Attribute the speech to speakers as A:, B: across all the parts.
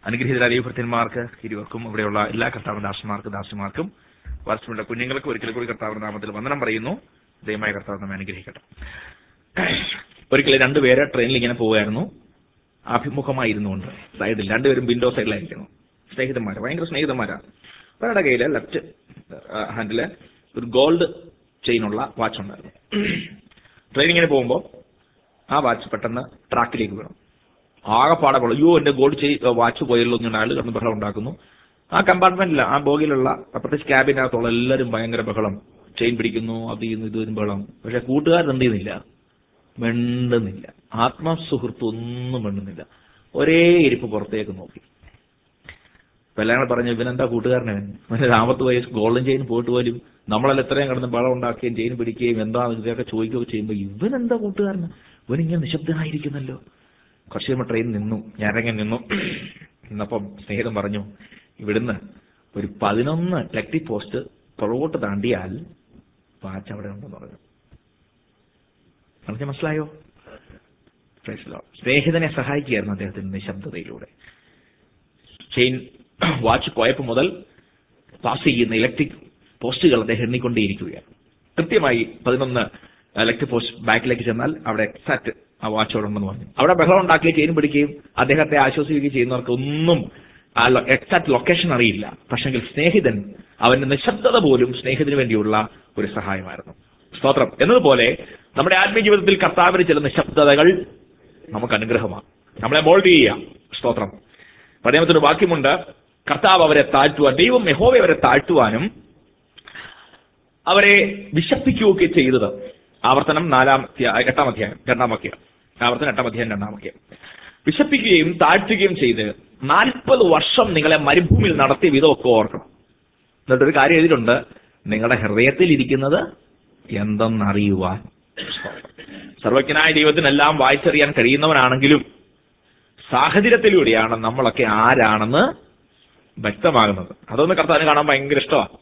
A: അനുഗ്രഹീതരായ ഭൃത്യന്മാർക്ക് ഇരുവർക്കും ഇവിടെയുള്ള എല്ലാ കർത്താവിന്റെ ദാസന്മാർക്ക് ദാസിമാർക്കും വർഷമുള്ള കുഞ്ഞുങ്ങൾക്ക് ഒരിക്കൽ കൂടി കർത്താവിന്റെ നാമത്തിൽ വന്ദനം പറയുന്നു ദയമായ കർത്താവ് നമ്മെ അനുഗ്രഹിക്കട്ടെ ഒരിക്കലും രണ്ടുപേര് ട്രെയിനിൽ ഇങ്ങനെ പോവുകയായിരുന്നു അഭിമുഖമായിരുന്നുകൊണ്ട് സൈഡിൽ രണ്ടുപേരും വിൻഡോ സൈഡിലായിരിക്കുന്നു സ്നേഹിതന്മാർ ഭയങ്കര സ്നേഹിതന്മാരാണ് ഒരാളുടെ കയ്യിൽ ലെഫ്റ്റ് ഹാൻഡില് ഒരു ഗോൾഡ് ചെയിനുള്ള വാച്ച് ഉണ്ടായിരുന്നു ട്രെയിൻ ഇങ്ങനെ പോകുമ്പോൾ ആ വാച്ച് പെട്ടെന്ന് ട്രാക്കിലേക്ക് വീണു ആകെപ്പാടെ പോലെ അയ്യോ എൻ്റെ ഗോൾഡ് ചെയിൻ വാച്ച് പോയല്ലോ എന്ന് അയാൾ കിടന്ന് ബഹളം ഉണ്ടാക്കുന്നു ആ കമ്പാർട്ട്മെന്റിൽ ആ ബോഗിലുള്ള പ്രത്യേകിച്ച് ക്യാബിനകത്തുള്ള എല്ലാവരും ഭയങ്കര ബഹളം ചെയിൻ പിടിക്കുന്നു അത് ചെയ്യുന്നു ഇത് വരും ബഹളം പക്ഷെ കൂട്ടുകാരൻ എന്ത് ചെയ്യുന്നില്ല മിണ്ടുന്നില്ല ആത്മസുഹൃത്ത് ഒന്നും മിണ്ടുന്നില്ല ഒരേ ഇരിപ്പ് പുറത്തേക്ക് നോക്കി അപ്പൊ എല്ലാം കൂടെ പറഞ്ഞു ഇവനെന്താ കൂട്ടുകാരനവൻ അവന് രാമത്ത് വയസ്സ് ഗോൾഡൻ ചെയിൻ പോയിട്ട് പോലും നമ്മളെല്ലാം എത്രയും കിടന്ന് ബളം ഉണ്ടാക്കുകയും ചെയിൻ പിടിക്കുകയും എന്താ ഇതൊക്കെ ചോദിക്കുകയൊക്കെ ചെയ്യുമ്പോൾ ഇവനെന്താ കൂട്ടുകാരൻ ഇവനിങ്ങനെ നിശബ്ദനായിരിക്കുന്നല്ലോ കുറച്ച് കഴിയുമ്പോൾ ട്രെയിൻ നിന്നു ഞാനങ്ങനെ നിന്നു ഇന്നപ്പം സ്നേഹിതം പറഞ്ഞു ഇവിടുന്ന് ഒരു പതിനൊന്ന് ഇലക്ട്രിക് പോസ്റ്റ് പുറകോട്ട് താണ്ടിയാൽ വാച്ച് അവിടെ ഉണ്ടെന്ന് പറഞ്ഞു നമുക്ക് മനസ്സിലായോ Praise the Lord. സ്നേഹിതനെ സഹായിക്കുകയായിരുന്നു അദ്ദേഹത്തിന്റെ നിശബ്ദതയിലൂടെ ചെയിൻ വാച്ച് പോയപ്പോൾ മുതൽ പാസ് ചെയ്യുന്ന ഇലക്ട്രിക് പോസ്റ്റുകൾ അദ്ദേഹം എണ്ണിക്കൊണ്ടേയിരിക്കുകയാണ് കൃത്യമായി പതിനൊന്ന് ഇലക്ട്രിക് പോസ്റ്റ് ബാക്കിലേക്ക് ചെന്നാൽ അവിടെ എക്സാക്ട് ആ വാച്ച് അവിടെ ഉണ്ടെന്ന് പറഞ്ഞു അവിടെ ബഹളം ഉണ്ടാക്കുകയും ചെയിൻ പിടിക്കുകയും അദ്ദേഹത്തെ ആശ്വസിക്കുകയും ചെയ്യുന്നവർക്ക് ഒന്നും ആ എക്സാക്ട് ലൊക്കേഷൻ അറിയില്ല പക്ഷെങ്കിൽ സ്നേഹിതൻ അവന്റെ നിശബ്ദത പോലും സ്നേഹിതന് വേണ്ടിയുള്ള ഒരു സഹായമായിരുന്നു സ്തോത്രം എന്നതുപോലെ നമ്മുടെ ആത്മീയ ജീവിതത്തിൽ കർത്താവിന് ചില നിശബ്ദതകൾ നമുക്ക് അനുഗ്രഹമാണ് നമ്മളെ മോൾഡ് ചെയ്യാം സ്തോത്രം പതിനമത്തൊരു വാക്യമുണ്ട് കർത്താവ് അവരെ താഴ്ത്തുവാൻ ദൈവം യഹോവ അവരെ താഴ്ത്തുവാനും അവരെ വിശപ്പിക്കുകയൊക്കെ ചെയ്തത് ആവർത്തനം നാലാം അധ്യാ- എട്ടാം അധ്യായം രണ്ടാം വാക്യം ആവർത്തനം എട്ടാം അധ്യായം രണ്ടാം വാക്യം വിശപ്പിക്കുകയും താഴ്ത്തുകയും ചെയ്ത് നാൽപ്പത് വർഷം നിങ്ങളെ മരുഭൂമിയിൽ നടത്തിയ വിധമൊക്കെ ഓർക്കണം എന്നിട്ടൊരു കാര്യം എഴുതിയിട്ടുണ്ട് നിങ്ങളുടെ ഹൃദയത്തിൽ ഇരിക്കുന്നത് എന്തെന്നറിയുവാൻ സർവജ്ഞനായ ദൈവത്തിനെല്ലാം വായിച്ചറിയാൻ കഴിയുന്നവനാണെങ്കിലും സാഹചര്യത്തിലൂടെയാണ് നമ്മളൊക്കെ ആരാണെന്ന് വ്യക്തമാകുന്നത് അതൊന്ന് കർത്താവിന് കാണാൻ ഭയങ്കര ഇഷ്ടമാണ്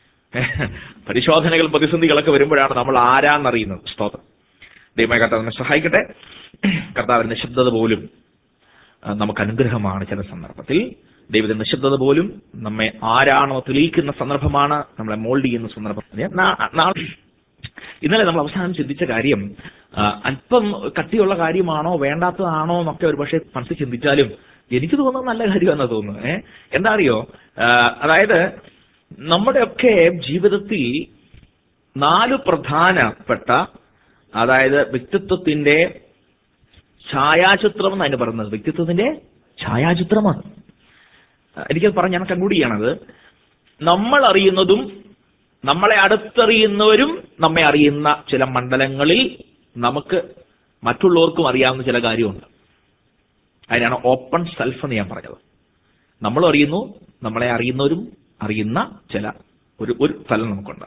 A: പരിശോധനകൾ പ്രതിസന്ധികളൊക്കെ വരുമ്പോഴാണ് നമ്മൾ ആരാന്നറിയുന്നത് സ്തോത്രം ദൈവമായ കർത്താവ് നമ്മെ സഹായിക്കട്ടെ കർത്താവിന്റെ നിശബ്ദത പോലും ആ, നമുക്ക് അനുഗ്രഹമാണ് ചില സന്ദർഭത്തിൽ ദൈവത്തിന്റെ നിശബ്ദത പോലും നമ്മെ ആരാണോ തെളിയിക്കുന്ന സന്ദർഭമാണ് നമ്മളെ മോൾഡ് ചെയ്യുന്ന സന്ദർഭം ഞാൻ നാ- നാ- ഇന്നലെ നമ്മൾ അവസാനം ചിന്തിച്ച കാര്യം ആ, അല്പം കട്ടിയുള്ള കാര്യമാണോ വേണ്ടാത്തതാണോ എന്നൊക്കെ ഒരു പക്ഷേ മനസ്സിൽ ചിന്തിച്ചാലും എനിക്ക് തോന്നുന്നത് നല്ല കാര്യമാണെന്ന് തോന്നുന്നു ഏഹ് എന്താ അറിയോ ആ, അതായത് നമ്മുടെയൊക്കെ ജീവിതത്തിൽ നാല് പ്രധാനപ്പെട്ട അതായത് വ്യക്തിത്വത്തിന്റെ ഛായാചിത്രം എന്നാണ് പറയുന്നത് വ്യക്തിത്വത്തിന്റെ ഛായാചിത്രമാണ് എനിക്കത് പറഞ്ഞ് ഞാൻ കൺക്ലൂഡ് ചെയ്യണത് നമ്മൾ അറിയുന്നതും നമ്മളെ അടുത്തറിയുന്നവരും നമ്മെ അറിയുന്ന ചില മണ്ഡലങ്ങളിൽ നമുക്ക് മറ്റുള്ളവർക്കും അറിയാവുന്ന ചില കാര്യമുണ്ട് അതിനാണ് ഓപ്പൺ സെൽഫ് എന്ന് ഞാൻ പറഞ്ഞത് നമ്മൾ അറിയുന്നു നമ്മളെ അറിയുന്നവരും അറിയുന്ന ചില ഒരു ഒരു തലം നമുക്കുണ്ട്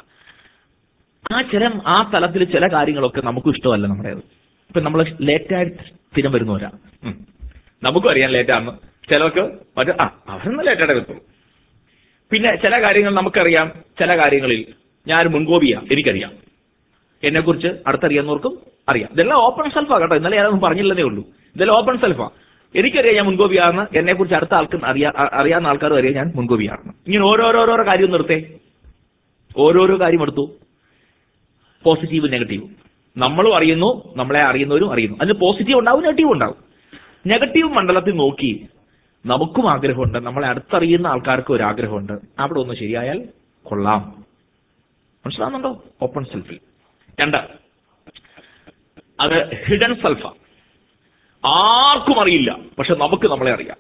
A: ആ ചില ആ തലത്തിൽ ചില കാര്യങ്ങളൊക്കെ നമുക്കും ഇഷ്ടമല്ല നമ്മുടേത് ഇപ്പൊ നമ്മൾ ലേറ്റായിട്ട് സ്ഥിരം വരുന്നവരാ ഉം. നമുക്കും അറിയാം ലേറ്റാന്ന് ചിലർക്ക് മറ്റേ ആ അവരൊന്നും ലേറ്റായിട്ട് എത്തുള്ളൂ പിന്നെ ചില കാര്യങ്ങൾ നമുക്കറിയാം ചില കാര്യങ്ങളിൽ ഞാൻ മുൻകോപിയാ എനിക്കറിയാം എന്നെക്കുറിച്ച് അടുത്തറിയാവുന്നവർക്കും അറിയാം ഇതെല്ലാം ഓപ്പൺ സെൽഫാ കേട്ടോ ഇന്നലെ ഞാനൊന്നും പറഞ്ഞില്ലെന്നേ ഉള്ളൂ ഇതെല്ലാം ഓപ്പൺ സെൽഫാ എനിക്കറിയാം ഞാൻ മുൻകോപിയാണെന്ന് എന്നെക്കുറിച്ച് അടുത്ത ആൾക്ക് അറിയാ അ- അറിയാവുന്ന ആൾക്കാർ അറിയാം ഞാൻ മുൻകോപിയാണെന്ന് ഇങ്ങനെ ഓരോരോരോ കാര്യം നിർത്തേ ഓരോരോ കാര്യം എടുത്തു പോസിറ്റീവ് നെഗറ്റീവ് നമ്മളും അറിയുന്നു നമ്മളെ അറിയുന്നവരും അറിയുന്നു അതിന് പോസിറ്റീവ് ഉണ്ടാവും നെഗറ്റീവ് ഉണ്ടാവും നെഗറ്റീവ് മണ്ഡലത്തിൽ നോക്കി നമുക്കും ആഗ്രഹമുണ്ട് നമ്മളെ അടുത്തറിയുന്ന ആൾക്കാർക്കും ഒരു ആഗ്രഹമുണ്ട് അവിടെ ഒന്ന് ശരിയായാൽ കൊള്ളാം മനസ്സിലാവുന്നുണ്ടോ ഓപ്പൺ സെൽഫിൽ രണ്ട് അത് ഹിഡൻ സെൽഫ ആർക്കും അറിയില്ല പക്ഷെ നമുക്ക് നമ്മളെ അറിയാം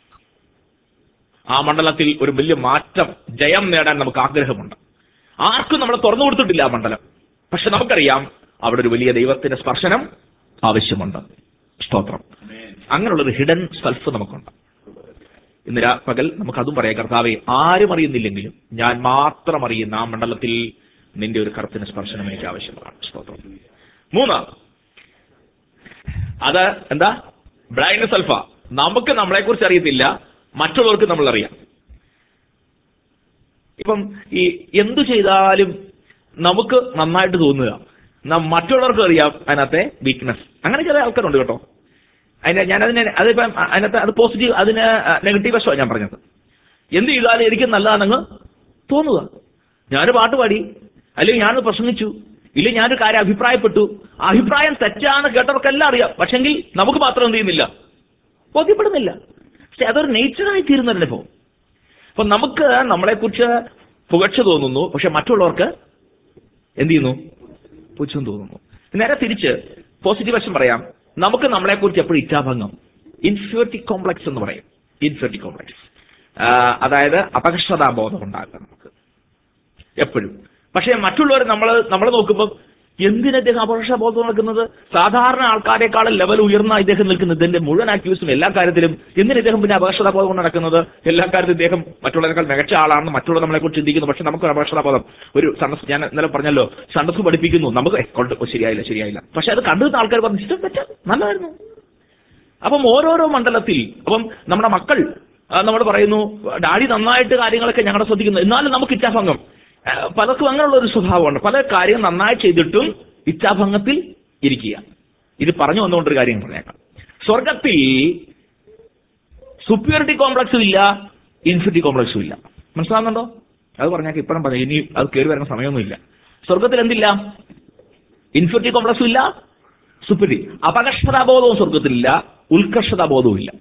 A: ആ മണ്ഡലത്തിൽ ഒരു വലിയ മാറ്റം ജയം നേടാൻ നമുക്ക് ആഗ്രഹമുണ്ട് ആർക്കും നമ്മളെ തുറന്നു കൊടുത്തിട്ടില്ല ആ മണ്ഡലം പക്ഷെ നമുക്കറിയാം അവിടെ ഒരു വലിയ ദൈവത്തിന്റെ സ്പർശനം ആവശ്യമുണ്ട് സ്തോത്രം അങ്ങനെയുള്ളൊരു ഹിഡൻ സെൽഫ് നമുക്കുണ്ട് ഇന്ന് രാ പകൽ നമുക്ക് അതും പറയാം കർത്താവെ ആരും അറിയുന്നില്ലെങ്കിലും ഞാൻ മാത്രം അറിയുന്ന ആ മണ്ഡലത്തിൽ നിന്റെ ഒരു കറുത്തിന് സ്പർശനം എനിക്ക് ആവശ്യമാണ് സ്തോത്രം മൂന്ന് അത് എന്താ ബ്ലൈൻഡ് സെൽഫ നമുക്ക് നമ്മളെ കുറിച്ച് അറിയത്തില്ല മറ്റുള്ളവർക്ക് നമ്മൾ അറിയാം ഇപ്പം ഈ എന്തു ചെയ്താലും നമുക്ക് നന്നായിട്ട് തോന്നുക ന- മറ്റുള്ളവർക്ക് അറിയാം അതിനകത്തെ വീക്ക്നെസ് അങ്ങനെ ചില ആൾക്കാരുണ്ട് കേട്ടോ അതിന് ഞാനതിനെ അതിപ്പം അതിനകത്ത് അത് പോസിറ്റീവ് അതിന് നെഗറ്റീവ് വശമാണ് ഞാൻ പറഞ്ഞത് എന്ത് ചെയ്താലും എനിക്ക് നല്ലതാണെന്ന് തോന്നുക ഞാനൊരു പാട്ട് പാടി അല്ലെങ്കിൽ ഞാനൊരു പ്രസംഗിച്ചു ഇല്ലെങ്കിൽ ഞാനൊരു കാര്യം അഭിപ്രായപ്പെട്ടു ആ അഭിപ്രായം തെറ്റാണ് കേട്ടവർക്കെല്ലാം അറിയാം പക്ഷെങ്കിൽ നമുക്ക് മാത്രം എന്ത് ചെയ്യുന്നില്ല ബോധ്യപ്പെടുന്നില്ല പക്ഷെ അതൊരു നേച്ചറായി തീരുന്നതിന് ഇപ്പോൾ അപ്പൊ നമുക്ക് നമ്മളെക്കുറിച്ച് പുകഴ്ച തോന്നുന്നു പക്ഷെ മറ്റുള്ളവർക്ക് എന്ത് ചെയ്യുന്നു പുച്ഛം തോന്നുന്നു നേരെ തിരിച്ച് പോസിറ്റീവ് വശം പറയാം നമുക്ക് നമ്മളെക്കുറിച്ച് എപ്പോഴും ഇച്ഛാഭംഗം ഇൻഫ്യൂരിറ്റി കോംപ്ലക്സ് എന്ന് പറയും ഇൻഫ്യൂരിറ്റി കോംപ്ലക്സ് അതായത് അപകർഷതാബോധം ഉണ്ടാകും നമുക്ക് എപ്പോഴും പക്ഷേ മറ്റുള്ളവർ നമ്മൾ നമ്മൾ നോക്കുമ്പോൾ എന്തിന് ഇദ്ദേഹം അപകർഷബോധം നടക്കുന്നത് സാധാരണ ആൾക്കാരെക്കാളും ലെവൽ ഉയർന്ന ഇദ്ദേഹം നിൽക്കുന്നത് ഇതിന്റെ മുഴുവൻ ആക്ടിവിസ്റ്റും എല്ലാ കാര്യത്തിലും എന്തിന് ഇദ്ദേഹം പിന്നെ അപകർഷതാബോധം കൊണ്ട് നടക്കുന്നത് എല്ലാ കാര്യത്തിലും ഇദ്ദേഹം മറ്റുള്ളവരെക്കാൾ മികച്ച ആളാണെന്ന് മറ്റുള്ളവർ നമ്മളെ കുറിച്ച് ചിന്തിക്കുന്നു പക്ഷെ നമുക്ക് അപകർഷതാബോധം ഒരു സണ്ടസ് ഞാൻ ഇന്നലെ പറഞ്ഞല്ലോ സണ്ടസ് പഠിപ്പിക്കുന്നു നമുക്ക് ഏ, കൊണ്ട് ഓ, ശരിയായില്ല ശരിയായില്ല പക്ഷെ അത് കണ്ടുന്ന ആൾക്കാർ പറഞ്ഞു ഇഷ്ടം പറ്റാ നല്ലതായിരുന്നു അപ്പം ഓരോരോ മണ്ഡലത്തിൽ അപ്പം നമ്മുടെ മക്കൾ നമ്മൾ പറയുന്നു ഡാഡി നന്നായിട്ട് കാര്യങ്ങളൊക്കെ ഞങ്ങളെ ശ്രദ്ധിക്കുന്നു എന്നാലും നമുക്ക് ഇച്ഛാഭംഗം ആ, പലർക്കും അങ്ങനെയുള്ള ഒരു സ്വഭാവമുണ്ട് പല കാര്യം നന്നായി ചെയ്തിട്ടും ഇച്ഛാഭംഗത്തിൽ ഇരിക്കുക ഇത് പറഞ്ഞു വന്നുകൊണ്ടൊരു കാര്യം പറഞ്ഞേക്കാം സ്വർഗത്തിൽ സുപ്പീരിയറിറ്റി കോംപ്ലക്സും ഇല്ല ഇൻഫിനിറ്റി കോംപ്ലക്സും ഇല്ല മനസ്സിലാവുന്നുണ്ടോ അത് പറഞ്ഞാൽ ഇപ്പഴും പറയാം ഇനി അത് കയറി വരുന്ന സമയമൊന്നുമില്ല സ്വർഗത്തിൽ എന്തില്ല ഇൻഫിനിറ്റി കോംപ്ലക്സും ഇല്ല സുപ്പീരിയറി അപകർഷതാബോധവും സ്വർഗത്തിലില്ല ഉത്കർഷതാബോധവും ഇല്ല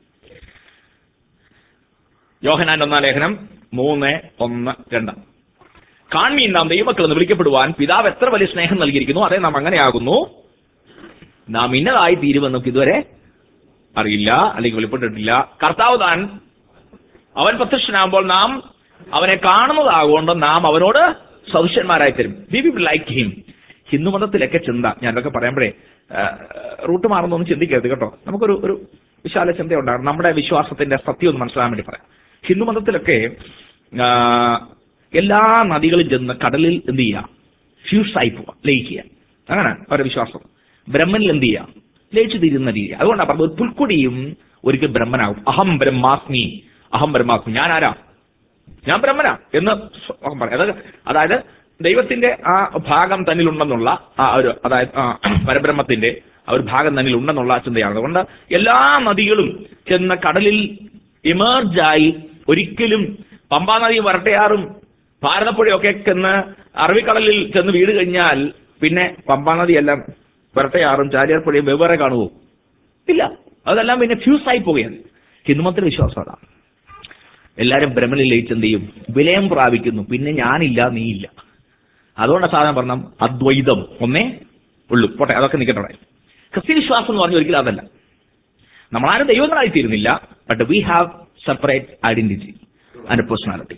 A: യോഹനാൻ ഒന്നാം ലേഖനം മൂന്ന് ഒന്ന് രണ്ട് കാൺമീൻ നാം ദൈവമക്കൾ എന്ന് വിളിക്കപ്പെടുവാൻ പിതാവ് എത്ര വലിയ സ്നേഹം നൽകിയിരിക്കുന്നു അതേ നാം അങ്ങനെയാകുന്നു നാം ഇന്നതായി തീരുമെന്ന് നമുക്ക് ഇതുവരെ അറിയില്ല അല്ലെങ്കിൽ വെളിപ്പെട്ടിട്ടില്ല കർത്താവ് താൻ അവൻ പ്രത്യക്ഷനാകുമ്പോൾ നാം അവനെ കാണുന്നതാകൊണ്ട് നാം അവനോട് സദൃശന്മാരായി തരും we will like him Hindu മതത്തിലൊക്കെ ചിന്ത ഞാൻ ഇതൊക്കെ പറയുമ്പോഴേ ആ, റൂട്ട് മാറുന്നൊന്നും ചിന്തിക്കരുത് കേട്ടോ നമുക്കൊരു ഒരു വിശാല ചിന്ത ഉണ്ടാകും നമ്മുടെ വിശ്വാസത്തിന്റെ സത്യം ഒന്ന് മനസ്സിലാകാൻ വേണ്ടി പറയാം ഹിന്ദു മതത്തിലൊക്കെ ആ, എല്ലാ നദികളും ചെന്ന് കടലിൽ എന്ത് ചെയ്യുക ഫ്യൂസായി പോവുക ലയിക്കുക അങ്ങനെ അവരുടെ വിശ്വാസം ബ്രഹ്മനിൽ എന്ത് ചെയ്യുക ലയിച്ചു തീരുന്ന രീതി അതുകൊണ്ടാണ് പറഞ്ഞത് ഒരു പുൽക്കുടിയും ഒരിക്കൽ ബ്രഹ്മനാകും അഹം ബ്രഹ്മാസ്മി അഹം ബ്രഹ്മാസ്മി ഞാൻ ആരാ ഞാൻ ബ്രഹ്മനാ എന്ന് സ്വ- പറയാം അത് അതായത് ദൈവത്തിന്റെ ആ ഭാഗം തന്നിലുണ്ടെന്നുള്ള ആ ഒരു അതായത് ആ പരബ്രഹ്മത്തിന്റെ ആ ഒരു ഭാഗം തന്നിൽ ഉണ്ടെന്നുള്ള ആ ചിന്തയാണ് അതുകൊണ്ട് എല്ലാ നദികളും ചെന്ന കടലിൽ ഇമേർജായി ഒരിക്കലും പമ്പാ നദി വരട്ടയാറും ഭാരതപ്പുഴയൊക്കെ ചെന്ന് അറബിക്കടലിൽ ചെന്ന് വീട് കഴിഞ്ഞാൽ പിന്നെ പമ്പാ നദിയെല്ലാം വരട്ടയാറും ചാലിയാർപ്പുഴയും വെവ്വേറെ കാണുമോ ഇല്ല അതെല്ലാം പിന്നെ ഫ്യൂസായി പോവുകയാണ് ഹിന്ദുമത്തിലെ വിശ്വാസം അതാണ് എല്ലാവരും ബ്രഹ്മനിൽ ലയിച്ച് എന്ത് ചെയ്യും വിലയം പ്രാപിക്കുന്നു പിന്നെ ഞാനില്ല നീയില്ല അതുകൊണ്ടാണ് സാധനം പറഞ്ഞ അദ്വൈതം ഒന്നേ ഉള്ളൂ പോട്ടെ അതൊക്കെ നിൽക്കട്ടെ അവിടെ. ക്രിസ്ത്യൻ വിശ്വാസം എന്ന് പറഞ്ഞ ഒരിക്കലും അതല്ല നമ്മളാരും ദൈവങ്ങളായി തീരുന്നില്ല but we have separate identity and personality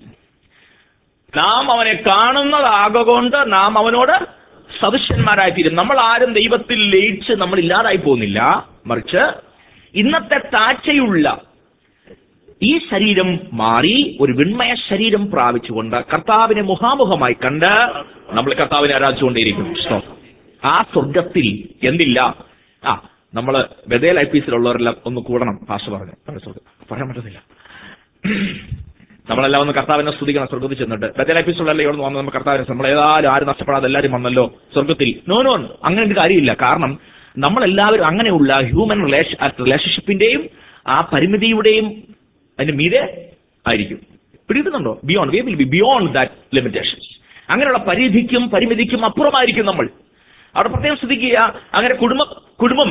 A: നാം അവനെ കാണുന്നതാകൊണ്ട് നാം അവനോട് സദൃശന്മാരായി തീരും നമ്മൾ ആരും ദൈവത്തിൽ ലയിച്ച് നമ്മൾ ഇല്ലാതായി പോകുന്നില്ല മറിച്ച് ഇന്നത്തെ താഴ്ചയുള്ള ഈ ശരീരം മാറി ഒരു വിൺമയ ശരീരം പ്രാപിച്ചുകൊണ്ട് കർത്താവിനെ മുഖാമുഖമായി കണ്ട് നമ്മൾ കർത്താവിനെ ആരാധിച്ചുകൊണ്ടേയിരിക്കും സ്തോത്രം. ആ സ്വർഗത്തിൽ എന്തില്ല ആ നമ്മള് ബദേൽ ഐ പി എസിലുള്ളവരെല്ലാം ഒന്ന് കൂടണം ഭാഷ പറഞ്ഞു പറയാൻ സ്വർഗ്ഗം. പറയാൻ പറ്റുന്നില്ല നമ്മളെല്ലാം ഒന്ന് കർത്താവിനെ സ്തുതിക്കണം സ്വർഗത്തിൽ ചെന്നിട്ട് ബദേൽ ഐ പി എസിലുള്ള ഇവിടെ വന്ന് നമ്മൾ കർത്താവിനെ നമ്മൾ ഏതായാലും ആരും നഷ്ടപ്പെടാതെ എല്ലാവരും വന്നല്ലോ സ്വർഗത്തിൽ നോ നോ അങ്ങനെ ഒരു കാര്യമില്ല കാരണം നമ്മളെല്ലാവരും അങ്ങനെയുള്ള ഹ്യൂമൻ റിലേഷൻ റിലേഷൻഷിപ്പിന്റെയും ആ പരിമിതിയുടെയും അതിന്റെ മീതെ ആയിരിക്കും പിടിക്കുന്നുണ്ടോ beyond we will be beyond that limitations അങ്ങനെയുള്ള പരിധിക്കും പരിമിതിക്കും അപ്പുറമായിരിക്കും നമ്മൾ അവിടെ പ്രത്യേകം ശ്രദ്ധിക്കുക അങ്ങനെ കുടുംബ കുടുംബം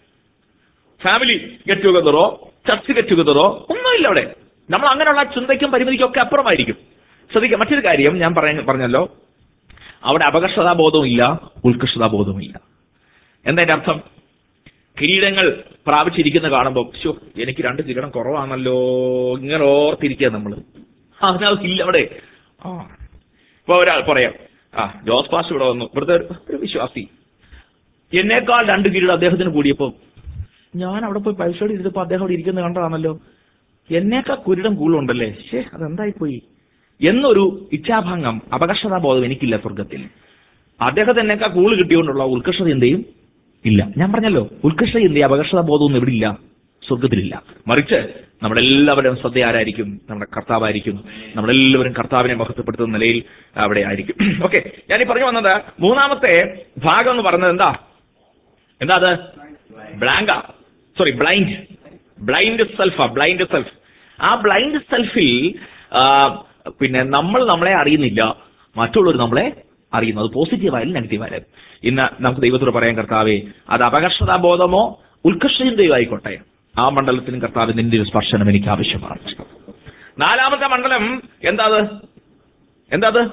A: ഫാമിലി ഗെറ്റ് ടുഗദറോ ചർച്ച് ഗെറ്റ് ടുഗദറോ ഒന്നുമില്ല അവിടെ നമ്മൾ അങ്ങനെയുള്ള ചിന്തയ്ക്കും പരിമിതിക്കും ഒക്കെ അപ്പുറമായിരിക്കും ശ്രദ്ധിക്കുക മറ്റൊരു കാര്യം ഞാൻ പറഞ്ഞ പറഞ്ഞല്ലോ അവിടെ അപകർഷതാബോധവും ഇല്ല ഉത്കർഷതാബോധവും ഇല്ല എന്താ അതിന്റെ അർത്ഥം കിരീടങ്ങൾ പ്രാപിച്ചിരിക്കുന്ന കാണുമ്പോൾ ശോ എനിക്ക് രണ്ട് കിരീടം കുറവാണല്ലോ ഇങ്ങനെ ഓർത്തിരിക്കുക നമ്മൾ അതിനകത്തില്ല അവിടെ ആ ഇപ്പൊ ഒരാൾ പറയാം ആ ജോസ് പാസ് ഇവിടെ വന്നു ഇവിടുത്തെ ഒരു- ഒരു വിശ്വാസി എന്നേക്കാൾ രണ്ട് കിരീടം അദ്ദേഹത്തിന് കൂടിയപ്പോൾ ഞാൻ അവിടെ പോയി പരിശോധന ചെയ്തപ്പോൾ അദ്ദേഹം അവിടെ ഇരിക്കുന്നത് കണ്ടതാണല്ലോ എന്നേക്കാൾ കുരിടം കൂടുതലുണ്ടല്ലേ ശേ അതെന്തായി പോയി എന്നൊരു ഇച്ഛാഭംഗം അപകർഷതാബോധം എനിക്കില്ല സ്വർഗത്തിൽ അദ്ദേഹത്തിന് എന്നേക്കാൾ കൂള് കിട്ടിയോണ്ടുള്ള ഉത്കർഷത എന്തെയും ഇല്ല ഞാൻ പറഞ്ഞല്ലോ ഉത്കർഷത എന്തെയും അപകർഷതാ ബോധമൊന്നും ഇവിടെ ഇല്ല സ്വർഗത്തിലില്ല മറിച്ച് നമ്മളെല്ലാവരും ശ്രദ്ധ ആരായിരിക്കും നമ്മുടെ കർത്താവായിരിക്കും നമ്മളെല്ലാവരും കർത്താവിനെ മഹത്വപ്പെടുത്തുന്ന നിലയിൽ അവിടെ ആയിരിക്കും ഓക്കെ ഞാൻ ഈ പറഞ്ഞു വന്നത് മൂന്നാമത്തെ ഭാഗം എന്ന് പറയുന്നത് എന്താ എന്താ അത് ബ്ലാങ്ക സോറി ബ്ലൈൻഡ് ബ്ലൈൻഡ് സെൽഫാ ബ്ലൈൻഡ് സെൽഫ് ആ ബ്ലൈൻഡ് സെൽഫിൽ പിന്നെ നമ്മൾ നമ്മളെ അറിയുന്നില്ല മറ്റുള്ളവർ നമ്മളെ അറിയുന്നു അത് പോസിറ്റീവായാലും നെഗറ്റീവായാലും ഇന്ന് നമുക്ക് ദൈവത്തോട് പറയാൻ കർത്താവേ അത് അപകർഷതാബോധമോ ഉത്കർഷചിന്തയോ ആയിക്കോട്ടെ ആ മണ്ഡലത്തിനും കർത്താവ് നിന്റെ ഒരു സ്പർശനം എനിക്ക് ആവശ്യമാണ് നാലാമത്തെ മണ്ഡലം എന്താ അത് എന്താ അത്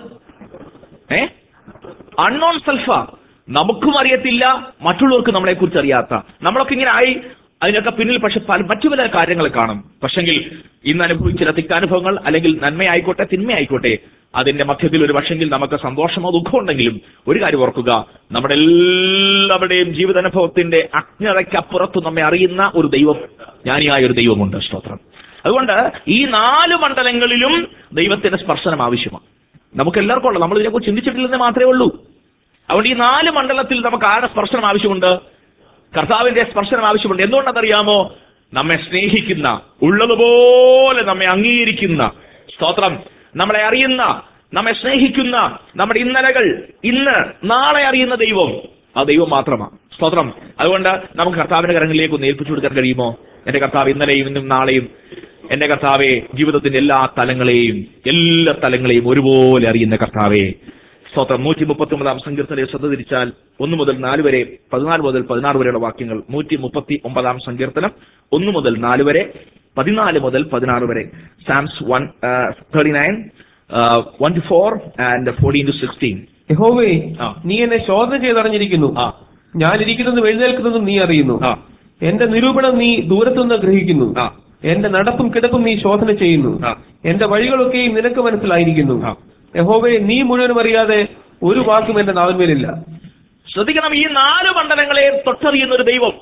A: ഏ അൺനോൺ സെൽഫ നമുക്കും അറിയത്തില്ല മറ്റുള്ളവർക്ക് നമ്മളെ കുറിച്ച് അറിയാത്ത നമ്മളൊക്കെ ഇങ്ങനെ ആയി അതിനൊക്കെ പിന്നിൽ പക്ഷെ പല മറ്റു പല കാര്യങ്ങൾ കാണും പക്ഷെങ്കിൽ ഇന്ന് അനുഭവിച്ച ചില തിക്കാനുഭവങ്ങൾ അല്ലെങ്കിൽ നന്മയായിക്കോട്ടെ തിന്മയായിക്കോട്ടെ അതിന്റെ മധ്യത്തിൽ ഒരു പക്ഷെങ്കിൽ നമുക്ക് സന്തോഷമോ ദുഃഖമോ ഉണ്ടെങ്കിലും ഒരു കാര്യം ഓർക്കുക നമ്മുടെ എല്ലാവരുടെയും ജീവിതാനുഭവത്തിന്റെ അജ്ഞതയ്ക്കപ്പുറത്ത് നമ്മെ അറിയുന്ന ഒരു ദൈവം ജ്ഞാനിയായ ഒരു ദൈവമുണ്ട് സ്തോത്രം അതുകൊണ്ട് ഈ നാല് മണ്ഡലങ്ങളിലും ദൈവത്തിന്റെ സ്പർശനം ആവശ്യമാണ് നമുക്ക് എല്ലാവർക്കും ഉള്ളത് നമ്മൾ ഇതിനെക്കുറിച്ച് ചിന്തിച്ചിട്ടില്ലെന്ന് മാത്രമേ ഉള്ളൂ അതുകൊണ്ട് ഈ നാല് മണ്ഡലത്തിൽ നമുക്ക് ആരുടെ സ്പർശനം ആവശ്യമുണ്ട് കർത്താവിന്റെ സ്പർശനം ആവശ്യമുണ്ട് എന്തുകൊണ്ടെന്നറിയാമോ നമ്മെ സ്നേഹിക്കുന്ന ഉള്ളതുപോലെ നമ്മെ അംഗീകരിക്കുന്ന സ്തോത്രം നമ്മളെ അറിയുന്ന നമ്മെ സ്നേഹിക്കുന്ന നമ്മുടെ ഇന്നലകൾ ഇന്ന് നാളെ അറിയുന്ന ദൈവം ആ ദൈവം മാത്രമാണ് സ്തോത്രം അതുകൊണ്ട് നമുക്ക് കർത്താവിന്റെ കരങ്ങളിലേക്ക് ഒന്ന് ഏൽപ്പിച്ചു കൊടുക്കാൻ കഴിയുമോ എന്റെ കർത്താവ് ഇന്നലെയും ഇന്നും നാളെയും എന്റെ കർത്താവെ ജീവിതത്തിന്റെ എല്ലാ തലങ്ങളെയും എല്ലാ തലങ്ങളെയും ഒരുപോലെ അറിയുന്ന കർത്താവെ സ്തോത്രം നൂറ്റി മുപ്പത്തി ഒമ്പതാം സങ്കീർത്തനയെ ശ്രദ്ധ തിരിച്ചാൽ ഒന്ന് മുതൽ നാല് വരെ പതിനാല് മുതൽ പതിനാറ് വരെയുള്ള വാക്യങ്ങൾ നൂറ്റി മുപ്പത്തി ഒമ്പതാം സങ്കീർത്തനം ഒന്ന് മുതൽ നാല് വരെ പതിനാല് മുതൽ പതിനാറ് വരെ Psalms one thirty nine one to four and fourteen to sixteen
B: യഹോവേ
A: ആ.
B: നീ എന്നെ ശോധന ചെയ്തറിഞ്ഞിരിക്കുന്നു
A: ആ
B: ഞാൻ ഇരിക്കുന്നതും എഴുന്നേൽക്കുന്നതും നീ അറിയുന്നു
A: ആ
B: എന്റെ നിരൂപണം നീ ദൂരത്തുനിന്ന് ഗ്രഹിക്കുന്നു
A: ആ.
B: എന്റെ നടപ്പും കിടപ്പും നീ ശോധന ചെയ്യുന്നു
A: ആ.
B: എന്റെ വഴികളൊക്കെയും നിനക്ക് മനസ്സിലായിരിക്കുന്നു
A: ആ.
B: യഹോവേ നീ മുഴുവനും അറിയാതെ ഒരു വാക്കും എന്റെ നാവിന്മേലില്ല
A: ശ്രദ്ധിക്കണം ഈ നാല് മണ്ഡലങ്ങളെ തൊട്ടറിയുന്ന ഒരു ദൈവം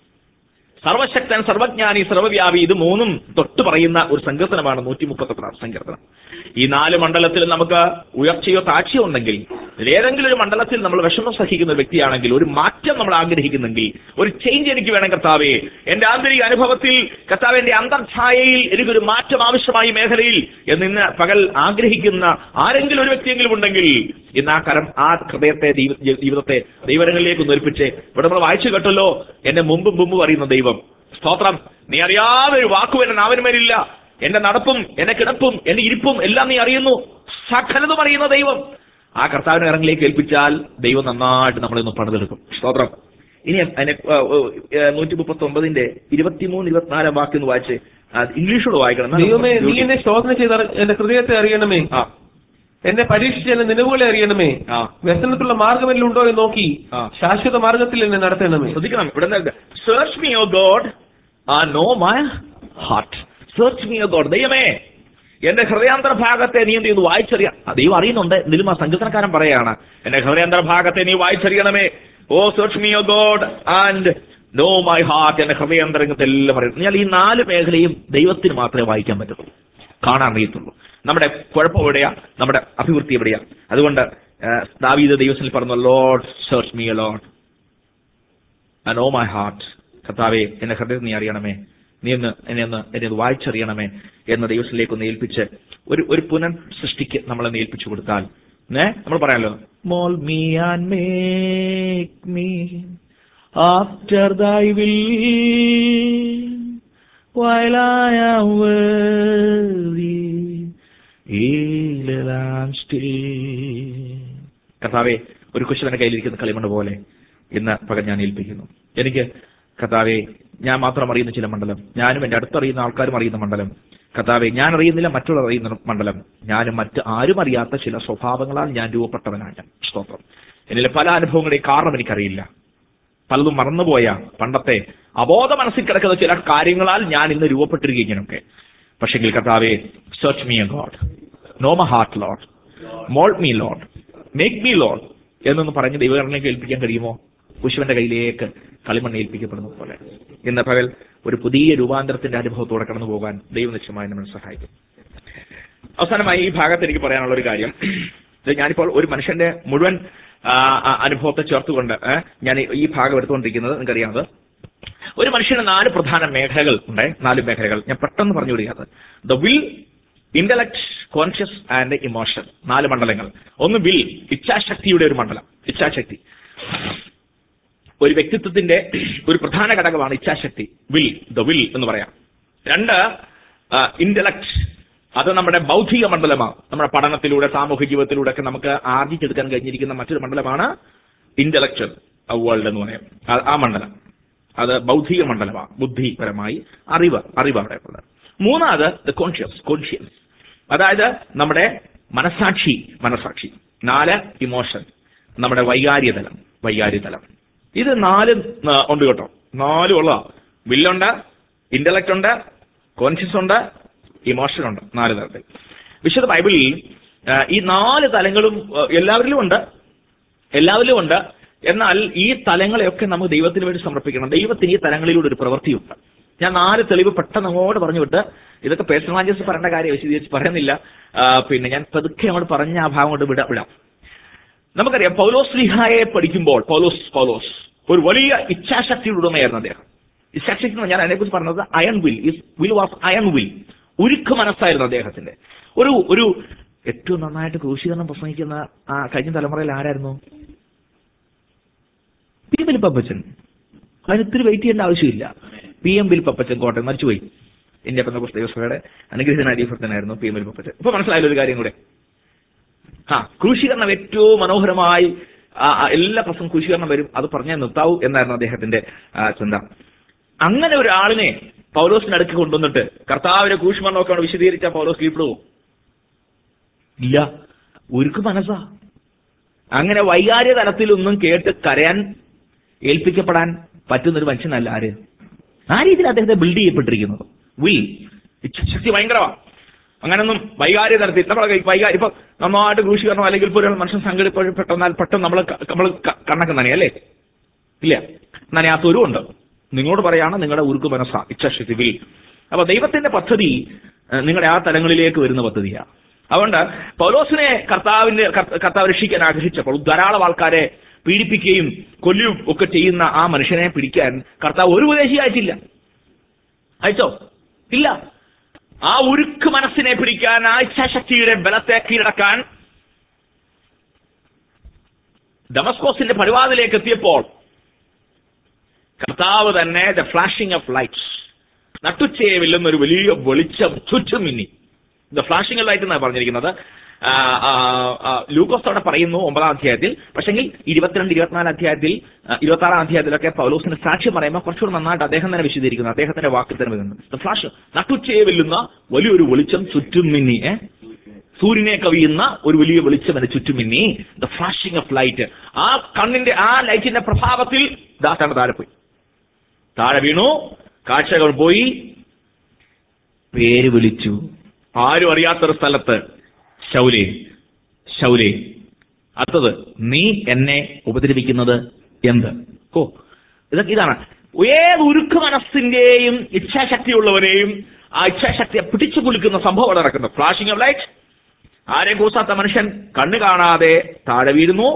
A: സർവശക്തൻ സർവജ്ഞാനി സർവവ്യാപി ഇത് മൂന്നും തൊട്ട് പറയുന്ന ഒരു സങ്കീർത്തനമാണ് നൂറ്റി മുപ്പത്തൊമ്പതാം സങ്കീർത്തനം ഈ നാല് മണ്ഡലത്തിൽ നമുക്ക് ഉയർച്ചയോ താഴ്ചയോ ഉണ്ടെങ്കിൽ ഏതെങ്കിലും ഒരു മണ്ഡലത്തിൽ നമ്മൾ വിഷമം സഹിക്കുന്ന ഒരു വ്യക്തിയാണെങ്കിൽ ഒരു മാറ്റം നമ്മൾ ആഗ്രഹിക്കുന്നെങ്കിൽ ഒരു ചേഞ്ച് എനിക്ക് വേണം കർത്താവേ എന്റെ ആന്തരിക അനുഭവത്തിൽ കർത്താവ് എന്റെ അന്തർഛായയിൽ എനിക്കൊരു മാറ്റം ആവശ്യമായി മേഖലയിൽ എന്ന് ഇന്ന് പകൽ ആഗ്രഹിക്കുന്ന ആരെങ്കിലും ഒരു വ്യക്തിയെങ്കിലും ഉണ്ടെങ്കിൽ ഇന്ന് ആ കരം ആ ഹൃദയത്തെ ദൈവ- ജീവിതത്തെ ദൈവരങ്ങളിലേക്ക് ഒന്ന് ഒരുപ്പിച്ച് ഇവിടെ നമ്മൾ വായിച്ചു കേട്ടല്ലോ എന്നെ മുമ്പും മുമ്പും അറിയുന്ന ദൈവം സ്തോത്രം നീ അറിയാതെ ഒരു വാക്കും എന്റെ നാവിനുമേലില്ല എന്റെ നടപ്പും എന്റെ കിടപ്പും എന്റെ ഇരിപ്പും എല്ലാം നീ അറിയുന്നു സകലതും അറിയുന്ന ദൈവം ആ കർത്താവിനെ ഇറങ്ങിലേക്ക് ഏൽപ്പിച്ചാൽ ദൈവം നന്നായിട്ട് നമ്മളെ ഒന്ന് പണിതെടുക്കും സ്തോത്രം ഇനി അതിനെ നൂറ്റി മുപ്പത്തി ഒമ്പതിന്റെ ഇരുപത്തിമൂന്ന് ഇരുപത്തിനാലാം വാക്യം ഒന്ന് വായിച്ച് ആ, ഇംഗ്ലീഷോട് വായിക്കണം എന്നാ
B: ദൈവമേ നീ
A: നമുക്ക്
B: എന്നെ ശോധന ചെയ്ത എന്റെ ഹൃദയത്തെ അറിയണമേ
A: ആ
B: എന്നെ പരീക്ഷിച്ച് എന്റെ നിലവുകളെ അറിയണമേ
A: ആ
B: വ്യസനത്തിലുള്ള മാർഗമെല്ലാം ഉണ്ടോ എന്ന് നോക്കി
A: ആ.
B: ശാശ്വത മാർഗത്തിൽ എന്നെ നടത്തണമേ
A: ശ്രദ്ധിക്കണം ഇവിടെ search me O God ah know my heart search me O God ദൈവമേ എന്റെ ഹൃദയാന്തര ഭാഗത്തെ നീ എന്ത് ചെയ്തു വായിച്ചറിയാം ആ, ദൈവം അറിയുന്നുണ്ട് ഇതിലും ആ സങ്കീർത്തനക്കാരൻ പറയാണ് എന്റെ ഹൃദയാന്തര ഭാഗത്തെ നീ വായിച്ചറിയണമേ O search me O God and know my heart എന്റെ ഹൃദയാന്തരംഗത്തെ എല്ലാം പറയുന്നു ഞാൻ ഈ നാല് മേഖലയും ദൈവത്തിന് മാത്രമേ വായിക്കാൻ പറ്റത്തുള്ളൂ കാണാൻ അറിയത്തുള്ളൂ നമ്മുടെ കുഴപ്പം എവിടെയാ നമ്മുടെ അഭിവൃദ്ധി എവിടെയാ അതുകൊണ്ട് ആ, ദാവീദ് ദൈവത്തിൽ പറഞ്ഞു Lord search me Lord know my heart കർത്താവെ എന്റെ ഹൃദയം നീ അറിയണമേ നീ ഒന്ന് എന്നെ ഒന്ന് എന്നെ ഒന്ന് വായിച്ചറിയണമേ എന്ന ദൈവത്തിലേക്ക് ഒന്ന് ഏൽപ്പിച്ച് ഒരു ഒരു പുനഃ സൃഷ്ടിക്ക് നമ്മളെ ഏൽപ്പിച്ചു കൊടുത്താൽ ഏ നമ്മൾ പറയാലോ mould me and make me after thy will while I am worthy, till I'm still. കർത്താവെ ഒരു കുശവന്റെ കയ്യിലിരിക്കുന്ന കളിമണ്ണ് പോലെ ഇന്ന് പകൽ ഞാൻ ഏൽപ്പിക്കുന്നു എനിക്ക് കർത്താവെ ഞാൻ മാത്രം അറിയുന്ന ചില മണ്ഡലം ഞാനും എൻ്റെ അടുത്തറിയുന്ന ആൾക്കാരും അറിയുന്ന മണ്ഡലം കർത്താവെ ഞാൻ അറിയുന്നില്ല മറ്റുള്ളവർ അറിയുന്ന മണ്ഡലം ഞാനും മറ്റ് ആരും അറിയാത്ത ചില സ്വഭാവങ്ങളാൽ ഞാൻ രൂപപ്പെട്ടവനാണ് സ്തോത്രം എന്നിലെ പല അനുഭവങ്ങളുടെയും കാരണം എനിക്കറിയില്ല പലതും മറന്നുപോയ പണ്ടത്തെ അബോധ മനസ്സിൽ കിടക്കുന്ന ചില കാര്യങ്ങളാൽ ഞാൻ ഇന്ന് രൂപപ്പെട്ടിരിക്കുന്നൊക്കെ പക്ഷെങ്കിൽ കർത്താവെ search me O God know my heart Lord mould me Lord make me Lord എന്നൊന്ന് പറഞ്ഞ് ദൈവകരണനെ ഏൽപ്പിക്കാൻ കഴിയുമോ കുശുവന്റെ കയ്യിലേക്ക് കളിമണ്ണ് ഏൽപ്പിക്കപ്പെടുന്നത് പോലെ ഇന്ന് പകൽ ഒരു പുതിയ രൂപാന്തരത്തിന്റെ അനുഭവത്തോടെ കടന്നു പോകാൻ ദൈവം നിശ്ചയമായി നമ്മളെ സഹായിക്കും അവസാനമായി ഈ ഭാഗത്ത് എനിക്ക് പറയാനുള്ള ഒരു കാര്യം ഇത് ഞാനിപ്പോൾ ഒരു മനുഷ്യന്റെ മുഴുവൻ ആ, ആ, അനുഭവത്തെ ചേർത്തുകൊണ്ട് ഏ, ഞാൻ ഈ- ഈ ഭാഗം എടുത്തുകൊണ്ടിരിക്കുന്നത് നിങ്ങൾക്കറിയാമത് ഒരു മനുഷ്യന് നാല് പ്രധാന മേഖലകൾ ഉണ്ട് നാല് മേഖലകൾ ഞാൻ പെട്ടെന്ന് പറഞ്ഞു വിടുകയാണ് the will intellect conscious and emotion നാല് മണ്ഡലങ്ങൾ ഒന്ന് വിൽ ഇച്ഛാശക്തിയുടെ ഒരു മണ്ഡലം ഇച്ഛാശക്തി ഒരു വ്യക്തിത്വത്തിന്റെ ഒരു പ്രധാന ഘടകമാണ് ഇച്ഛാശക്തി വിൽ ദ വിൽ എന്ന് പറയാം രണ്ട് ഇന്റലക്ട് അത് നമ്മുടെ ബൗദ്ധിക മണ്ഡലമാണ് നമ്മുടെ പഠനത്തിലൂടെ സാമൂഹ്യ ജീവിതത്തിലൂടെ ഒക്കെ നമുക്ക് ആർജിച്ചെടുക്കാൻ കഴിഞ്ഞിരിക്കുന്ന മറ്റൊരു മണ്ഡലമാണ് ഇന്റലക്ച്വൽ വേൾഡ് എന്ന് പറയാം ആ- ആ മണ്ഡലം അത് ബൗദ്ധിക മണ്ഡലമാണ് ബുദ്ധിപരമായി അറിവ് അറിവ് അവിടെ ഉള്ളത് മൂന്നാമത് ദ കോൺഷ്യസ് കോൺഷ്യൻസ് അതായത് നമ്മുടെ മനസാക്ഷി മനസാക്ഷി നാല് ഇമോഷൻ നമ്മുടെ വൈകാര്യ തലം വൈകാര്യ തലം ഇത് നാലും ആ, ഉണ്ട് കേട്ടോ നാലും ഉള്ള വില്ലുണ്ട് ഇന്റലക്ട് ഉണ്ട് കോൺഷ്യസ് ഉണ്ട് ഇമോഷൻ ഉണ്ട് നാല് തലത്തിൽ വിശുദ്ധ ബൈബിളിൽ ആ, ഈ നാല് തലങ്ങളും ആ, എല്ലാവരിലും ഉണ്ട് എല്ലാവരിലും ഉണ്ട് എന്നാൽ ഈ തലങ്ങളെയൊക്കെ നമുക്ക് ദൈവത്തിന് വേണ്ടി സമർപ്പിക്കണം ദൈവത്തിന് ഈ തലങ്ങളിലൂടെ ഒരു പ്രവൃത്തിയുണ്ട് ഞാൻ നാല് തെളിവ് പെട്ടെന്ന് അങ്ങോട്ട് പറഞ്ഞു വിട്ട് ഇതൊക്കെ പേഴ്സണലൈസേഴ്സ് പറയേണ്ട കാര്യം വിശദീകരിച്ച് പറയുന്നില്ല ആ, പിന്നെ ഞാൻ പതുക്കെ അങ്ങോട്ട് പറഞ്ഞ ആ ഭാഗം കൊണ്ട് വിടാം വിടാം നമുക്കറിയാം പൗലോസ് ലിഹായെ പഠിക്കുമ്പോൾ പൗലോസ് പൗലോസ് ഒരു വലിയ ഇച്ഛാശക്തിയുടെ ഉടമയായിരുന്നു അദ്ദേഹം ഇച്ഛാശക്തി എന്ന് ഞാൻ അതിനെക്കുറിച്ച് പറഞ്ഞത് iron will will was iron will ഉരുക്ക് മനസ്സായിരുന്നു അദ്ദേഹത്തിന്റെ ഒരു ഒരു ഏറ്റവും നന്നായിട്ട് ക്രൂശീകരണം പ്രസംഗിക്കുന്ന ആ കഴിഞ്ഞ തലമുറയിൽ ആരായിരുന്നു പി എം ബിൽപ്പച്ചൻ അതിന് ഇത്തിരി വെയിറ്റ് ചെയ്യേണ്ട ആവശ്യമില്ല പി എം ബിൽപ്പച്ചൻ കോട്ടയം മരിച്ചുപോയി ഇന്ത്യ പെന്തക്കോസ്ത് ദേവസഭയുടെ അനുഗ്രഹീതനായ അടിയഭക്തനായിരുന്നു പി എം ബിൽപ്പച്ചൻ ഇപ്പൊ മനസ്സിലായല്ലോ ഒരു കാര്യം കൂടെ ആ ക്രൂശീകരണം ഏറ്റവും മനോഹരമായി ആ, ആ, എല്ലാ പ്രശ്നം ക്രൂശീകരണം വരും അത് പറഞ്ഞാൽ നിർത്താവൂ എന്നായിരുന്നു അദ്ദേഹത്തിന്റെ ആ, ചിന്ത അങ്ങനെ ഒരാളിനെ പൗലോസിന്റെ അടുക്ക് കൊണ്ടുവന്നിട്ട് കർത്താവിന്റെ ക്രൂശുമരണമൊക്കെ അവിടെ വിശദീകരിച്ച പൗലോസ് കീഴ്പ്പെടുവോ ഇല്ല ഒരുക്ക് മനസ്സാ അങ്ങനെ വൈകാര്യ തലത്തിലൊന്നും കേട്ട് കരയാൻ ഏൽപ്പിക്കപ്പെടാൻ പറ്റുന്ന ഒരു മനുഷ്യനല്ല ആര് ആ രീതിയിൽ അദ്ദേഹത്തെ ബിൽഡ് ചെയ്യപ്പെട്ടിരിക്കുന്നത് വിൽ ഇച്ഛാശക്തി ഭയങ്കരമാണ് അങ്ങനൊന്നും വൈകാര്യ തലത്തിൽ നമ്മൾ വൈകാര്യ ഇപ്പൊ നന്നായിട്ട് ക്രൂശീകരണം അല്ലെങ്കിൽ ഇപ്പോൾ ഒരു മനുഷ്യൻ സങ്കടപ്പെട്ടെന്നാൽ പെട്ടെന്ന് നമ്മൾ നമ്മൾ കണ്ണൊക്കെ നനയും അല്ലേ ഇല്ല നനയാത്തൊരു ഉണ്ട് നിങ്ങളോട് പറയാണ് നിങ്ങളുടെ ഉരുക്ക് മനസ്സ ഇച്ഛാശക്തി വിൽ അപ്പൊ ദൈവത്തിന്റെ പദ്ധതി ഏഹ്, നിങ്ങളുടെ ആ തലങ്ങളിലേക്ക് വരുന്ന പദ്ധതിയാണ് അതുകൊണ്ട് പൗലോസിനെ കർത്താവിന്റെ കർത്ത- കർത്താവ് രക്ഷിക്കാൻ ആഗ്രഹിച്ചപ്പോൾ ധാരാളം ആൾക്കാരെ പീഡിപ്പിക്കുകയും കൊല്ലുകയും ഒക്കെ ചെയ്യുന്ന ആ മനുഷ്യനെ പിടിക്കാൻ കർത്താവ് ഒരു ഉപദേശി അയച്ചില്ല അയച്ചോ ഇല്ല ആ ഉരുക്ക് മനസ്സിനെ പിടിക്കാൻ ആ ഇച്ഛാശക്തിയുടെ ബലത്തെ കീഴടക്കാൻ ഡമസ്കോസിന്റെ പടിവാതിലേക്ക് എത്തിയപ്പോൾ കർത്താവ് തന്നെ ദ ഫ്ലാഷിംഗ് ഓഫ് ലൈറ്റ്സ് നട്ടുച്ചയെ വില്ലുന്ന ഒരു വലിയ വെളിച്ചം ചുറ്റും മിന്നി ദ ഫ്ലാഷിംഗ് ലൈറ്റ് എന്നാണ് പറഞ്ഞിരിക്കുന്നത് ആ, ആ, ആ, ലൂക്കോസ് അവിടെ പറയുന്നു ഒമ്പതാം അധ്യായത്തിൽ പക്ഷെങ്കിൽ ഇരുപത്തിരണ്ട് ഇരുപത്തിനാല് അധ്യായത്തിൽ ഇരുപത്തി ആറാം അധ്യായത്തിലൊക്കെ പൗലോസിന് സാക്ഷ്യം പറയുമ്പോൾ കുറച്ചുകൂടെ നന്നായിട്ട് അദ്ദേഹം തന്നെ വിശദീകരിക്കുന്നു അദ്ദേഹത്തിന്റെ വാക്കിൽ തന്നെ വരുന്നു ദ ഫ്ലാഷ് നട്ടുച്ചയെ വെല്ലുന്ന വലിയൊരു വെളിച്ചം ചുറ്റും മിന്നി ഏ സൂര്യനെ കവിയുന്ന ഒരു വലിയ വെളിച്ചം അതിന് ചുറ്റും മിന്നി ദ ഫ്ലാഷിംഗ് ഓഫ് ലൈറ്റ് ആ കണ്ണിന്റെ ആ ലൈറ്റിന്റെ പ്രഭാവത്തിൽ ദാസാണ് താഴെ പോയി താഴെ വീണു കാഴ്ചകൾ പോയി പേര് വിളിച്ചു ആരും അറിയാത്തൊരു സ്ഥലത്ത് ശൗലേ ശൗലേ അടുത്തത് നീ എന്നെ ഉപദ്രവിക്കുന്നത് എന്ത് ഓ ഇതൊക്കെ ഇതാണ് ഏത് ഉരുക്ക് മനസ്സിന്റെയും ഇച്ഛാശക്തിയുള്ളവരെയും ആ ഇച്ഛാശക്തിയെ പിടിച്ചു കുലുക്കുന്ന സംഭവം അവിടെ നടക്കുന്നു ഫ്ലാഷിംഗ് ഓഫ് ലൈറ്റ് ആരെയും കൂസാത്ത മനുഷ്യൻ കണ്ണ് കാണാതെ താഴെ വീഴുന്നു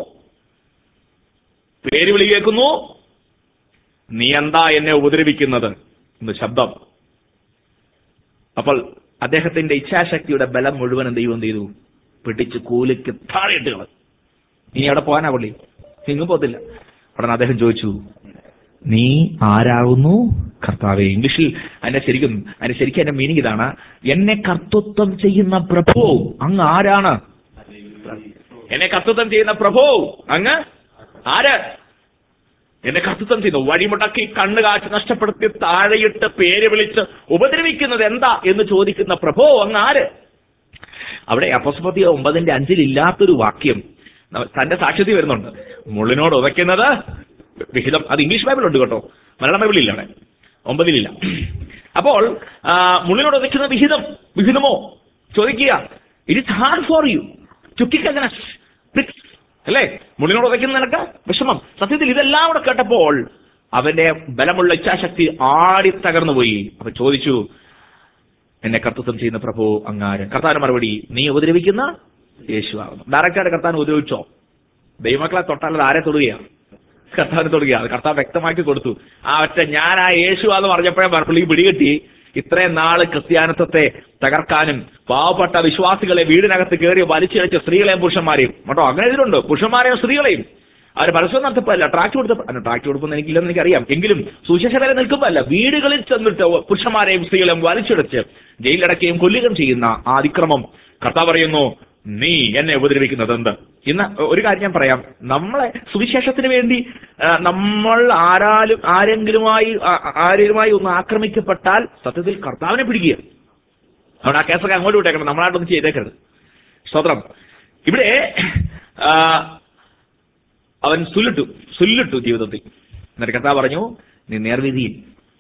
A: പേര് വിളി കേൾക്കുന്നു നീ എന്താ എന്നെ ഉപദ്രവിക്കുന്നത് എന്ന് ശബ്ദം അപ്പോൾ അദ്ദേഹത്തിന്റെ ഇച്ഛാശക്തിയുടെ ബലം മുഴുവൻ എന്ത് ദൈവം എന്ത് ചെയ്തു പിടിച്ച് കൂലിക്ക് താഴെ ഇട്ട് കളഞ്ഞു ഇനി അവിടെ പോകാനാ പുള്ളി എങ്ങും പോകത്തില്ല ഉടനെ അദ്ദേഹം ചോദിച്ചു നീ ആരാകുന്നു കർത്താവെ ഇംഗ്ലീഷിൽ അതിന്റെ ശരിക്കും അതിന്റെ ശരിക്കും അതിന്റെ മീനിങ് ഇതാണ് എന്നെ കർത്തൃത്വം ചെയ്യുന്ന പ്രഭു അങ്ങ് ആരാണ് എന്നെ കർത്തൃത്വം ചെയ്യുന്ന പ്രഭു അങ്ങ് ആര് എന്നെ കർത്തൃത്വം ചെയ്തു വഴിമുടക്കി കണ്ണ് കാഴ്ച നഷ്ടപ്പെടുത്തി താഴെയിട്ട് പേര് വിളിച്ച് ഉപദ്രവിക്കുന്നത് എന്താ എന്ന് ചോദിക്കുന്ന പ്രഭോ അങ്ങ് ആര് അവിടെ അപ്പസ്പതി ഒമ്പതിന്റെ അഞ്ചിൽ ഇല്ലാത്തൊരു വാക്യം ന- തന്റെ സാക്ഷ്യത്തിൽ വരുന്നുണ്ട് മുള്ളിനോട് ഉതയ്ക്കുന്നത് വിഹിതം അത് ഇംഗ്ലീഷ് ബൈബിൾ ഉണ്ട് കേട്ടോ മലയാളം ബൈബിൾ ഇല്ല അവിടെ ഒമ്പതിലില്ല അപ്പോൾ ആ, മുള്ളിനോട് ഉതയ്ക്കുന്ന വിഹിതം വിഹിതമോ ചോദിക്കുക it is hard for you to kick against അല്ലേ മുള്ളിനോട് ഉതയ്ക്കുന്ന നിനക്ക് വിഷമം സത്യത്തിൽ ഇതെല്ലാം കൂടെ കേട്ടപ്പോൾ അവന്റെ ബലമുള്ള ഇച്ഛാശക്തി ആടി തകർന്നു പോയി അപ്പൊ ചോദിച്ചു എന്നെ കർത്തൃത്വം ചെയ്യുന്ന പ്രഭു അങ്ങാര് കർത്താവിന് മറുപടി നീ ഉപദ്രവിക്കുന്ന യേശു ആകുന്നു ഡയറക്റ്റായിട്ട് കർത്താൻ ഉപദ്രവിച്ചോ ദൈവമക്കളെ തൊട്ടാൽ അത് ആരെ തൊടുകയാണ് കർത്താവിനെ തൊടുകയാണ് കർത്താവ് വ്യക്തമാക്കി കൊടുത്തു ആ ഒറ്റ ഞാൻ ആ യേശു എന്ന് പറഞ്ഞപ്പോഴേ പുള്ളി പിടികിട്ടി ഇത്രയും നാള് ക്രിസ്ത്യാനിത്വത്തെ തകർക്കാനും പാവപ്പെട്ട വിശ്വാസികളെ വീടിനകത്ത് കയറി വലിച്ചിഴച്ച സ്ത്രീകളെയും പുരുഷന്മാരെയും കേട്ടോ അങ്ങനെ ഇതിലുണ്ട് പുരുഷന്മാരെയും സ്ത്രീകളെയും അവർ പരസ്യം നടത്തപ്പല്ല ട്രാക്ട് കൊടുത്തപ്പോ ട്രാക്ട് കൊടുക്കുന്ന എനിക്കില്ലെന്ന് എനിക്കറിയാം എങ്കിലും സുശേഷ വരെ നിൽക്കുമ്പല്ല വീടുകളിൽ ചെന്നിട്ട് പുരുഷന്മാരെയും സ്ത്രീകളെയും വലിച്ചിടച്ച് ജയിലടക്കുകയും കൊല്ലുകയും ചെയ്യുന്ന ആ അതിക്രമം കർത്താവ് പറയുന്നു നീ എന്നെ ഉപദ്രവിക്കുന്നത് എന്ത് ഇന്ന് ഒരു കാര്യം ഞാൻ പറയാം നമ്മളെ സുവിശേഷത്തിന് വേണ്ടി ആ, നമ്മൾ ആരാലും ആരെങ്കിലുമായി ആ- ആരെങ്കിലുമായി ഒന്ന് ആക്രമിക്കപ്പെട്ടാൽ സത്യത്തിൽ കർത്താവിനെ പിടിക്കുക അവിടെ ആ കേസൊക്കെ അങ്ങോട്ട് വിട്ടേക്കണം നമ്മളായിട്ടൊന്നും ചെയ്തേക്കരുത് സ്തോത്രം ഇവിടെ ആ, അവൻ സുല്ലിട്ടു സുല്ലിട്ടു ജീവിതത്തിൽ എന്നിട്ട് കർത്താവ് പറഞ്ഞു നീ നേർവിധിയിൽ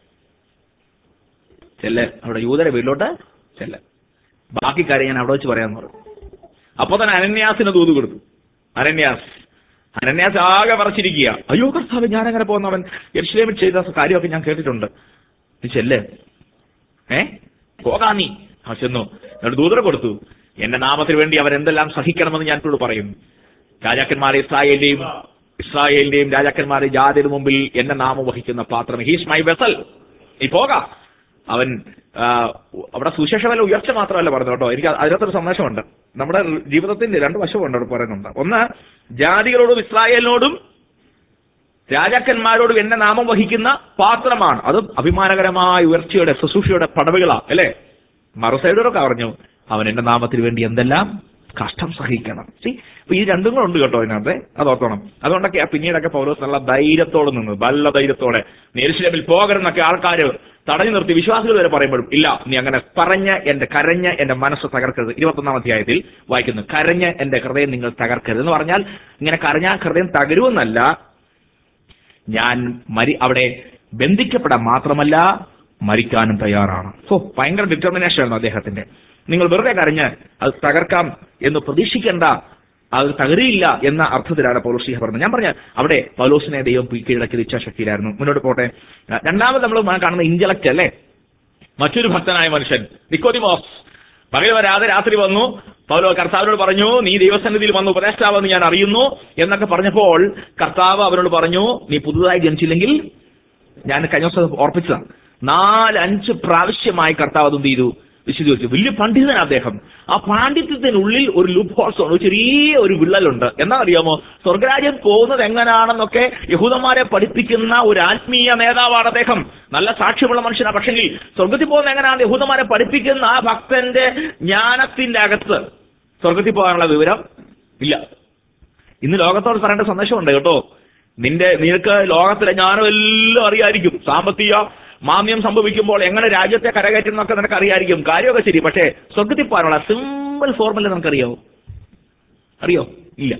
A: ചെല്ല് അവിടെ യൂതരെ വീട്ടിലോട്ട് ചെല്ല് ബാക്കി കാര്യം ഞാൻ അവിടെ വെച്ച് പറയാന്ന് പറഞ്ഞു അപ്പൊ തന്നെ അനന്യാസിന് തൂത് കൊടുത്തു അനന്യാസ് അനന്യാസ് ആകെ പറച്ചിരിക്കുക അയ്യോ കർത്താവ് ഞാൻ അങ്ങനെ പോകുന്നവൻ യെരുശലേമിൽ ചെയ്ത കാര്യമൊക്കെ ഞാൻ കേട്ടിട്ടുണ്ട് നീ ചെല്ലേ ഏ പോകാ നീ ആ ചെന്നു എന്നിട്ട് ദൂതര കൊടുത്തു എന്റെ നാമത്തിന് വേണ്ടി അവൻ എന്തെല്ലാം സഹിക്കണമെന്ന് ഞാൻ ഇപ്പോൾ പറയും രാജാക്കന്മാരെ ഇസ്രായേലിന്റെയും ഇസ്രായേലിന്റെയും രാജാക്കന്മാരെ ജാതിയുടെ മുമ്പിൽ എന്റെ നാമം വഹിക്കുന്ന പാത്രം ഹീസ് മൈ വെസൽ നീ പോകാ അവൻ ആ, അവിടെ സുശേഷമല്ല ഉയർച്ച മാത്രമല്ല പറഞ്ഞു കേട്ടോ എനിക്ക് അതിനകത്തൊരു സന്ദേശമുണ്ട് നമ്മുടെ ജീവിതത്തിന്റെ രണ്ട് വശമുണ്ട് അവിടെ പറയുന്നുണ്ട് ഒന്ന് ജാതികളോടും ഇസ്രായേലിനോടും രാജാക്കന്മാരോടും എന്നെ നാമം വഹിക്കുന്ന പാത്രമാണ് അത് അഭിമാനകരമായ ഉയർച്ചയുടെ ശുശ്രൂഷയുടെ പടവുകളാ അല്ലേ മറുസൈഡറൊക്കെ പറഞ്ഞു അവൻ എന്റെ നാമത്തിന് വേണ്ടി എന്തെല്ലാം കഷ്ടം സഹിക്കണം സി അപ്പൊ ഈ രണ്ടും കൂടെ ഉണ്ട് കേട്ടോ അതിനകത്ത് അത് ഓർത്തോണം അതുകൊണ്ടൊക്കെ ആ പിന്നീടൊക്കെ പൗലോസ് നല്ല ധൈര്യത്തോടെ നിന്ന് നല്ല ധൈര്യത്തോടെ നേരിശിലമിൽ പോകരുന്നൊക്കെ ആൾക്കാര് തടഞ്ഞു നിർത്തി വിശ്വാസികൾ വരെ പറയുമ്പോഴും ഇല്ല നീ അങ്ങനെ പറഞ്ഞ് എന്റെ കരഞ്ഞ് എന്റെ മനസ്സ് തകർക്കരുത് ഇരുപത്തൊന്നാം അധ്യായത്തിൽ വായിക്കുന്നു കരഞ്ഞ് എന്റെ ഹൃദയം നിങ്ങൾ തകർക്കരുത് എന്ന് പറഞ്ഞാൽ ഇങ്ങനെ കരഞ്ഞാൽ ഹൃദയം തകരുമെന്നല്ല ഞാൻ മരി അവിടെ ബന്ധിക്കപ്പെടാൻ മാത്രമല്ല മരിക്കാനും തയ്യാറാണ് ഓ ഭയങ്കര ഡിറ്റർമിനേഷൻ ആയിരുന്നു അദ്ദേഹത്തിന്റെ നിങ്ങൾ വെറുതെ കരഞ്ഞ് അത് തകർക്കാം എന്ന് പ്രതീക്ഷിക്കേണ്ട അത് തകരുകയില്ല എന്ന അർത്ഥത്തിലാണ് പൗലോസിഹ പറഞ്ഞത് ഞാൻ പറഞ്ഞ അവിടെ പൗലോസിനെ ദൈവം കീഴടക്കിയ ഇച്ഛാശക്തിയിലായിരുന്നു മുന്നോട്ട് പോട്ടെ ആ, രണ്ടാമത് നമ്മൾ കാണുന്ന ഇന്റലക്ട് അല്ലേ മറ്റൊരു ഭക്തനായ മനുഷ്യൻ നിക്കോദിമോസ് പകൽ വരാതെ രാത്രി വന്നു പൗലോ കർത്താവിനോട് പറഞ്ഞു നീ ദൈവസന്നിധിയിൽ വന്ന് ഉപദേഷ്ടാവെന്ന് ഞാൻ അറിയുന്നു എന്നൊക്കെ പറഞ്ഞപ്പോൾ കർത്താവ് അവരോട് പറഞ്ഞു നീ പുതുതായി ജനിച്ചില്ലെങ്കിൽ ഞാൻ കഴിഞ്ഞ ദിവസം ഓർപ്പിച്ചതാണ് നാലഞ്ച് പ്രാവശ്യമായി കർത്താവ് അതും ചെയ്തു വിശദീകരിച്ചു വലിയ പണ്ഡിതനാണ് അദ്ദേഹം ആ പാണ്ഡിത്യത്തിനുള്ളിൽ ഒരു ലൂപ്പ് ഹോൾസ് ഉണ്ട് ഒരു ചെറിയ ഒരു വിള്ളലുണ്ട് എന്നാ അറിയാമോ സ്വർഗരാജ്യം പോകുന്നത് എങ്ങനെയാണെന്നൊക്കെ യഹൂദന്മാരെ പഠിപ്പിക്കുന്ന ഒരു ആത്മീയ നേതാവാണ് അദ്ദേഹം നല്ല സാക്ഷ്യമുള്ള മനുഷ്യനാണ് പക്ഷെങ്കിൽ സ്വർഗത്തിൽ പോകുന്നത് എങ്ങനെയാണ് യഹൂദന്മാരെ പഠിപ്പിക്കുന്ന ആ ഭക്തന്റെ ജ്ഞാനത്തിന്റെ അകത്ത് സ്വർഗത്തിൽ പോകാനുള്ള വിവരം ഇല്ല ഇന്ന് ലോകത്തോട് പറയേണ്ട സന്ദേശമുണ്ട് കേട്ടോ നിന്റെ നിനക്ക് ലോകത്തിലെ ജ്ഞാനം എല്ലാം അറിയായിരിക്കും സാമ്പത്തിക മാന്യം സംഭവിക്കുമ്പോൾ എങ്ങനെ രാജ്യത്തെ കരകയറ്റും എന്നൊക്കെ നിനക്ക് അറിയായിരിക്കും കാര്യമൊക്കെ ശരി പക്ഷേ സ്വർഗത്തിൽ പോകാനുള്ള സിമ്പിൾ ഫോർമുല നിനക്കറിയാവോ അറിയോ ഇല്ല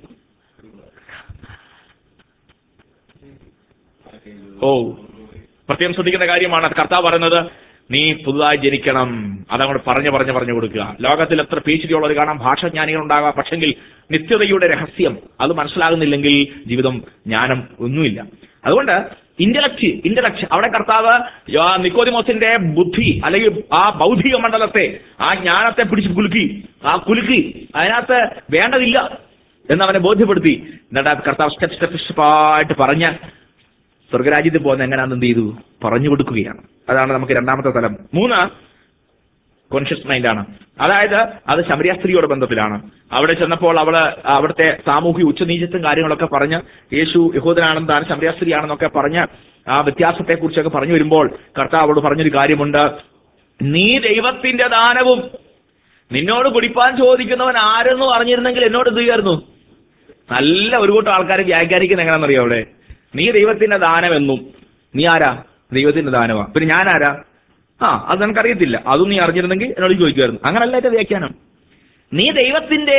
A: ഓ പ്രത്യേകം ശ്രദ്ധിക്കേണ്ട കാര്യമാണ് കർത്താവ് പറയുന്നത് നീ പുതുതായി ജനിക്കണം അതങ്ങോട്ട് പറഞ്ഞു പറഞ്ഞു പറഞ്ഞു കൊടുക്കുക ലോകത്തിൽ എത്ര പി എച്ച് ഡി ഉള്ളവർ കാണാം ഭാഷാജ്ഞാനികൾ ഉണ്ടാകാം പക്ഷെങ്കിൽ നിത്യതയുടെ രഹസ്യം അത് മനസ്സിലാകുന്നില്ലെങ്കിൽ ജീവിതം ജ്ഞാനം ഒന്നുമില്ല അതുകൊണ്ട് ഇന്റലക്ട് ഇന്റലക്ട് അവിടെ കർത്താവ് ആ നിക്കോദിമോസിന്റെ ബുദ്ധി അല്ലെങ്കിൽ ആ ബൗദ്ധിക മണ്ഡലത്തെ ആ ജ്ഞാനത്തെ പിടിച്ച് കുലുക്കി ആ കുലുക്കി അതിനകത്ത് വേണ്ടതില്ല എന്നവനെ ബോധ്യപ്പെടുത്തി എന്നിട്ട് ആ കർത്താവ് സ്റ്റെപ്പ് സ്റ്റെപ്പ് സ്റ്റെപ്പായിട്ട് പറഞ്ഞ് സ്വർഗരാജ്യത്തിൽ പോകുന്ന എങ്ങനെയാണെന്ന് എന്ത് ചെയ്തു പറഞ്ഞു കൊടുക്കുകയാണ് അതാണ് നമുക്ക് രണ്ടാമത്തെ തലം മൂന്ന് കോൺഷ്യസ് മൈൻഡാണ് അതായത് അത് ശമരിയ സ്ത്രീയോട് ബന്ധത്തിലാണ് അവിടെ ചെന്നപ്പോൾ അവള് അവിടുത്തെ സാമൂഹിക ഉച്ചനീചത്വം കാര്യങ്ങളൊക്കെ പറഞ്ഞ് യേശു യഹൂദനാണെന്ന് താൻ ശമരിയ സ്ത്രീയാണെന്നൊക്കെ പറഞ്ഞ് ആ വ്യത്യാസത്തെ കുറിച്ചൊക്കെ പറഞ്ഞു വരുമ്പോൾ കർത്താവ് അവളോട് പറഞ്ഞൊരു കാര്യമുണ്ട് നീ ദൈവത്തിന്റെ ദാനവും നിന്നോട് കുടിപ്പാൻ ചോദിക്കുന്നവൻ ആരെന്ന് പറഞ്ഞിരുന്നെങ്കിൽ എന്നോട് എന്ത് ചെയ്യായിരുന്നു നല്ല ഒരു കൂട്ടം ആൾക്കാർ വ്യാഖ്യാനിക്കുന്ന എങ്ങനെയാണെന്നറിയോ അവിടെ നീ ദൈവത്തിന്റെ ദാനമെന്നും നീ ആരാ ദൈവത്തിന്റെ ദാനമാ പിന്നെ ഞാൻ ആരാ ആ അത് നിനക്കറിയത്തില്ല അതും നീ അറിഞ്ഞിരുന്നെങ്കിൽ എന്നോട് ചോദിക്കുമായിരുന്നു അങ്ങനല്ല എന്റെ വ്യാഖ്യാനം നീ ദൈവത്തിന്റെ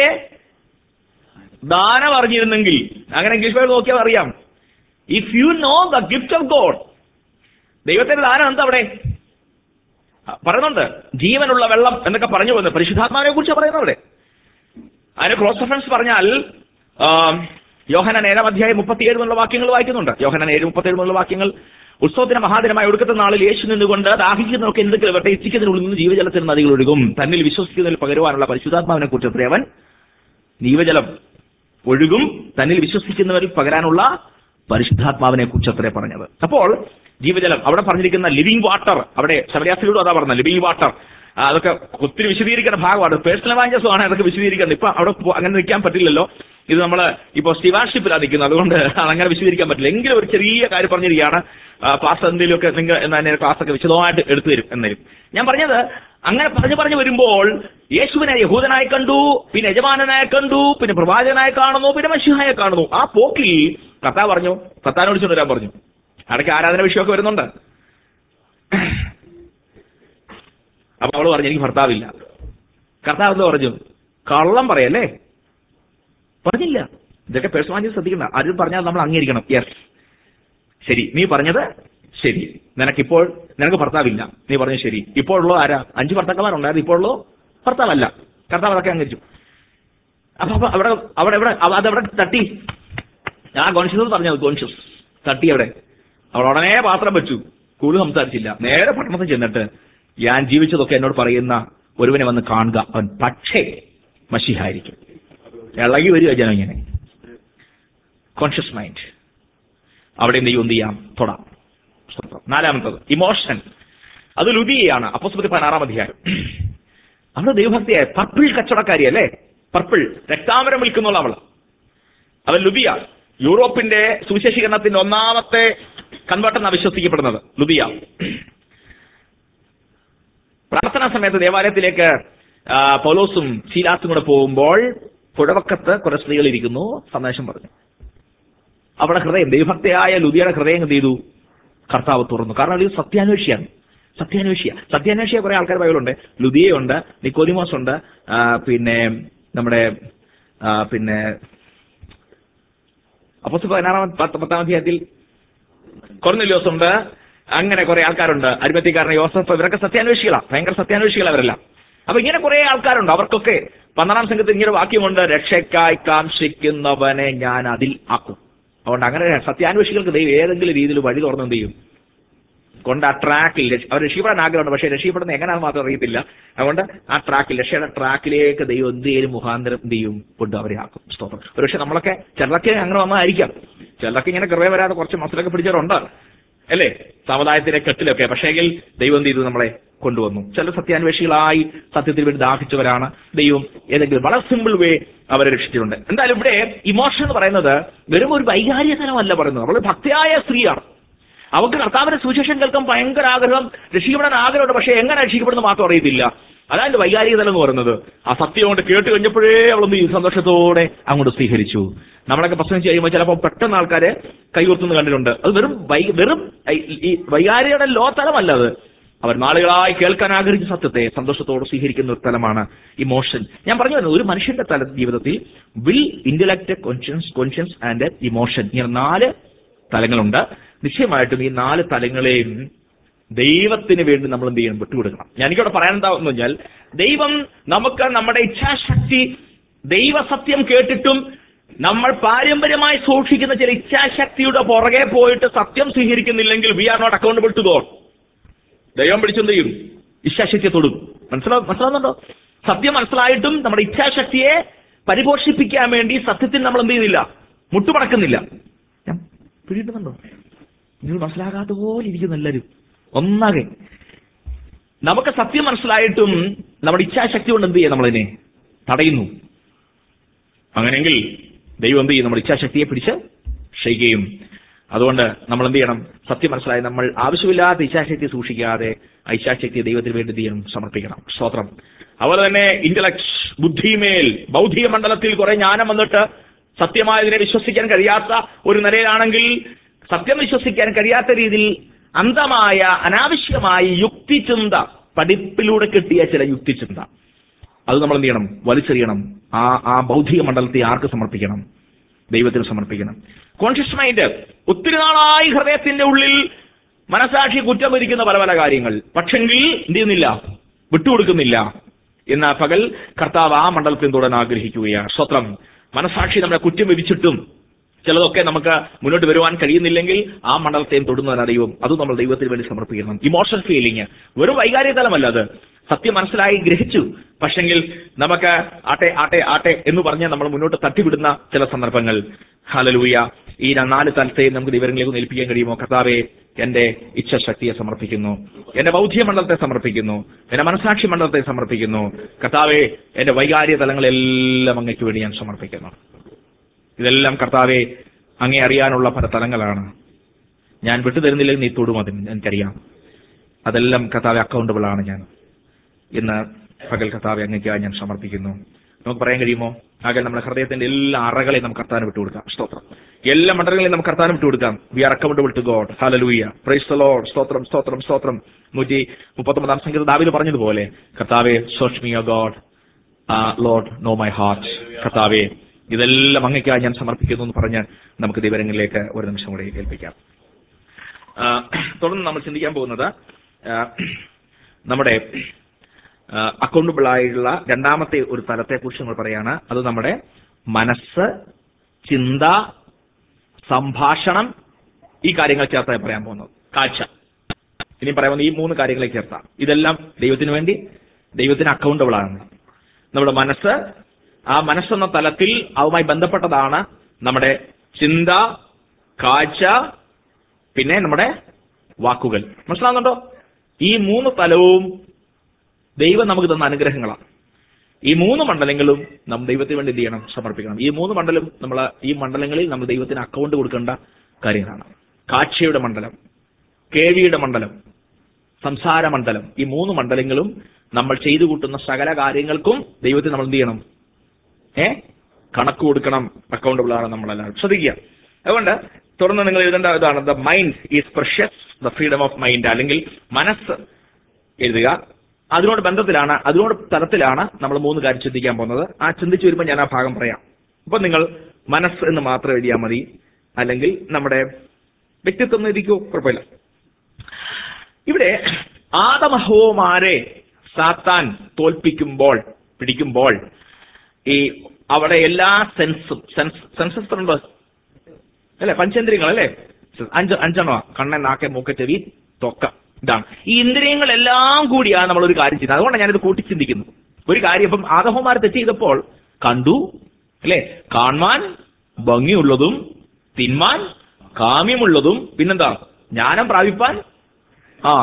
A: ദാനം അറിഞ്ഞിരുന്നെങ്കിൽ അങ്ങനെ ഇംഗ്ലീഷ് വേർഡ് നോക്കിയാൽ അറിയാം if you know the gift of God ദൈവത്തിന്റെ ദാനം എന്താ അവിടെ ആ, പറയുന്നുണ്ട് ജീവനുള്ള വെള്ളം എന്നൊക്കെ പറഞ്ഞു പോകുന്നത് പരിശുദ്ധാത്മാവിനെ കുറിച്ച് പറയുന്നത് അവിടെ അതിന് ക്രോസ് റെഫറൻസ് പറഞ്ഞാൽ ആ, യോഹനാൻ ഏഴാം അധ്യായം മുപ്പത്തിയേഴ് എന്നുള്ള വാക്യങ്ങൾ വായിക്കുന്നുണ്ട് യോഹനാൻ ഏഴ് മുപ്പത്തിയേഴ് എന്നുള്ള വാക്യങ്ങൾ ഉത്സവത്തിന് മഹാദിനമായ ഒടുക്കത്തെ നാളിൽ യേശു നിന്നുകൊണ്ട് ദാഹിക്കുന്നവർക്ക് എന്തെങ്കിലും വരട്ടെ ഇച്ഛിക്കുന്നതിനുള്ളിൽ നിന്ന് ജീവജലത്തിന് നദികൾ ഒഴുകും തന്നിൽ വിശ്വസിക്കുന്നതിൽ പകരുവാനുള്ള പരിശുദ്ധാത്മാവിനെ കുറിച്ച് അത്രേ അവൻ ജീവജലം ഒഴുകും തന്നിൽ വിശ്വസിക്കുന്നവരിൽ പകരാനുള്ള പരിശുദ്ധാത്മാവിനെ കുറിച്ച് അത്രേ പറഞ്ഞത് അപ്പോൾ ജീവജലം അവിടെ പറഞ്ഞിരിക്കുന്ന ലിവിംഗ് വാട്ടർ അവിടെ ശബരിയാസിലൂടെ അതാ പറഞ്ഞത് ലിവിംഗ് വാട്ടർ അതൊക്കെ ഒത്തിരി വിശദീകരിക്കേണ്ട ഭാഗമാണ് പേഴ്സണൽ വാഞ്ചസും ആണ് അതൊക്കെ വിശദീകരിക്കുന്നത് ഇപ്പൊ അവിടെ പോ- അങ്ങനെ നിൽക്കാൻ പറ്റില്ലല്ലോ ഇത് നമ്മൾ ഇപ്പോൾ സ്റ്റിവാർഷിപ്പിലാണ് നിൽക്കുന്നത് അതുകൊണ്ട് അതങ്ങനെ വിശദീകരിക്കാൻ പറ്റില്ല എങ്കിലും ഒരു ചെറിയ കാര്യം പറഞ്ഞിരിക്കുകയാണ് ക്ലാസ് എന്തെങ്കിലുമൊക്കെ നിങ്ങൾ എന്നെ ക്ലാസ് ഒക്കെ വിശദമായിട്ട് എടുത്തു തരും എന്നാലും ഞാൻ പറഞ്ഞത് അങ്ങനെ പറഞ്ഞു പറഞ്ഞു വരുമ്പോൾ യേശുവിനെ യഹൂദനായി കണ്ടു പിന്നെ യജമാനനായി കണ്ടു പിന്നെ പ്രവാചകനായി കാണുന്നു പിന്നെ മഷിഹായെ കാണുന്നു ആ പോക്കിൽ കർത്താവ് പറഞ്ഞു കർത്താവിനോട് വിളിച്ചുകൊണ്ട് വരാൻ പറഞ്ഞു അടയ്ക്ക് ആരാധന വിഷയമൊക്കെ വരുന്നുണ്ട് അപ്പൊ അവള് പറഞ്ഞു എനിക്ക് ഭർത്താവില്ല കർത്താവ് എന്താ പറഞ്ഞു കള്ളം പറയല്ലേ പറഞ്ഞില്ല ഇതൊക്കെ പേഴ്സണാലിറ്റി ശ്രദ്ധിക്കണ്ട ആരും പറഞ്ഞാൽ നമ്മൾ അംഗീകരിക്കണം യെസ് ശരി നീ പറഞ്ഞത് ശരി നിനക്കിപ്പോൾ നിനക്ക് ഭർത്താവില്ല നീ പറഞ്ഞു ശരി ഇപ്പോഴുള്ളോ ആരാ അഞ്ച് ഭർത്താക്കന്മാരുണ്ടായത് ഇപ്പോഴുള്ളോ ഭർത്താവല്ല കർത്താവ് അതൊക്കെ അംഗീകരിച്ചു അപ്പൊ അപ്പൊ അവിടെ അവിടെ എവിടെ അവ- അതെവിടെ തട്ടി ആ കോൺഷ്യസ് പറഞ്ഞത് കോൺഷ്യസ് തട്ടി അവിടെ അവൾ ഉടനെ പാത്രം വെച്ചു കൂടുതൽ സംസാരിച്ചില്ല നേരെ പട്ടണത്തിൽ ചെന്നിട്ട് ഞാൻ ജീവിച്ചതൊക്കെ എന്നോട് പറയുന്ന ഒരുവനെ വന്ന് കാണുക അവൻ പക്ഷേ മഷിഹായിരിക്കും ഇളകി വരിക ജനം ഇങ്ങനെ കോൺഷ്യസ് മൈൻഡ് അവിടെ നീ എന്ത് ചെയ്യാം തൊടാം നാലാമത്തത് ഇമോഷൻ അത് ലുതിയാണ് അപ്പോസ്പതി പതിനാറാം അധ്യായം അവിടെ ദൈവഭക്തിയായ പർപ്പിൾ കച്ചവടക്കാരി അല്ലേ പർപ്പിൾ രക്താമരം വിൽക്കുന്നുള്ള അവള് അവൻ ലുബിയ യൂറോപ്പിന്റെ സുവിശേഷീകരണത്തിന്റെ ഒന്നാമത്തെ കൺവേർട്ടർ എന്നാണ് വിശ്വസിക്കപ്പെടുന്നത് ലുബിയ പ്രാർത്ഥനാ സമയത്ത് ദേവാലയത്തിലേക്ക് ആ, പൗലോസും ശീലാസും കൂടെ പോകുമ്പോൾ പുഴവക്കത്ത് കുറെ സ്ത്രീകൾ ഇരിക്കുന്നു സന്ദേശം പറഞ്ഞു അവിടെ ഹൃദയം ദൈവഭക്തയായ ലുതിയുടെ ഹൃദയം എന്ത് ചെയ്തു കർത്താവ് തുറന്നു കാരണം ഇത് സത്യാന്വേഷിയാണ് സത്യാന്വേഷിയ സത്യാന്വേഷിയ കുറെ ആൾക്കാർ ബൈബിളുണ്ട് ലുതിയുണ്ട് നിക്കോലിമോസ് ഉണ്ട് ആ, പിന്നെ നമ്മുടെ ആ, പിന്നെ അപ്പോസ് പതിനാറാം പത്ത് പത്താം അധ്യായത്തിൽ കൊർന്നില്യോസ് ഉണ്ട് അങ്ങനെ കുറെ ആൾക്കാരുണ്ട് അരിമത്തിക്കാരൻ യോസഫ് ഇവരൊക്കെ സത്യാന്വേഷികളാണ് ഭയങ്കര സത്യാന്വേഷികൾ അവരെല്ലാം അപ്പൊ ഇങ്ങനെ കുറെ ആൾക്കാരുണ്ട് അവർക്കൊക്കെ പന്ത്രണ്ടാം സംഘത്തിൽ ഇങ്ങനെ വാക്യമുണ്ട് രക്ഷയ്ക്കായി കാംക്ഷിക്കുന്നവനെ ഞാൻ അതിൽ ആക്കും അതുകൊണ്ട് അങ്ങനെ സത്യാന്വേഷികൾക്ക് ദൈവം ഏതെങ്കിലും രീതിയിൽ വഴി തുറന്ന് എന്ത് ചെയ്യും കൊണ്ട് ആ ട്രാക്കിൽ അവർ രക്ഷപ്പെടാൻ ആഗ്രഹമുണ്ട് പക്ഷേ രക്ഷപ്പെടുന്ന എങ്ങനെയാണെന്ന് മാത്രം അറിയത്തില്ല അതുകൊണ്ട് ആ ട്രാക്കിൽ രക്ഷയുടെ ട്രാക്കിലേക്ക് ദൈവം എന്തെങ്കിലും മുഖാന്തരം എന്ത് ചെയ്യും കൊണ്ട് അവരെ ആക്കും സ്തോത്രം ഒരുപക്ഷെ നമ്മളൊക്കെ ചിലരൊക്കെ അങ്ങനെ വന്നതായിരിക്കാം ചിലരൊക്കെ ഇങ്ങനെ കൃപ വരാതെ കുറച്ച് മസിലൊക്കെ പിടിച്ചവരുണ്ട് അല്ലേ സമുദായത്തിലെ കെട്ടിലൊക്കെ പക്ഷേങ്കിൽ ദൈവം എന്ത് ചെയ്തു നമ്മളെ കൊണ്ടുവന്നു ചില സത്യാന്വേഷികളായി സത്യത്തിന് വേണ്ടി ദാഹിച്ചവരാണ് ദൈവം ഏതെങ്കിലും വളരെ സിമ്പിൾ വേ അവരെ രക്ഷിച്ചിട്ടുണ്ട് എന്തായാലും ഇവിടെ ഇമോഷൻ എന്ന് പറയുന്നത് വെറും ഒരു വൈകാരിക തലമല്ല പറയുന്നത് അവൾ ഭക്തിയായ സ്ത്രീയാണ് അവർക്ക് കർത്താവിന്റെ സുവിശേഷം കേൾക്കാൻ ഭയങ്കര ആഗ്രഹം രക്ഷിക്കപ്പെടാൻ ആഗ്രഹമുണ്ട് പക്ഷെ എങ്ങനെ രക്ഷിക്കപ്പെടുന്ന മാത്രം അറിയത്തില്ല അതായത് വൈകാരിക തലം എന്ന് പറയുന്നത് ആ സത്യം കൊണ്ട് കേട്ട് കഴിഞ്ഞപ്പോഴേ അവളൊന്ന് ഈ സന്തോഷത്തോടെ അങ്ങോട്ട് സ്വീകരിച്ചു നമ്മളൊക്കെ പ്രസംഗിച്ച് കഴിയുമ്പോൾ ചിലപ്പോൾ പെട്ടെന്ന് ആൾക്കാരെ കൈകൊത്തുന്ന കണ്ടിട്ടുണ്ട് അത് വെറും വൈ വെറും ഐ- ഈ വൈകാരികയുടെ ലോ തലമല്ല അത് അവർ നാളുകളായി കേൾക്കാൻ ആഗ്രഹിച്ച സത്യത്തെ സന്തോഷത്തോടെ സ്വീകരിക്കുന്ന ഒരു തലമാണ് ഇമോഷൻ ഞാൻ പറഞ്ഞു വരുന്നത് ഒരു മനുഷ്യന്റെ തല ജീവിതത്തിൽ will intellect conscience conscience and emotion ഇങ്ങനെ നാല് തലങ്ങളുണ്ട് നിശ്ചയമായിട്ടും ഈ നാല് തലങ്ങളെയും ദൈവത്തിന് വേണ്ടി നമ്മൾ എന്ത് ചെയ്യണം വിട്ടുകൊടുക്കണം ഞാൻ എനിക്കവിടെ പറയാൻ എന്താന്ന് പറഞ്ഞാൽ ദൈവം നമുക്ക് നമ്മുടെ ഇച്ഛാശക്തി ദൈവസത്യം കേട്ടിട്ടും നമ്മൾ പാരമ്പര്യമായി സൂക്ഷിക്കുന്ന ചില ഇച്ഛാശക്തിയുടെ പുറകെ പോയിട്ട് സത്യം സ്വീകരിക്കുന്നില്ലെങ്കിൽ we are not accountable to God ദൈവം പിടിച്ചെന്ത് ചെയ്യും ഇച്ഛാശക്തിയെ തൊടും മനസ്സിലാ മനസ്സിലാവുന്നുണ്ടോ സത്യം മനസ്സിലായിട്ടും നമ്മുടെ ഇച്ഛാശക്തിയെ പരിപോഷിപ്പിക്കാൻ വേണ്ടി സത്യത്തിൽ നമ്മൾ എന്ത് ചെയ്യുന്നില്ല മുട്ടുമടക്കുന്നില്ല ഞാൻ പിടിയിട്ടുന്നുണ്ടോ നിങ്ങൾ മനസ്സിലാകാത്ത പോലെ ഇരിക്കുന്നു എല്ലാവരും ഒന്നാകെ നമുക്ക് സത്യം മനസ്സിലായിട്ടും നമ്മുടെ ഇച്ഛാശക്തി കൊണ്ട് എന്ത് ചെയ്യാം നമ്മളതിനെ തടയുന്നു അങ്ങനെയെങ്കിൽ ദൈവം എന്ത് ചെയ്യും നമ്മുടെ ഇച്ഛാശക്തിയെ പിടിച്ച് ക്ഷയിക്കുകയും അതുകൊണ്ട് നമ്മൾ എന്ത് ചെയ്യണം സത്യം മനസ്സിലായി നമ്മൾ ആവശ്യമില്ലാത്ത ഇച്ഛാശക്തി സൂക്ഷിക്കാതെ ആ ഇച്ഛാശക്തി ദൈവത്തിന് വേണ്ടി എന്ത് ചെയ്യണം സമർപ്പിക്കണം സ്തോത്രം അതുപോലെ തന്നെ ഇന്റലക്ട് ബുദ്ധിമേൽ ബൗദ്ധിക മണ്ഡലത്തിൽ കുറെ ജ്ഞാനം വന്നിട്ട് സത്യമായതിനെ വിശ്വസിക്കാൻ കഴിയാത്ത ഒരു നിലയിലാണെങ്കിൽ സത്യം വിശ്വസിക്കാൻ കഴിയാത്ത രീതിയിൽ അന്ധമായ അനാവശ്യമായ യുക്തിചിന്ത പഠിപ്പിലൂടെ കിട്ടിയ ചില യുക്തിചിന്ത അത് നമ്മൾ എന്ത് ചെയ്യണം വലിച്ചെറിയണം ആ ആ ബൗദ്ധിക മണ്ഡലത്തെ ആർക്ക് സമർപ്പിക്കണം ദൈവത്തിന് സമർപ്പിക്കണം കോൺഷ്യസ് മൈൻഡ് ഒത്തിരി നാളായി ഹൃദയത്തിന്റെ ഉള്ളിൽ മനസാക്ഷി കുറ്റം ഭരിക്കുന്ന പല പല കാര്യങ്ങൾ പക്ഷെങ്കിൽ എന്ത് ചെയ്യുന്നില്ല വിട്ടുകൊടുക്കുന്നില്ല എന്ന പകൽ കർത്താവ് ആ മണ്ഡലത്തിൽ തൊടാൻ ആഗ്രഹിക്കുകയാണ് സ്വത്രം മനസാക്ഷി നമ്മളെ കുറ്റം വിധിച്ചിട്ടും ചിലതൊക്കെ നമുക്ക് മുന്നോട്ട് വരുവാൻ കഴിയുന്നില്ലെങ്കിൽ ആ മണ്ഡലത്തെയും തൊടുന്നതിന് ദൈവം അത് നമ്മൾ ദൈവത്തിന് വേണ്ടി സമർപ്പിക്കണം ഇമോഷണൽ ഫീലിംഗ് വെറും വൈകാരിക തലമല്ല അത് സത്യം മനസ്സിലായി ഗ്രഹിച്ചു പക്ഷെങ്കിൽ നമുക്ക് ആട്ടെ ആട്ടെ ആട്ടെ എന്ന് പറഞ്ഞ് നമ്മൾ മുന്നോട്ട് തട്ടിവിടുന്ന ചില സന്ദർഭങ്ങൾ ഹലലൂയ ഈ നാല് തലത്തെയും നമുക്ക് ദൈവങ്ങളിലേക്ക് ഒന്ന് ഏൽപ്പിക്കാൻ കഴിയുമോ കർത്താവെ എന്റെ ഇച്ഛാശക്തിയെ സമർപ്പിക്കുന്നു എന്റെ ബൗദ്ധിക മണ്ഡലത്തെ സമർപ്പിക്കുന്നു എന്റെ മനസാക്ഷി മണ്ഡലത്തെ സമർപ്പിക്കുന്നു കർത്താവെ എന്റെ വൈകാരിക തലങ്ങളെല്ലാം അങ്ങയ്ക്ക് വേണ്ടി ഞാൻ സമർപ്പിക്കുന്നു ഇതെല്ലാം കർത്താവെ അങ്ങേ അറിയാനുള്ള പല തലങ്ങളാണ് ഞാൻ വിട്ടുതരുന്നില്ലെങ്കിൽ നീ തൊടും അതിന് എനിക്കറിയാം അതെല്ലാം കർത്താവെ അക്കൗണ്ടബിൾ ആണ് ഞാൻ ഇന്ന് പകൽ കർത്താവെ അങ്ങേക്കായി ഞാൻ സമർപ്പിക്കുന്നു നമുക്ക് പറയാൻ കഴിയുമോ ആകെ നമ്മുടെ ഹൃദയത്തിന്റെ എല്ലാ അറകളെയും നമുക്ക് കർത്താനം വിട്ടുകൊടുക്കാം സ്തോത്രം എല്ലാ മണ്ഡലങ്ങളെയും നമുക്ക് കർത്താനം വിട്ടുകൊടുക്കാം we are accountable to God hallelujah praise the Lord സ്തോത്രം സ്തോത്രം സ്തോത്രം നൂറ്റി മുപ്പത്തൊമ്പതാം സംഗീത ദാവിൽ പറഞ്ഞതുപോലെ കർത്താവെ സോഷ് me God Lord know my heart കർത്താവെ ഇതെല്ലാം അങ്ങേക്കായി ഞാൻ സമർപ്പിക്കുന്നു എന്ന് പറഞ്ഞ് നമുക്ക് ദൈവരങ്ങളിലേക്ക് ഒരു നിമിഷം കൂടി ഏൽപ്പിക്കാം ആ, തുടർന്ന് നമ്മൾ ചിന്തിക്കാൻ പോകുന്നത് ആ, നമ്മുടെ അക്കൗണ്ടബിൾ ആയിട്ടുള്ള രണ്ടാമത്തെ ഒരു തലത്തെ കുറിച്ച് നമ്മൾ പറയാണ് അത് നമ്മുടെ മനസ്സ് ചിന്ത സംഭാഷണം ഈ കാര്യങ്ങൾ ചേർത്താണ് പറയാൻ പോകുന്നത് കാഴ്ച ഇനി പറയാവുന്ന ഈ മൂന്ന് കാര്യങ്ങളെ ചേർത്താം ഇതെല്ലാം ദൈവത്തിന് വേണ്ടി ദൈവത്തിന് അക്കൗണ്ടബിൾ ആണ് നമ്മുടെ മനസ്സ് ആ മനസ്സെന്ന തലത്തിൽ അതുമായി ബന്ധപ്പെട്ടതാണ് നമ്മുടെ ചിന്ത കാഴ്ച പിന്നെ നമ്മുടെ വാക്കുകൾ മനസ്സിലാകുന്നുണ്ടോ ഈ മൂന്ന് തലവും ദൈവം നമുക്ക് തന്ന അനുഗ്രഹങ്ങളാണ് ഈ മൂന്ന് മണ്ഡലങ്ങളും നാം ദൈവത്തിന് വേണ്ടി എന്ത് ചെയ്യണം സമർപ്പിക്കണം ഈ മൂന്ന് മണ്ഡലം നമ്മൾ ഈ മണ്ഡലങ്ങളിൽ നമ്മൾ ദൈവത്തിന് അക്കൗണ്ട് കൊടുക്കേണ്ട കാര്യങ്ങളാണ് കാഴ്ചയുടെ മണ്ഡലം കേൾവിയുടെ മണ്ഡലം സംസാര മണ്ഡലം ഈ മൂന്ന് മണ്ഡലങ്ങളും നമ്മൾ ചെയ്തു കൂട്ടുന്ന സകല കാര്യങ്ങൾക്കും ദൈവത്തിന് നമ്മൾ എന്ത് ചെയ്യണം ഏ കണക്ക് കൊടുക്കണം അക്കൗണ്ടബിൾ ആണ് നമ്മളെല്ലാവരും ശ്രദ്ധിക്കുക അതുകൊണ്ട് തുടർന്ന് നിങ്ങൾ എഴുതേണ്ട ഇതാണ് the mind is precious the freedom of mind അല്ലെങ്കിൽ മനസ്സ് എഴുതുക അതിനോട് ബന്ധത്തിലാണ് അതിനോട് തലത്തിലാണ് നമ്മൾ മൂന്ന് കാര്യം ചിന്തിക്കാൻ പോകുന്നത് ആ ചിന്തിച്ചു വരുമ്പോൾ ഞാൻ ആ ഭാഗം പറയാം അപ്പൊ നിങ്ങൾ മനസ്സ് എന്ന് മാത്രം എഴുതിയാൽ മതി അല്ലെങ്കിൽ നമ്മുടെ വ്യക്തിത്വം എന്ന് എഴുതിക്കോ കുഴപ്പമില്ല ഇവിടെ ആദമഹോമാരെ സാത്താൻ തോൽപ്പിക്കുമ്പോൾ പിടിക്കുമ്പോൾ ഈ അവിടെ എല്ലാ സെൻസും സെൻസ് സെൻസസ് ഉണ്ട് അല്ലെ പഞ്ചേന്ദ്രിയങ്ങൾ അല്ലേ അഞ്ച് അഞ്ചെണ്ണോ കണ്ണൻ നാക്കെ മൂക്ക ചെവി തൊക്ക ഇതാണ് ഈ ഇന്ദ്രിയങ്ങളെല്ലാം കൂടിയാണ് നമ്മൾ ഒരു കാര്യം ചെയ്യുന്നത് അതുകൊണ്ടാണ് ഞാനിത് കൂട്ടി ചിന്തിക്കുന്നു ഒരു കാര്യം ഇപ്പം ആദഹോമാർ തെറ്റ് ചെയ്തപ്പോൾ കണ്ടു അല്ലെ കാണാൻ ഭംഗിയുള്ളതും തിന്മാൻ കാമ്യമുള്ളതും പിന്നെന്താ ജ്ഞാനം പ്രാപിപ്പാൻ ആ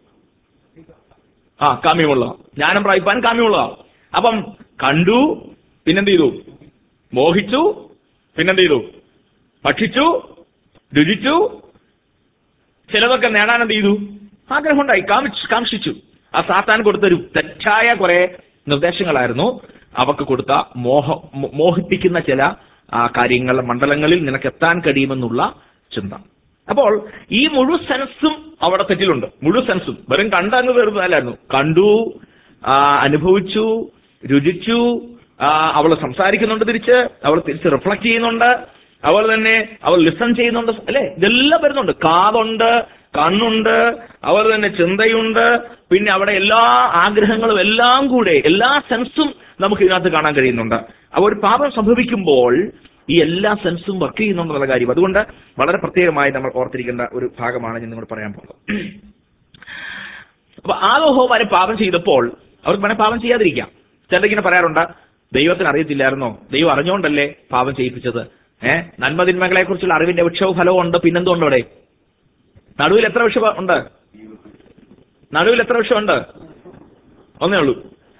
A: ആ കാമ്യമുള്ള ജ്ഞാനം പ്രാപിപ്പാൻ കാമ്യമുള്ള അപ്പം കണ്ടു പിന്നെന്ത് ചെയ്തു മോഹിച്ചു പിന്നെന്ത് ചെയ്തു ഭക്ഷിച്ചു രുചിച്ചു ചിലതൊക്കെ നേടാൻ എന്ത് ചെയ്തു ആഗ്രഹമുണ്ടായി കാമിച്ചു കാംക്ഷിച്ചു ആ സാത്താൻ കൊടുത്തൊരു തെറ്റായ കുറെ നിർദ്ദേശങ്ങളായിരുന്നു അവക്ക് കൊടുത്ത മോഹ മോ- മോഹിപ്പിക്കുന്ന ചില ആ, കാര്യങ്ങൾ മണ്ഡലങ്ങളിൽ നിനക്ക് എത്താൻ കഴിയുമെന്നുള്ള ചിന്ത അപ്പോൾ ഈ മുഴുവൻ സെൻസും അവിടെ തെറ്റിലുണ്ട് മുഴുവൻ സെൻസും വെറും കണ്ടങ്ങ് തീർന്നതല്ലായിരുന്നു കണ്ടു ആ, അനുഭവിച്ചു രുചിച്ചു അവൾ സംസാരിക്കുന്നുണ്ട് തിരിച്ച് അവൾ തിരിച്ച് റിഫ്ലക്ട് ചെയ്യുന്നുണ്ട് അതുപോലെ തന്നെ അവൾ ലിസൺ ചെയ്യുന്നുണ്ട് അല്ലെ ഇതെല്ലാം വരുന്നുണ്ട് കാതുണ്ട് കണ്ണുണ്ട് അതുപോലെ തന്നെ ചിന്തയുണ്ട് പിന്നെ അവിടെ എല്ലാ ആഗ്രഹങ്ങളും എല്ലാം കൂടെ എല്ലാ സെൻസും നമുക്ക് ഇതിനകത്ത് കാണാൻ കഴിയുന്നുണ്ട് അപ്പോൾ ഒരു പാപം സംഭവിക്കുമ്പോൾ ഈ എല്ലാ സെൻസും വർക്ക് ചെയ്യുന്നുണ്ടെന്നുള്ള കാര്യം അതുകൊണ്ട് വളരെ പ്രത്യേകമായി നമ്മൾ ഓർത്തിരിക്കേണ്ട ഒരു ഭാഗമാണ് ഞാൻ നിങ്ങളോട് പറയാൻ പോകുന്നത് അപ്പൊ ആലോഹോമാരെ പാപം ചെയ്തപ്പോൾ അവർക്ക് വേണേൽ പാപം ചെയ്യാതിരിക്കാം ചിലരിങ്ങനെ പറയാറുണ്ട് ദൈവത്തിന് അറിയത്തില്ലായിരുന്നോ ദൈവം അറിഞ്ഞുകൊണ്ടല്ലേ പാപം ചെയ്യിപ്പിച്ചത് ഏഹ് നന്മതിന്മകളെ കുറിച്ചുള്ള അറിവിന്റെ വൃക്ഷവും ഫലവും ഉണ്ട് പിന്നെന്തുണ്ട് അവിടെ നടുവിൽ എത്ര വൃക്ഷം ഉണ്ട് നടുവിൽ എത്ര വൃക്ഷമുണ്ട് ഒന്നേ ഉള്ളൂ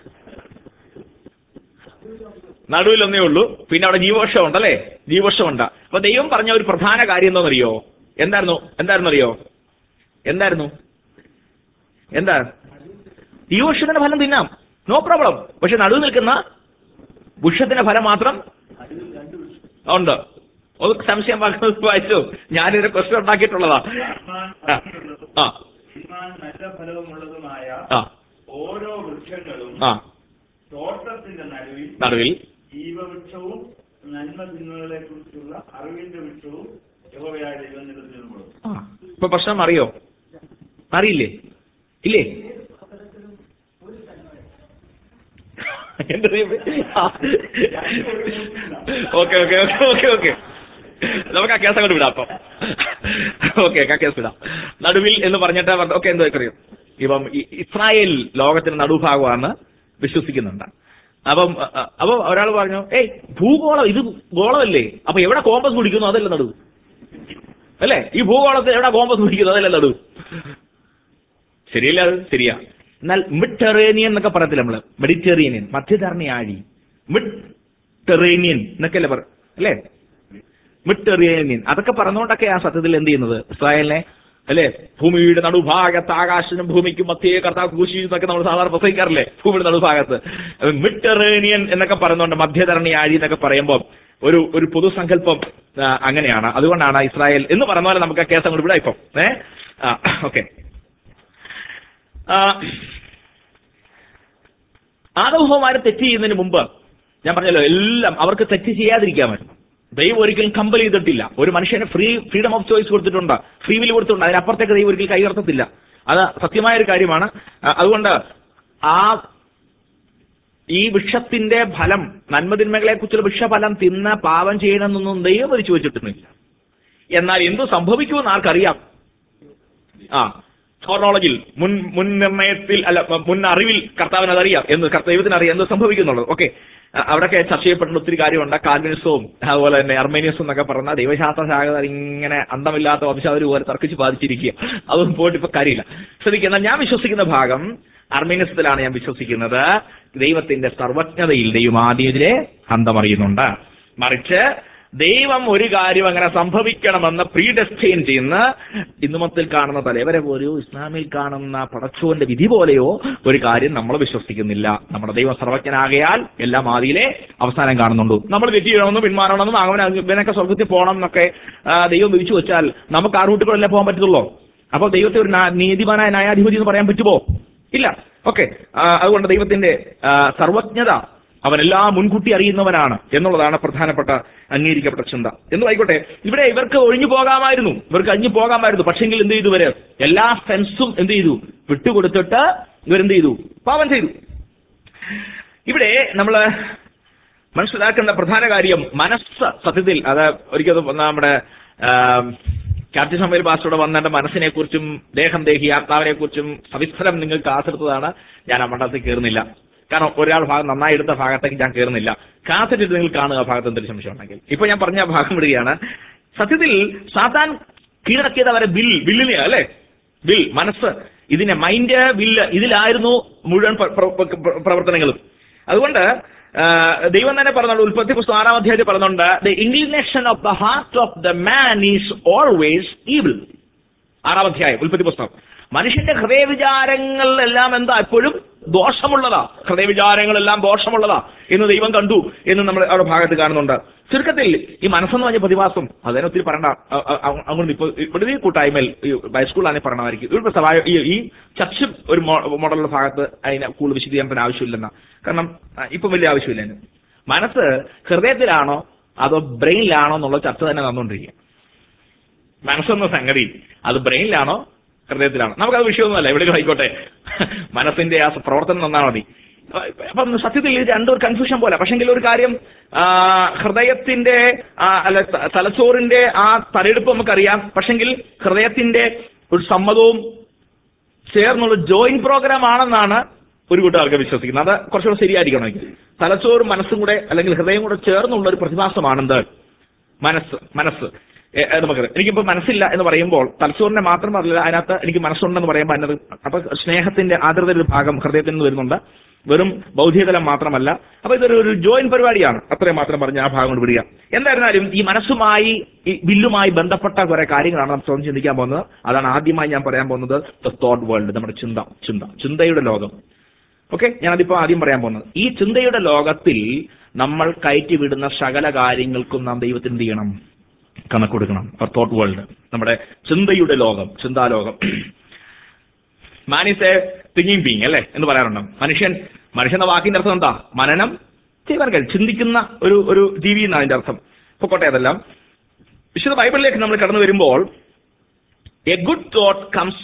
A: നടുവിൽ ഒന്നേ ഉള്ളൂ പിന്നെ അവിടെ ജീവവൃക്ഷം ഉണ്ടല്ലേ ജീവവൃക്ഷം ഉണ്ട് അപ്പൊ ദൈവം പറഞ്ഞ ഒരു പ്രധാന കാര്യം എന്താണെന്നറിയോ എന്തായിരുന്നു എന്തായിരുന്നു അറിയോ എന്തായിരുന്നു എന്താ ജീവവൃക്ഷത്തിന്റെ ഫലം തിന്നാം നോ പ്രോബ്ലം പക്ഷെ നടുവ് നിൽക്കുന്ന വൃക്ഷത്തിന്റെ ഫലം മാത്രം ഉണ്ട് ഒന്ന് സംശയം വായിച്ചു വായിച്ചു ഞാനിതിനെ ക്വസ്റ്റ്യൻ ഉണ്ടാക്കിയിട്ടുള്ളതാ ആ. ആ
C: തിന്മാൻ നല്ല ഫലവുമുള്ളതുമായ
A: ആ
C: ഓരോ വൃക്ഷങ്ങളും
A: ആ
C: തോട്ടത്തിന്റെ നടുവിൽ
A: നടുവിൽ
C: ജീവവൃക്ഷവും നന്മ തിന്മകളെ കുറിച്ചുള്ള അറിവിന്റെ വൃക്ഷവും യഹോവയായ ദൈവം നിലനിൽക്കുന്നു
A: ആ ഇപ്പൊ പ്രശ്നം അറിയോ അറിയില്ലേ ഇല്ലേ okay okay okay okay okay നമുക്ക് ആ കേസ് അങ്ങോട്ട് വിടാം അപ്പം ഓക്കെ ആ കേസ് വിടാം നടുവിൽ എന്ന് പറഞ്ഞിട്ട് ഓക്കെ എന്തോ അറിയും ഇപ്പം ഈ ഇസ്രായേൽ ലോകത്തിന്റെ നടുഭാഗമാണ് വിശ്വസിക്കുന്നുണ്ട് അപ്പം അ- അ- അപ്പം ഒരാൾ പറഞ്ഞു ഏയ് ഭൂഗോളം ഇത് ഗോളമല്ലേ അപ്പൊ എവിടെ കോമ്പസ് പിടിക്കുന്നു അതല്ല നടുവ് അല്ലേ ഈ ഭൂഗോളത്തിൽ എവിടെ കോമ്പസ് പിടിക്കുന്നു അതല്ല നടുവ് ശരിയല്ല അത് ശരിയാ എന്നാൽ മിഡ്ടെറേനിയൻ എന്നൊക്കെ പറയത്തില്ല നമ്മള് മെഡിറ്ററേനിയൻ മധ്യധരണി ആഴി മിഡ് ടെറേനിയൻ എന്നൊക്കെ അല്ലേ പറ അല്ലേ മിഡ്ടെറേനിയൻ അതൊക്കെ പറഞ്ഞുകൊണ്ടൊക്കെ ആ സത്യത്തിൽ എന്ത് ചെയ്യുന്നത് ഇസ്രായേലിനെ അല്ലേ ഭൂമിയുടെ നടുഭാഗത്ത് ആകാശനും ഭൂമിക്കും മധ്യേ കർത്താവ് കൂശി എന്നൊക്കെ നമ്മൾ സാധാരണ പ്രസംഗിക്കാറില്ലേ ഭൂമിയുടെ നടുഭാഗത്ത് മിഡ്ടെറേനിയൻ എന്നൊക്കെ പറയുന്നുണ്ട് മധ്യധരണി ആഴി എന്നൊക്കെ പറയുമ്പോൾ ഒരു ഒരു പൊതുസങ്കല്പം ആ, അങ്ങനെയാണ് അതുകൊണ്ടാണ് ഇസ്രായേൽ എന്ന് പറയുന്ന പോലെ നമുക്ക് ആ കേസ് അങ്ങോട്ട് വിടാം ഇപ്പം ഏ ഓക്കെ ആദവഹോമാരെ തെറ്റ് ചെയ്യുന്നതിന് മുമ്പ് ഞാൻ പറഞ്ഞല്ലോ എല്ലാം അവർക്ക് തെറ്റ് ചെയ്യാതിരിക്കാൻ പറ്റും ദൈവം ഒരിക്കലും കമ്പൽ ചെയ്തിട്ടില്ല ഒരു മനുഷ്യന് ഫ്രീ ഫ്രീഡം ഓഫ് ചോയ്സ് കൊടുത്തിട്ടുണ്ട് ഫ്രീ വിൽ കൊടുത്തിട്ടുണ്ട് അതിനപ്പുറത്തേക്ക് ദൈവം ഒരിക്കലും കൈകർത്തത്തില്ല അത് സത്യമായ ഒരു കാര്യമാണ് ആ, അതുകൊണ്ട് ആ ഈ വൃക്ഷത്തിന്റെ ഫലം നന്മതിന്മകളെ കുറിച്ചുള്ള വൃക്ഷഫലം തിന്ന് പാപം ചെയ്യണമെന്നൊന്നും ദൈവം വരിച്ചു വെച്ചിട്ടൊന്നുമില്ല എന്നാൽ എന്ത് സംഭവിക്കുമെന്ന് ആർക്കറിയാം ആ ഫോർണോളജിയിൽ മുൻ മുൻ നിർണയത്തിൽ അല്ല മുൻ അറിവിൽ കർത്താവിന് അതറിയാം എന്ന് കർത്ത- ദൈവത്തിന് അറിയാം എന്ത് സംഭവിക്കുന്നുള്ളത് ഓക്കെ അവിടെയൊക്കെ ചർച്ച ചെയ്യപ്പെടുന്ന ഒത്തിരി കാര്യമുണ്ട് കാൽവിനിസവും അതുപോലെ തന്നെ അർമേനിയസും എന്നൊക്കെ പറഞ്ഞ ദൈവശാസ്ത്ര ശാഖ ഇങ്ങനെ അന്തമില്ലാത്ത വംശാവലി പോലെ തർക്കിച്ച് ബാധിച്ചിരിക്കുക അതൊന്നും പോയിട്ട് ഇപ്പൊ കാര്യമില്ല ശ്രദ്ധിക്കുക എന്നാൽ ഞാൻ വിശ്വസിക്കുന്ന ഭാഗം അർമേനിയസത്തിലാണ് ഞാൻ വിശ്വസിക്കുന്നത് ദൈവത്തിന്റെ സർവജ്ഞതയിൽ ദൈവം ആദ്യതിലെ അന്തമറിയുന്നുണ്ട് മറിച്ച് ദൈവം ഒരു കാര്യം അങ്ങനെ സംഭവിക്കണമെന്ന് പ്രീഡെസ്റ്റൈൻ ചെയ്യുന്ന ഇന്നുമത്തിൽ കാണുന്ന തലവരെ പോലെയോ ഇസ്ലാമിൽ കാണുന്ന പടച്ചോന്റെ വിധി പോലെയോ ഒരു കാര്യം നമ്മൾ വിശ്വസിക്കുന്നില്ല നമ്മുടെ ദൈവം സർവജ്ഞനാകയാൽ എല്ലാം ആദിയിലെ അവസാനം കാണുന്നുണ്ട് നമ്മൾ തെറ്റ് ചെയ്യണമെന്നും പിന്മാറണമെന്നും അങ്ങനെ ഇവനൊക്കെ സ്വർഗത്തിൽ പോകണം എന്നൊക്കെ ആ, ദൈവം വിധിച്ചു വെച്ചാൽ നമുക്ക് ആ റൂട്ടുകളല്ലേ പോകാൻ പറ്റത്തുള്ളൂ അപ്പോൾ ദൈവത്തെ ഒരു നാ- നീതിമാനായ ന്യായാധിപതി എന്ന് പറയാൻ പറ്റുമോ ഇല്ല ഓക്കെ അതുകൊണ്ട് ദൈവത്തിന്റെ ആ, സർവജ്ഞത അവനെല്ലാം മുൻകൂട്ടി അറിയുന്നവനാണ് എന്നുള്ളതാണ് പ്രധാനപ്പെട്ട അംഗീകരിക്കപ്പെട്ട ചിന്ത എന്ന് ആയിക്കോട്ടെ ഇവിടെ ഇവർക്ക് ഒഴിഞ്ഞു പോകാമായിരുന്നു ഇവർക്ക് അഴിഞ്ഞു പോകാമായിരുന്നു പക്ഷെങ്കിൽ എന്ത് ചെയ്തു ഇവര് എല്ലാ സെൻസും എന്ത് ചെയ്തു വിട്ടുകൊടുത്തിട്ട് ഇവരെന്ത് ചെയ്തു പാപം ചെയ്തു ഇവിടെ നമ്മൾ മനസ്സിലാക്കേണ്ട പ്രധാന കാര്യം മനസ്സ് സത്യത്തിൽ അത് ഒരിക്കലും നമ്മുടെ ക്യാപ്റ്റൻ സമീർ പാസ്റ്ററുടെ വന്ന മനസ്സിനെ കുറിച്ചും ദേഹം ദേഹി ആത്മാവിനെ കുറിച്ചും സവിസ്തരം നിങ്ങൾക്ക് ആസെടുത്തതാണ് ഞാൻ ആ മണ്ഡലത്തിൽ കയറുന്നില്ല കാരണം ഒരാൾ ഭാഗം നന്നായി എടുത്ത ഭാഗത്തേക്ക് ഞാൻ കയറുന്നില്ല കാത്തിട്ട് നിങ്ങൾ കാണുക ആ ഭാഗത്ത് എന്തൊരു സംശയം ഉണ്ടെങ്കിൽ ഇപ്പൊ ഞാൻ പറഞ്ഞ ആ ഭാഗം വിടുകയാണ് സത്യത്തിൽ സാത്താൻ കീഴടക്കിയത് അവരെ ബിൽ ബില്ലിനെ അല്ലേ ബിൽ മനസ്സ് ഇതിനെ മൈൻഡ് ബില്ല് ഇതിലായിരുന്നു മുഴുവൻ പ്ര- പ്ര- പ്ര- പ്രവർത്തനങ്ങളും അതുകൊണ്ട് ആ, ദൈവം തന്നെ പറഞ്ഞുണ്ട് ഉൽപ്പത്തി പുസ്തകം ആറാം അധ്യായത്തിൽ പറഞ്ഞുണ്ട് the inclination of the heart of the man is always evil ആറാം അധ്യായം ഉൽപ്പത്തി പുസ്തകം മനുഷ്യന്റെ ഹൃദയവിചാരങ്ങളിലെല്ലാം എന്താ എപ്പോഴും ദോഷമുള്ളതാ ഹൃദയവിചാരങ്ങളെല്ലാം ദോഷമുള്ളതാ എന്ന് ദൈവം കണ്ടു എന്ന് നമ്മൾ അവിടെ ഭാഗത്ത് കാണുന്നുണ്ട് ചുരുക്കത്തിൽ ഈ മനസ്സെന്ന് പറഞ്ഞ പ്രതിഭാസം അതിനെ ഒത്തിരി പറയണ്ട അ- അ- അ- അങ്ങോട്ട് ഇപ്പോൾ ഇവിടെ ഈ കൂട്ടായ്മയിൽ ഈ ബൈസ്കൂളാണെങ്കിൽ പറയണമായിരിക്കും ഇവിടെ സഭ- ഈ ഈ ചർച്ച് ഒരു മോ- മോഡലുള്ള ഭാഗത്ത് അതിനെ കൂടുതൽ വിശദീകരണത്തിന് ആവശ്യമില്ലെന്ന കാരണം ആ, ഇപ്പം വലിയ ആവശ്യമില്ല അതിന്. മനസ്സ് ഹൃദയത്തിലാണോ അതോ ബ്രെയിനിലാണോ എന്നുള്ള ചർച്ച തന്നെ നടന്നുകൊണ്ടിരിക്കുക മനസ്സെന്ന സംഗതി അത് ബ്രെയിനിലാണോ ഹൃദയത്തിലാണോ നമുക്കത് വിഷയമൊന്നുമല്ല എവിടെയും ആയിക്കോട്ടെ മനസ്സിന്റെ ആ പ്രവർത്തനം നന്നാ മതി അപ്പം സത്യത്തിൽ ഇത് രണ്ടും ഒരു കൺഫ്യൂഷൻ പോലെ പക്ഷെങ്കിൽ ഒരു കാര്യം ആ, ഹൃദയത്തിന്റെ ആ, അല്ല ത- തലച്ചോറിന്റെ ആ തലയെടുപ്പ് നമുക്കറിയാം പക്ഷെങ്കിൽ ഹൃദയത്തിന്റെ ഒരു സമ്മതവും ചേർന്നുള്ള ജോയിന്റ് പ്രോഗ്രാം ആണെന്നാണ് ഒരു കൂട്ടം ആൾക്കാർ വിശ്വസിക്കുന്നത് അത് കുറച്ചുകൂടെ ശരിയായിരിക്കണമെങ്കിൽ തലച്ചോറും മനസ്സും കൂടെ അല്ലെങ്കിൽ ഹൃദയം കൂടെ ചേർന്നുള്ള ഒരു പ്രതിഭാസമാണെന്ത് മനസ്സ് മനസ്സ് എ- ഏ, നമുക്കറിയാം എനിക്കിപ്പോ മനസ്സില്ല എന്ന് പറയുമ്പോൾ തലച്ചോറിനെ മാത്രമല്ല അതിനകത്ത് എനിക്ക് മനസ്സുണ്ടെന്ന് പറയുമ്പോൾ അതിനകത്ത് അപ്പൊ സ്നേഹത്തിന്റെ ആദരതയുടെ ഒരു ഭാഗം ഹൃദയത്തിൽ നിന്ന് വരുന്നുണ്ട് വെറും ബൗദ്ധികതലം മാത്രമല്ല അപ്പൊ ഇതൊരു ഒരു ജോയിൻ പരിപാടിയാണ് അത്രയും മാത്രം പറഞ്ഞ് ആ ഭാഗം കൊണ്ട് വിടുക എന്തായിരുന്നാലും ഈ മനസ്സുമായി ഈ ബില്ലുമായി ബന്ധപ്പെട്ട കുറെ കാര്യങ്ങളാണ് നമ്മൾ സ്വന്തം ചിന്തിക്കാൻ പോകുന്നത് അതാണ് ആദ്യമായി ഞാൻ പറയാൻ പോകുന്നത് ദ തോട്ട് വേൾഡ് നമ്മുടെ ചിന്ത ചിന്ത ചിന്തയുടെ ലോകം ഓക്കെ ഞാനതിപ്പോ ആദ്യം പറയാൻ പോകുന്നത് ഈ ചിന്തയുടെ ലോകത്തിൽ നമ്മൾ കയറ്റി വിടുന്ന സകല കാര്യങ്ങൾക്കും നാം ദൈവത്തിന് എന്ത് ചെയ്യണം കണക്ക് കൊടുക്കണം തോട്ട് വേൾഡ് നമ്മുടെ ചിന്തയുടെ ലോകം ചിന്താലോകം man is a thinking being അല്ലേ എന്ന് പറയാറുണ്ട് മനുഷ്യൻ മനുഷ്യൻ എന്ന വാക്കിന്റെ അർത്ഥം എന്താ മനനം ചെയ്യാൻ കഴിയും ചിന്തിക്കുന്ന ഒരു ഒരു ജീവി എന്നാണ് അതിന്റെ അർത്ഥം പൊക്കോട്ടെ അതെല്ലാം വിശുദ്ധ ബൈബിളിലേക്ക് നമ്മൾ കടന്നു വരുമ്പോൾ a good thought comes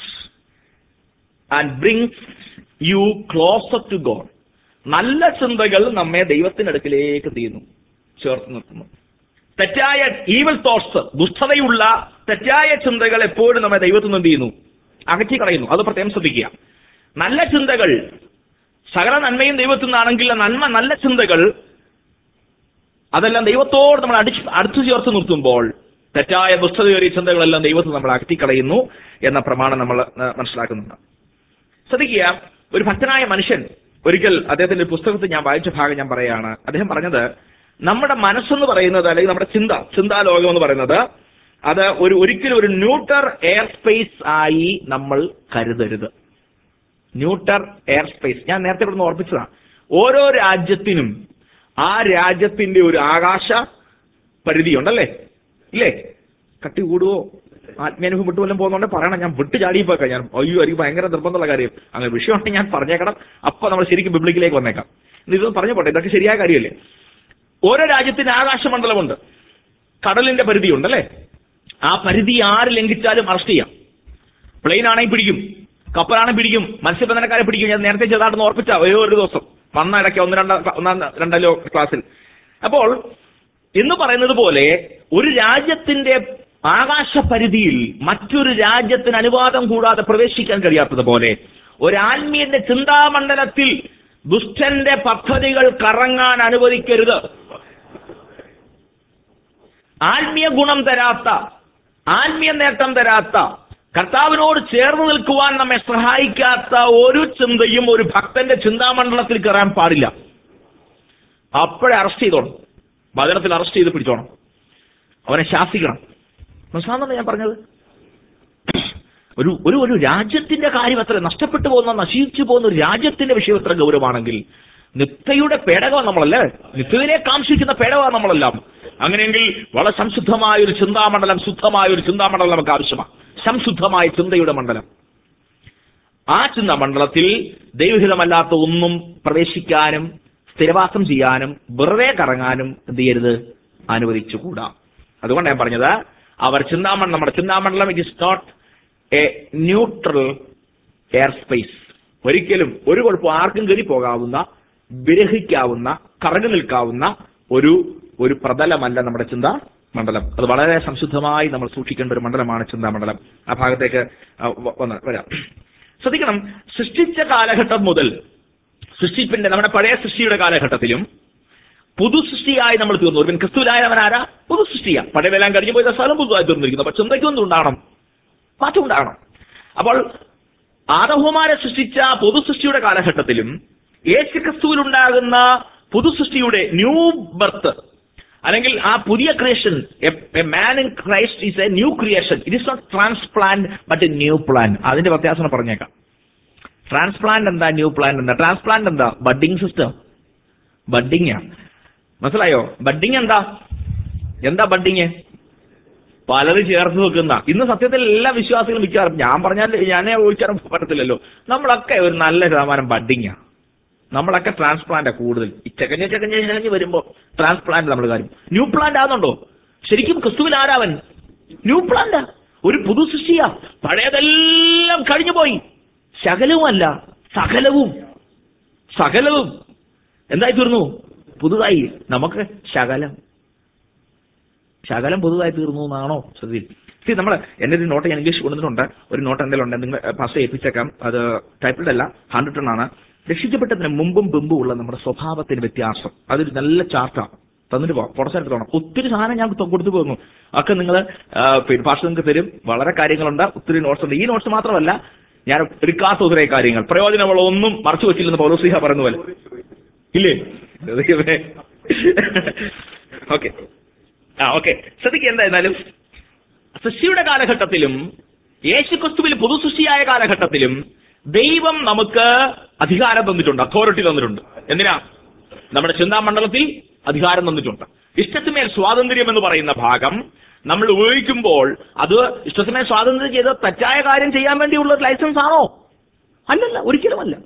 A: and brings you closer to God നല്ല ചിന്തകൾ നമ്മെ ദൈവത്തിനടുക്കിലേക്ക് തീരുന്നു ചേർത്ത് നിർത്തുന്നു തെറ്റായ ഈവൽ തോട്ട്സ് ദുഷ്ടതയുള്ള തെറ്റായ ചിന്തകൾ എപ്പോഴും നമ്മെ ദൈവത്തിൽ നിന്ന് എന്ത് ചെയ്യുന്നു അകറ്റി കളയുന്നു അത് പ്രത്യേകം ശ്രദ്ധിക്കുക നല്ല ചിന്തകൾ സകല നന്മയും ദൈവത്തിൽ നിന്നാണെങ്കിൽ ആ നന്മ നല്ല ചിന്തകൾ അതെല്ലാം ദൈവത്തോട് നമ്മൾ അടിച്ച് അടുത്തു ചേർത്ത് നിർത്തുമ്പോൾ തെറ്റായ ദുഷ്ടതയേറിയ ചിന്തകളെല്ലാം ദൈവത്തിൽ നമ്മൾ അകറ്റിക്കളയുന്നു എന്ന പ്രമാണം നമ്മൾ ആ, മനസ്സിലാക്കുന്നുണ്ട് ശ്രദ്ധിക്കുക ഒരു ഭക്തനായ മനുഷ്യൻ ഒരിക്കൽ അദ്ദേഹത്തിന്റെ ഒരു പുസ്തകത്തിൽ ഞാൻ വായിച്ച ഭാഗം ഞാൻ പറയുകയാണ് അദ്ദേഹം പറഞ്ഞത് നമ്മുടെ മനസ്സെന്ന് പറയുന്നത് അല്ലെങ്കിൽ നമ്മുടെ ചിന്ത ചിന്താലോകം എന്ന് പറയുന്നത് അത് ഒരു ഒരിക്കലും ഒരു ന്യൂട്ടർ എയർ സ്പേസ് ആയി നമ്മൾ കരുതരുത് ന്യൂട്ടർ എയർ സ്പേസ് ഞാൻ നേരത്തെ ഇവിടെ ഓർപ്പിച്ചതാണ് ഓരോ രാജ്യത്തിനും ആ രാജ്യത്തിന്റെ ഒരു ആകാശ പരിധിയുണ്ടല്ലേ ഇല്ലേ കട്ടി കൂടുവോ ആത്മീയനുഭവം വിട്ടു വല്ലതും പോകുന്നുണ്ടെ പറയണം ഞാൻ വിട്ട് ചാടിപ്പോക്കാം ഞാൻ അയ്യോ എനിക്ക് ഭയങ്കര നിർബന്ധമുള്ള കാര്യം അങ്ങനെ വിഷയമാണെങ്കിൽ ഞാൻ പറഞ്ഞേക്കണം അപ്പൊ നമ്മൾ ശരിക്കും ബിബ്ലിക്കിലേക്ക് വന്നേക്കാം ഇത് പറഞ്ഞു പോട്ടെ ഇതൊക്കെ ശരിയായ കാര്യമല്ലേ ഓരോ രാജ്യത്തിന് ആകാശമണ്ഡലമുണ്ട് കടലിന്റെ പരിധിയുണ്ട് അല്ലേ ആ പരിധി ആര് ലംഘിച്ചാലും അറസ്റ്റ് ചെയ്യാം പ്ലെയിൻ ആണെങ്കിൽ പിടിക്കും കപ്പലാണെങ്കിൽ പിടിക്കും മത്സ്യബന്ധനക്കാരെ പിടിക്കും ഞാൻ നേരത്തെ ചെറുതായിട്ടൊന്ന് ഓർപ്പിച്ച ഓരോ ഒരു ദിവസം വന്ന ഇടയ്ക്ക് ഒന്ന് രണ്ട ഒന്നാം രണ്ടല്ലോ ക്ലാസ്സിൽ അപ്പോൾ എന്ന് പറയുന്നത് പോലെ ഒരു രാജ്യത്തിന്റെ ആകാശ പരിധിയിൽ മറ്റൊരു രാജ്യത്തിന് അനുവാദം കൂടാതെ പ്രവേശിക്കാൻ കഴിയാത്തത് പോലെ ഒരു ആത്മീയന്റെ ചിന്താമണ്ഡലത്തിൽ ദുഷ്ടന്റെ പദ്ധതികൾ കറങ്ങാൻ അനുവദിക്കരുത് ആത്മീയ ഗുണം തരാത്ത ആത്മീയ നേട്ടം തരാത്ത കർത്താവിനോട് ചേർന്ന് നിൽക്കുവാൻ നമ്മെ സഹായിക്കാത്ത ഒരു ചിന്തയും ഒരു ഭക്തന്റെ ചിന്താമണ്ഡലത്തിൽ കയറാൻ പാടില്ല അപ്പോഴേ അറസ്റ്റ് ചെയ്തോണം വചനത്തിൽ അറസ്റ്റ് ചെയ്ത് പിടിച്ചോണം അവനെ ശാസിക്കണം മനസ്സിലാണെന്നല്ല ഞാൻ പറഞ്ഞത് ഒരു ഒരു ഒരു രാജ്യത്തിന്റെ കാര്യം അത്ര നഷ്ടപ്പെട്ടു പോകുന്ന നശിച്ചു പോകുന്ന ഒരു രാജ്യത്തിന്റെ വിഷയം എത്ര ഗൗരവമാണെങ്കിൽ നിത്യയുടെ പേടകമാണ് നമ്മളല്ലേ നിത്യതിനെ കാംക്ഷിക്കുന്ന പേടകമാണ് നമ്മളെല്ലാം അങ്ങനെയെങ്കിൽ വളരെ സംശുദ്ധമായ ഒരു ചിന്താമണ്ഡലം ശുദ്ധമായ ഒരു ചിന്താമണ്ഡലം നമുക്ക് ആവശ്യമാണ് സംശുദ്ധമായ ചിന്തയുടെ മണ്ഡലം ആ ചിന്താമണ്ഡലത്തിൽ ദൈവഹിതമല്ലാത്ത ഒന്നും പ്രവേശിക്കാനും സ്ഥിരവാസം ചെയ്യാനും വെറുതെ കറങ്ങാനും എന്ത് ചെയ്യരുത് അനുവദിച്ചുകൂടാ അതുകൊണ്ട് ഞാൻ പറഞ്ഞത് അവർ ചിന്താമണ്ഡലം നമ്മുടെ ചിന്താമണ്ഡലം it is not a neutral air space ഒരിക്കലും ഒരു കുഴപ്പം ആർക്കും കയറി പോകാവുന്ന വിരഹിക്കാവുന്ന കറങ്ങി നിൽക്കാവുന്ന ഒരു ഒരു പ്രതലമല്ല നമ്മുടെ ചിന്താ മണ്ഡലം അത് വളരെ സംശുദ്ധമായി നമ്മൾ സൂക്ഷിക്കേണ്ട ഒരു മണ്ഡലമാണ് ചിന്താമണ്ഡലം ആ ഭാഗത്തേക്ക് ആ, വ- വന്ന് വരാം ശ്രദ്ധിക്കണം സൃഷ്ടിച്ച കാലഘട്ടം മുതൽ സൃഷ്ടിപ്പിന്റെ നമ്മുടെ പഴയ സൃഷ്ടിയുടെ കാലഘട്ടത്തിലും പുതു സൃഷ്ടിയായി നമ്മൾ തീർന്നു ഒരുവൻ ക്രിസ്തുവിലായവൻ ആരാ പുതു സൃഷ്ടിയാ പഴയതെല്ലാം കഴിഞ്ഞു പോയ സ്ഥലം പുതുതായി തീർന്നിരിക്കുന്നു അപ്പൊ ചിന്തയ്ക്കൊന്നും ഉണ്ടാകണം മാറ്റം ഉണ്ടാകണം അപ്പോൾ ആദഹോമാരെ സൃഷ്ടിച്ച പൊതു സൃഷ്ടിയുടെ കാലഘട്ടത്തിലും യേശു ക്രിസ്തുവിലുണ്ടാകുന്ന പുതു സൃഷ്ടിയുടെ ന്യൂ ബർത്ത് അല്ലെങ്കിൽ ആ പുതിയ creation a man in Christ is a new creation it is not transplant but a new plan അതിന്റെ വ്യത്യാസം പറഞ്ഞേക്കാം ട്രാൻസ്പ്ലാന്റ് എന്താ ന്യൂ പ്ലാൻ എന്താ ട്രാൻസ്പ്ലാന്റ് എന്താ ബഡ്ഡിംഗ് സിസ്റ്റം ബഡ്ഡിങ് മനസ്സിലായോ ബഡ്ഡിങ് എന്താ എന്താ ബഡ്ഡിങ് പലരും ചേർത്ത് വെക്കുന്ന ഇന്ന് സത്യത്തിൽ എല്ലാ വിശ്വാസികളും മിക്കവാറും ഞാൻ പറഞ്ഞാൽ ഞാനേ ഒഴിച്ചാലും പറ്റത്തില്ലല്ലോ നമ്മളൊക്കെ ഒരു നല്ല ശതമാനം ബഡ്ഡിങ്ങാ നമ്മളൊക്കെ ട്രാൻസ്പ്ലാന്റാ കൂടുതൽ ഈ ചെകഞ്ഞ് ചെകഞ്ഞ് ചെകഞ്ഞ് വരുമ്പോൾ ട്രാൻസ്പ്ലാന്റ് നമ്മൾ കാര്യം ന്യൂ പ്ലാന്റ് ആണെന്നുണ്ടോ ശരിക്കും ക്രിസ്തുവിൽ ആരാവൻ ന്യൂ പ്ലാന്റാ ഒരു പുതു സൃഷ്ടിയാ പഴയതെല്ലാം കഴിഞ്ഞു പോയി ശകലവുമല്ല സകലവും സകലവും എന്തായി തീർന്നു പുതുതായി നമുക്ക് ശകലം ശകലം പുതുതായി തീർന്നു എന്നാണോ ശ്രദ്ധി സി നമ്മൾ എൻ്റെ ഒരു നോട്ട് ഞാൻ ഇംഗ്ലീഷ് കൊണ്ടുവന്നിട്ടുണ്ട് ഒരു നോട്ട് എന്തെങ്കിലും ഉണ്ട് നിങ്ങൾ പാസ് ഏൽപ്പിച്ചേക്കാം അത് ടൈപ്പിഡ് അല്ല ഹാൻഡ് റിട്ടൺ ആണ് രക്ഷിക്കപ്പെട്ടതിന് മുമ്പും ബിമ്പും ഉള്ള നമ്മുടെ സ്വഭാവത്തിന് വ്യത്യാസം അതൊരു നല്ല ചാർട്ടാണ് തന്നിട്ട് പോകാം പുറത്ത് എടുത്തോണം ഒത്തിരി സാധനം ഞാൻ തൊ- കൊടുത്തു പോകുന്നു ഒക്കെ നിങ്ങൾ ഭാഷ നിങ്ങൾക്ക് തരും വളരെ കാര്യങ്ങളുണ്ട് ഒത്തിരി നോട്ട്സ് ഉണ്ട് ഈ നോട്ട്സ് മാത്രമല്ല ഞാൻ എടുക്കാത്ത ഒത്തിരി കാര്യങ്ങൾ പ്രയോജനമുള്ള ഒന്നും മറച്ചു വെച്ചില്ലെന്ന് പൗലോസിഹ പറയുന്ന പോലെ ഇല്ലേ ഓക്കെ ആ ഓക്കെ ശ്രദ്ധിക്കുക എന്തായിരുന്നാലും സൃഷ്ടിയുടെ കാലഘട്ടത്തിലും യേശുക്രിസ്തുവിൽ പുതുസൃഷ്ടിയായ കാലഘട്ടത്തിലും ദൈവം നമുക്ക് അധികാരം തന്നിട്ടുണ്ട് അതോറിറ്റി തന്നിട്ടുണ്ട് എന്തിനാ നമ്മുടെ ചിന്താമണ്ഡലത്തിൽ അധികാരം തന്നിട്ടുണ്ട് ഇഷ്ടത്തിന്മേൽ സ്വാതന്ത്ര്യം എന്ന് പറയുന്ന ഭാഗം നമ്മൾ ഉപയോഗിക്കുമ്പോൾ അത് ഇഷ്ടത്തിന്മേൽ സ്വാതന്ത്ര്യം ചെയ്ത് തെറ്റായ കാര്യം ചെയ്യാൻ വേണ്ടിയുള്ള ലൈസൻസ് ആണോ അല്ലല്ല ഒരിക്കലുമല്ല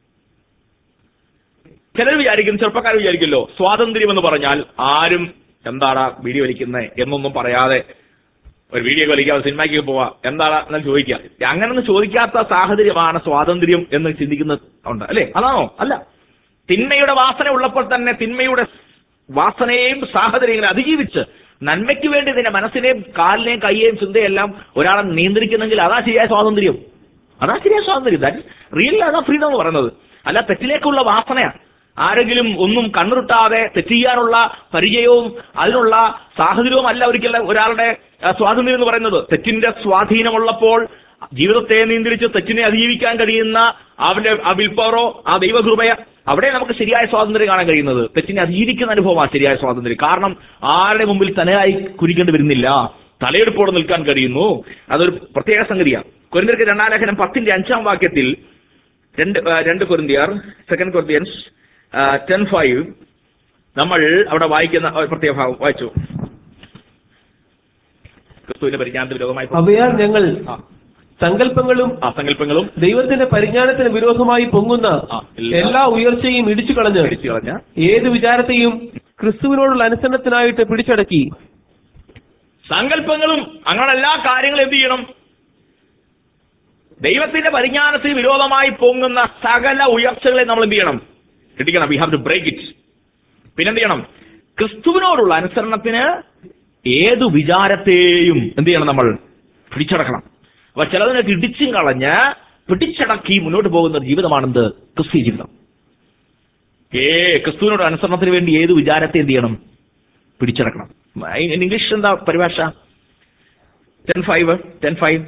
A: ചിലർ വിചാരിക്കും ചെറുപ്പക്കാർ വിചാരിക്കുമല്ലോ സ്വാതന്ത്ര്യം എന്ന് പറഞ്ഞാൽ ആരും എന്താടാ വീഡിയോ വലിക്കുന്നത് എന്നൊന്നും പറയാതെ ഒരു വീഡിയോ വലിക്കാതെ സിനിമയ്ക്ക് പോവാ എന്താടാ എന്ന് ചോദിക്കുക അങ്ങനൊന്നും ചോദിക്കാത്ത സാഹചര്യമാണ് സ്വാതന്ത്ര്യം എന്ന് ചിന്തിക്കുന്നത് ഉണ്ട് അല്ലേ അതാണോ അല്ല തിന്മയുടെ വാസന ഉള്ളപ്പോൾ തന്നെ തിന്മയുടെ വാസനയെയും സാഹചര്യങ്ങളെ അതിജീവിച്ച് നന്മയ്ക്ക് വേണ്ടി നിന്റെ മനസ്സിനെയും കാലിനെയും കൈയെയും ചിന്തയെല്ലാം ഒരാളെ നിയന്ത്രിക്കുന്നെങ്കിൽ അതാ ശരിയായ സ്വാതന്ത്ര്യം അതാ ശരിയായ സ്വാതന്ത്ര്യം ദാറ്റ് റിയൽ അതാ ഫ്രീഡം എന്ന് പറയുന്നത് അല്ല തെറ്റിലേക്കുള്ള വാസനയാണ് ആരെങ്കിലും ഒന്നും കണ്ണുരുട്ടാതെ തെറ്റ് ചെയ്യാനുള്ള പരിചയവും അതിനുള്ള സാഹചര്യവും അല്ല ഒരിക്കലും ഒരാളുടെ ആ, സ്വാതന്ത്ര്യം എന്ന് പറയുന്നത് തെറ്റിന്റെ സ്വാധീനമുള്ളപ്പോൾ ജീവിതത്തെ നിയന്ത്രിച്ച് തെറ്റിനെ അതിജീവിക്കാൻ കഴിയുന്ന അവന്റെ ആ വിൽപ്പവറോ ആ ദൈവകൃപയ അവിടെ നമുക്ക് ശരിയായ സ്വാതന്ത്ര്യം കാണാൻ കഴിയുന്നത് തെറ്റിനെ അതിജീവിക്കുന്ന അനുഭവമാണ് ശരിയായ സ്വാതന്ത്ര്യം കാരണം ആരുടെ മുമ്പിൽ തലയായി കുരിക്കേണ്ടി വരുന്നില്ല തലയെടുപ്പോടെ നിൽക്കാൻ കഴിയുന്നു അതൊരു പ്രത്യേക സംഗതിയാണ് കൊരിന്തിയർക്ക് രണ്ടാം ലേഖനം പത്തിന്റെ അഞ്ചാം വാക്യത്തിൽ രണ്ട് ആ, രണ്ട് കൊരിന്തിയർ സെക്കൻഡ് കൊരിന്തിയൻസ് ടെൻ ഫൈവ് നമ്മൾ അവിടെ വായിക്കുന്ന ഒരു പ്രത്യേക ഭാഗം വായിച്ചു ക്രിസ്തുവിന്റെ പരിജ്ഞാനത്തിന് വിരോധമായി
B: അവയാൽ ഞങ്ങൾ
A: ആ.
B: സങ്കല്പങ്ങളും
A: ആ സങ്കല്പങ്ങളും
B: ദൈവത്തിന്റെ പരിജ്ഞാനത്തിന് വിരോധമായി പൊങ്ങുന്ന
A: ആ, എല്ലാ-
B: എല്ലാ ഉയർച്ചയും ഇടിച്ചു കളഞ്ഞ്
A: പിടിച്ചു കളഞ്ഞ
B: ഏത് വിചാരത്തെയും ക്രിസ്തുവിനോടുള്ള അനുസരണത്തിനായിട്ട് പിടിച്ചടക്കി
A: സങ്കല്പങ്ങളും അങ്ങനെ എല്ലാ കാര്യങ്ങളും എന്ത് ചെയ്യണം ദൈവത്തിന്റെ പരിജ്ഞാനത്തിന് വിരോധമായി പൊങ്ങുന്ന സകല ഉയർച്ചകളെ നമ്മൾ എന്ത് ചെയ്യണം ഇടിക്കണം we have to break it പിന്നെന്ത് ചെയ്യണം ക്രിസ്തുവിനോടുള്ള അനുസരണത്തിന് ഏതു വിചാരത്തെയും എന്ത് ചെയ്യണം നമ്മൾ പിടിച്ചടക്കണം അപ്പൊ ചിലതിനൊക്കെ ഇടിച്ചും കളഞ്ഞ് പിടിച്ചടക്കി മുന്നോട്ട് പോകുന്ന ഒരു ജീവിതമാണെന്ത് ക്രിസ്ത്യ ജീവിതം ഏ ക്രിസ്തുവിനോട് അനുസരണത്തിന് വേണ്ടി ഏത് വിചാരത്തെ എന്ത് ചെയ്യണം പിടിച്ചടക്കണം ഇൻ ഇംഗ്ലീഷ് എന്താ പരിഭാഷ ten five ten five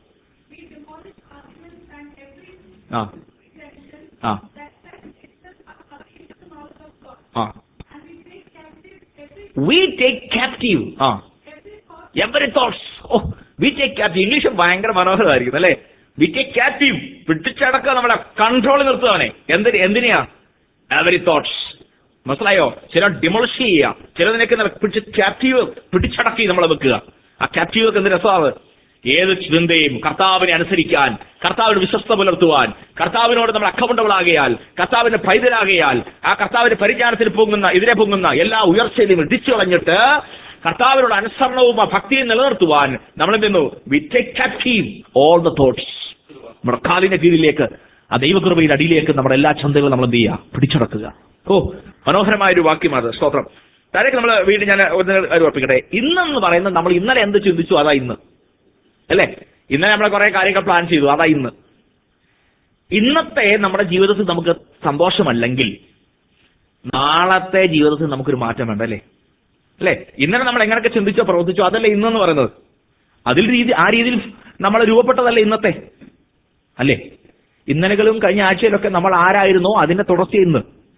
A: ah ah ah we take captive ah every thoughts oh we take captive English ഭയങ്കര മനോഹരമായിരിക്കും അല്ലേ വി ടേക്ക് ക്യാപ്റ്റീവ് പിടിച്ചടക്കുക നമ്മളെ കൺട്രോൾ നിർത്തുവാനെ എന്തിന് എന്തിനെയാ എവറി തോട്ട്സ് മനസ്സിലായോ ചില ഡിമോളിഷ് ചെയ്യുക ചിലതിനൊക്കെ നമ്മൾ പിടിച്ച് ക്യാപ്റ്റീവ് പിടിച്ചടക്കി നമ്മളെ വെക്കുക ആ ക്യാപ്റ്റീവ് ഒക്കെ എന്ത് രസമാണ് ഏത് ചിന്തയും കർത്താവിനെ അനുസരിക്കാൻ കർത്താവിന് വിശ്വസ്ത പുലർത്തുവാൻ കർത്താവിനോട് നമ്മൾ അക്കൗണ്ടബിൾ ആകയാൽ കർത്താവിന്റെ പൈതലാകയാൽ ആ കർത്താവിന്റെ പരിജ്ഞാനത്തിൽ പൊങ്ങുന്ന എതിരെ പൊങ്ങുന്ന എല്ലാ ഉയർച്ചയിലും ഇടിച്ചു കളഞ്ഞിട്ട് കർത്താവിനോട് അനുസരണവും ആ ഭക്തിയും നിലനിർത്തുവാൻ നമ്മൾ എന്തെന്നു we take captive all the thoughts നമ്മുടെ കാലിന്റെ കീഴിലേക്ക് ആ ദൈവകൃപയുടെ അടിയിലേക്ക് നമ്മുടെ എല്ലാ ചിന്തകളും നമ്മൾ എന്ത് ചെയ്യുക പിടിച്ചടക്കുക ഓ മനോഹരമായ ഒരു വാക്യമാണ് അത്. സ്തോത്രം താരേക്ക് നമ്മൾ വീണ്ടും ഞാൻ ഒന്ന് കാര്യം ഉറപ്പിക്കട്ടെ ഇന്നെന്ന് പറയുന്നത് നമ്മൾ ഇന്നലെ എന്ത് ചിന്തിച്ചു അതാ ഇന്ന് അല്ലേ ഇന്നലെ നമ്മൾ കുറെ കാര്യങ്ങൾ പ്ലാൻ ചെയ്തു അതാ ഇന്ന് ഇന്നത്തെ നമ്മുടെ ജീവിതത്തിൽ നമുക്ക് സന്തോഷമല്ലെങ്കിൽ നാളത്തെ ജീവിതത്തിൽ നമുക്കൊരു മാറ്റം വേണ്ട അല്ലേ അല്ലേ ഇന്നലെ നമ്മൾ എങ്ങനെയൊക്കെ ചിന്തിച്ചോ പ്രവർത്തിച്ചോ അതല്ലേ ഇന്നെന്ന് പറയുന്നത് അതിൽ രീതി ആ രീതിയിൽ നമ്മൾ രൂപപ്പെട്ടതല്ലേ ഇന്നത്തെ അല്ലേ ഇന്നലെകളും കഴിഞ്ഞ ആഴ്ചയിലൊക്കെ നമ്മൾ ആരായിരുന്നോ അതിന്റെ തുടർച്ച ഇന്ന്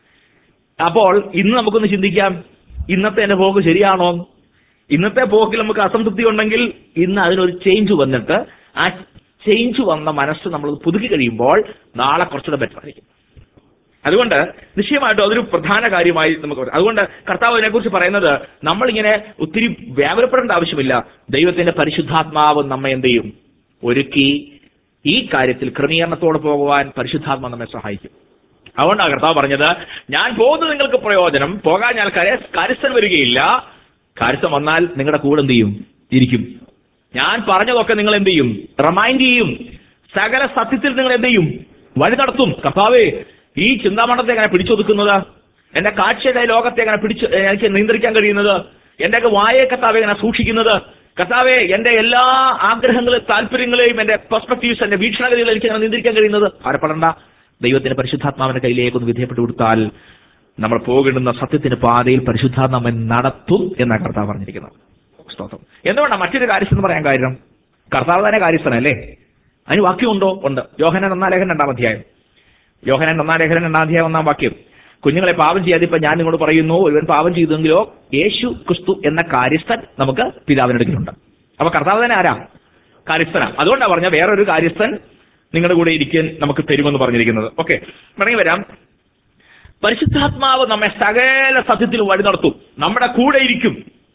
A: അപ്പോൾ ഇന്ന് നമുക്കൊന്ന് ചിന്തിക്കാം ഇന്നത്തെ എന്റെ പോക്ക് ശരിയാണോ ഇന്നത്തെ പോക്കിൽ നമുക്ക് അസംതൃപ്തി ഉണ്ടെങ്കിൽ ഇന്ന് അതിനൊരു ചേഞ്ച് വന്നിട്ട് ആ ചേഞ്ച് വന്ന മനസ്സ് നമ്മൾ പുതുക്കി കഴിയുമ്പോൾ നാളെ കുറച്ചുകൂടെ ബെറ്റർ ആയിരിക്കും അതുകൊണ്ട് നിശ്ചയമായിട്ടും അതൊരു പ്രധാന കാര്യമായി നമുക്ക് പറയാം. അതുകൊണ്ട് കർത്താവ് അതിനെക്കുറിച്ച് പറയുന്നത് നമ്മളിങ്ങനെ ഒത്തിരി വ്യാപരപ്പെടേണ്ട ആവശ്യമില്ല ദൈവത്തിന്റെ പരിശുദ്ധാത്മാവ് നമ്മെ എന്ത് ചെയ്യും ഒരുക്കി ഈ കാര്യത്തിൽ ക്രമീകരണത്തോടെ പോകുവാൻ പരിശുദ്ധാത്മാവ് നമ്മെ സഹായിക്കും അതുകൊണ്ടാണ് കർത്താവ് പറഞ്ഞത് ഞാൻ പോകുന്നത് നിങ്ങൾക്ക് പ്രയോജനം പോകാൻ ഞാൻ കര- കരുസ്ഥൻ വരികയില്ല കരുസ്ഥൻ വന്നാൽ നിങ്ങളുടെ കൂടെ എന്ത് ചെയ്യും ഇരിക്കും ഞാൻ പറഞ്ഞതൊക്കെ നിങ്ങൾ എന്ത് ചെയ്യും റിമൈൻഡ് ചെയ്യും സകല സത്യത്തിൽ നിങ്ങൾ എന്ത് ചെയ്യും വഴി നടത്തും കർത്താവേ ഈ ചിന്താമണ്ഡലത്തെ എങ്ങനെ പിടിച്ചൊതുക്കുന്നത് എന്റെ കാഴ്ചയുടെ ലോകത്തെ എങ്ങനെ പിടിച്ച് ഏ, എനിക്ക് നിയന്ത്രിക്കാൻ കഴിയുന്നത് എന്റെ ഒക്കെ വായെ കർത്താവെ എങ്ങനെ സൂക്ഷിക്കുന്നത് കർത്താവെ എന്റെ എല്ലാ ആഗ്രഹങ്ങളെയും താല്പര്യങ്ങളെയും എന്റെ പെർസ്പെക്ടീവ്സ് എന്റെ വീക്ഷണഗതികൾ എനിക്ക് എങ്ങനെ നിയന്ത്രിക്കാൻ കഴിയുന്നത് ആരപ്പെടണ്ട ദൈവത്തിന്റെ പരിശുദ്ധാത്മാവിന്റെ കയ്യിലേക്ക് ഒന്ന് വിധേയപ്പെട്ട് കൊടുത്താൽ നമ്മൾ പോകേണ്ടുന്ന സത്യത്തിന്റെ പാതയിൽ പരിശുദ്ധാത്മാവൻ നടത്തും എന്നാണ് കർത്താവ് പറഞ്ഞിരിക്കുന്നത് സ്തോത്രം എന്തുകൊണ്ടാണ് മറ്റൊരു കാര്യസ്ഥൻ എന്ന് പറയാൻ കാര്യം കർത്താവ് തന്നെ കാര്യസ്ഥനല്ലേ അതിന് വാക്യമുണ്ടോ ഉണ്ട് യോഹനൻ ഒന്നാം ലേഖനം രണ്ടാം അധ്യായം യോഹനൻ ഒന്നാം ലേഖനം രണ്ടാം അധ്യായം ഒന്നാം വാക്യം കുഞ്ഞുങ്ങളെ പാപം ചെയ്യാതിപ്പോ ഞാൻ നിങ്ങളോട് പറയുന്നു ഒരുവൻ പാപം ചെയ്തെങ്കിലോ യേശു ക്രിസ്തു എന്ന കാര്യസ്ഥൻ നമുക്ക് പിതാവിനടുക്കിലുണ്ട് അപ്പൊ കർത്താവ് തന്നെ ആരാ കാര്യസ്ഥനാ അതുകൊണ്ടാണ് പറഞ്ഞ വേറൊരു കാര്യസ്ഥൻ നിങ്ങളുടെ കൂടെ ഇരിക്കാൻ നമുക്ക് തരുമെന്ന് പറഞ്ഞിരിക്കുന്നത് ഓക്കെ മടങ്ങി വരാം പരിശുദ്ധാത്മാവ് നമ്മെ സകല സത്യത്തിൽ വഴി നടത്തും നമ്മുടെ കൂടെ ഇരിക്കും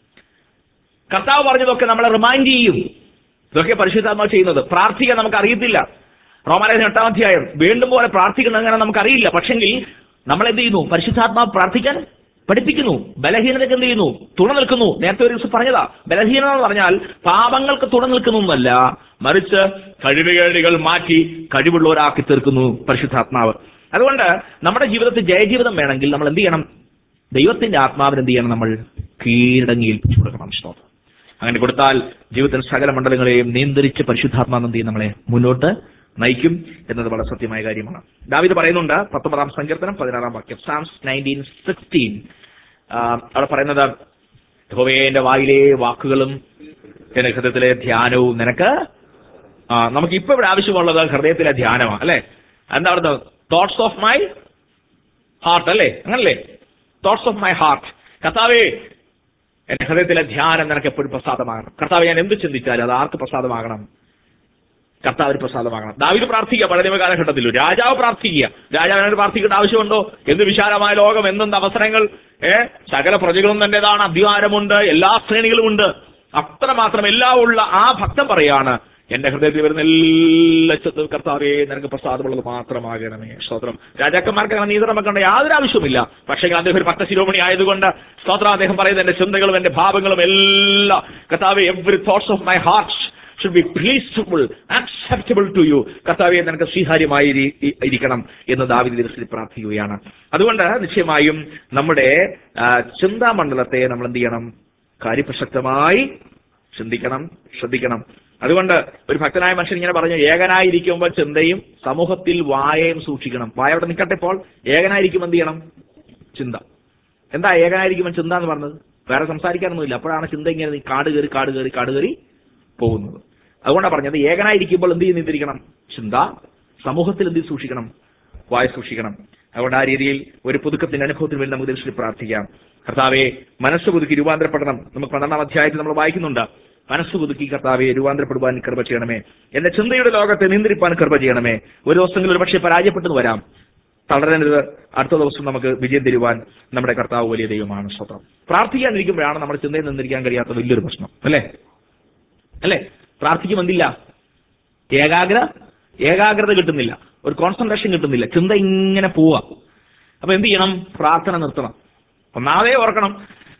A: കർത്താവ് പറഞ്ഞതൊക്കെ നമ്മളെ റിമൈൻഡ് ചെയ്യും ഇതൊക്കെ പരിശുദ്ധാത്മാവ് ചെയ്യുന്നത് പ്രാർത്ഥിക്കാൻ നമുക്ക് അറിയത്തില്ല റോമാലയ എട്ടാം അധ്യായം വീണ്ടും പോലെ പ്രാർത്ഥിക്കുന്നത് എങ്ങനെ നമുക്കറിയില്ല പക്ഷെങ്കിൽ നമ്മൾ എന്ത് ചെയ്യുന്നു പരിശുദ്ധാത്മാവ് പ്രാർത്ഥിക്കാൻ പഠിപ്പിക്കുന്നു ബലഹീനതയ്ക്ക് എന്ത് ചെയ്യുന്നു തുണ നിൽക്കുന്നു നേരത്തെ ഒരു ദിവസം പറഞ്ഞതാ ബലഹീനത എന്ന് പറഞ്ഞാൽ പാപങ്ങൾക്ക് തുണ നിൽക്കുന്നൊന്നല്ല മറിച്ച് കഴിവുകേടുകൾ മാറ്റി കഴിവുള്ളവരാക്കി തീർക്കുന്നു പരിശുദ്ധാത്മാവ് അതുകൊണ്ട് നമ്മുടെ ജീവിതത്തിൽ ജയജീവിതം വേണമെങ്കിൽ നമ്മൾ എന്ത് ചെയ്യണം ദൈവത്തിന്റെ ആത്മാവിന് എന്ത് ചെയ്യണം നമ്മൾ കീഴടങ്ങി ഏൽപ്പിച്ചു കൊടുക്കണം സ്തോത്രം അങ്ങനെ കൊടുത്താൽ ജീവിതത്തിൽ സകല മണ്ഡലങ്ങളെയും നിയന്ത്രിച്ച് പരിശുദ്ധാത്മാവ് എന്ത് ചെയ്യും നമ്മളെ മുന്നോട്ട് നയിക്കും എന്നത് വളരെ സത്യമായ കാര്യമാണ് ദാവിദ് പറയുന്നുണ്ട് പത്തൊമ്പതാം സങ്കീർത്തനം പതിനാറാം വാക്യം സാംസ് നയൻറ്റീൻ സിക്സ്റ്റീൻ അവിടെ പറയുന്നത് യഹോവേ എന്റെ വായിലെ വാക്കുകളും എന്റെ ഹൃദയത്തിലെ ധ്യാനവും നിനക്ക് ആ, നമുക്ക് ഇപ്പൊ ഇവിടെ ആവശ്യമുള്ളത് ഹൃദയത്തിലെ ധ്യാനമാണ് അല്ലെ എന്താ പറയുന്നത് തോട്ട്സ് ഓഫ് മൈ ഹാർട്ട് അല്ലേ അങ്ങനല്ലേ തോട്ട്സ് ഓഫ് മൈ ഹാർട്ട് കർത്താവേ എന്റെ ഹൃദയത്തിലെ ധ്യാനം നിനക്ക് എപ്പോഴും പ്രസാദമാകണം കർത്താവ് ഞാൻ എന്ത് ചിന്തിച്ചാലും അത് ആർക്ക് പ്രസാദമാകണം കർത്താവിന് പ്രസാദമാകണം ദാവിദ് പ്രാർത്ഥിക്കുക പഴയ കാലഘട്ടത്തിൽ രാജാവ് പ്രാർത്ഥിക്കുക രാജാവിനോട് പ്രാർത്ഥിക്കേണ്ട ആവശ്യമുണ്ടോ എന്ത് വിശാലമായ ലോകം എന്തെന്ത് അവസരങ്ങൾ ഏ സകല പ്രജകളും തന്റേതാണ് അധികാരമുണ്ട് എല്ലാ ശ്രേണികളും ഉണ്ട് അത്രമാത്രം എല്ലാം ഉള്ള ആ ഭക്തൻ പറയാണ് എന്റെ ഹൃദയത്തിൽ വരുന്ന എല്ലാ ചെത്തും കർത്താവേ നിനക്ക് പ്രസാദമുള്ളത് മാത്രമാകണമേ സ്തോത്രം രാജാക്കന്മാർക്ക് അങ്ങനെ നീതരം വെക്കേണ്ട യാതൊരു ആവശ്യമില്ല പക്ഷേ അദ്ദേഹം ഒരു ഭക്ത ശിരോമണി ആയതുകൊണ്ട് സ്തോത്രം അദ്ദേഹം പറയുന്നത് എന്റെ ചിന്തകളും എന്റെ ഭാവങ്ങളും എല്ലാം കർത്താവെ every thoughts of my heart should be pleasable acceptable to you കർത്താവെ നിനക്ക് സ്വീകാര്യമായി ഇരി- ഇ- ഇരിക്കണം എന്ന് ദാവിദ് ദിവസത്തിൽ പ്രാർത്ഥിക്കുകയാണ് അതുകൊണ്ട് നിശ്ചയമായും നമ്മുടെ ആ, ചിന്താമണ്ഡലത്തെ നമ്മൾ എന്ത് ചെയ്യണം കാര്യപ്രസക്തമായി ചിന്തിക്കണം ശ്രദ്ധിക്കണം അതുകൊണ്ട് ഒരു ഭക്തനായ മനുഷ്യൻ ഇങ്ങനെ പറഞ്ഞു ഏകനായിരിക്കുമ്പോൾ ചിന്തയും സമൂഹത്തിൽ വായയും സൂക്ഷിക്കണം വായ അവിടെ നിൽക്കട്ടെ ഇപ്പോൾ ഏകനായിരിക്കുമ്പോൾ എന്ത് ചെയ്യണം ചിന്ത എന്താ ഏകനായിരിക്കുമ്പോൾ ചിന്ത എന്ന് പറഞ്ഞത് വേറെ സംസാരിക്കാനൊന്നുമില്ല അപ്പോഴാണ് ചിന്ത ഇങ്ങനെ നീ കാട് കയറി കാട് കയറി കാട് കയറി പോകുന്നത് അതുകൊണ്ടാണ് പറഞ്ഞത് ഏകനായിരിക്കുമ്പോൾ എന്ത് ചെയ്യുന്നിരിക്കണം ചിന്ത സമൂഹത്തിൽ എന്ത് സൂക്ഷിക്കണം വായ സൂക്ഷിക്കണം അതുകൊണ്ട് ആ രീതിയിൽ ഒരു പുതുക്കത്തിന്റെ അനുഭവത്തിന് വേണ്ടി നമുക്ക് ദർശനം പ്രാർത്ഥിക്കാം കർത്താവെ മനസ്സ് പുതുക്കി രൂപാന്തരപ്പെടണം നമുക്ക് പന്ത്രണ്ടാം അധ്യായത്തിൽ നമ്മൾ വായിക്കുന്നുണ്ട് മനസ്സ് പുതുക്കി കർത്താവെ രൂപാന്തരപ്പെടുവാൻ കൃപ ചെയ്യണമേ എന്റെ ചിന്തയുടെ ലോകത്തെ നിയന്ത്രിപ്പാൻ കൃപ ചെയ്യണമേ ഒരു ദിവസങ്ങളിൽ ഒരു പക്ഷേ പരാജയപ്പെട്ടെന്ന് വരാം തളരരുത് അടുത്ത ദിവസം നമുക്ക് വിജയം തരുവാൻ നമ്മുടെ കർത്താവ് വലിയ ദൈവമാണ് സ്വതം പ്രാർത്ഥിക്കാനിരിക്കുമ്പോഴാണ് നമ്മുടെ ചിന്തയിൽ നിന്നിരിക്കാൻ കഴിയാത്ത വലിയൊരു പ്രശ്നം അല്ലേ അല്ലേ പ്രാർത്ഥിക്കും എന്തില്ല ഏകാഗ്ര ഏകാഗ്രത കിട്ടുന്നില്ല ഒരു കോൺസെൻട്രേഷൻ കിട്ടുന്നില്ല ചിന്ത ഇങ്ങനെ പോവാ അപ്പൊ എന്ത് ചെയ്യണം പ്രാർത്ഥന നിർത്തണം ഒന്നാമതേ ഓർക്കണം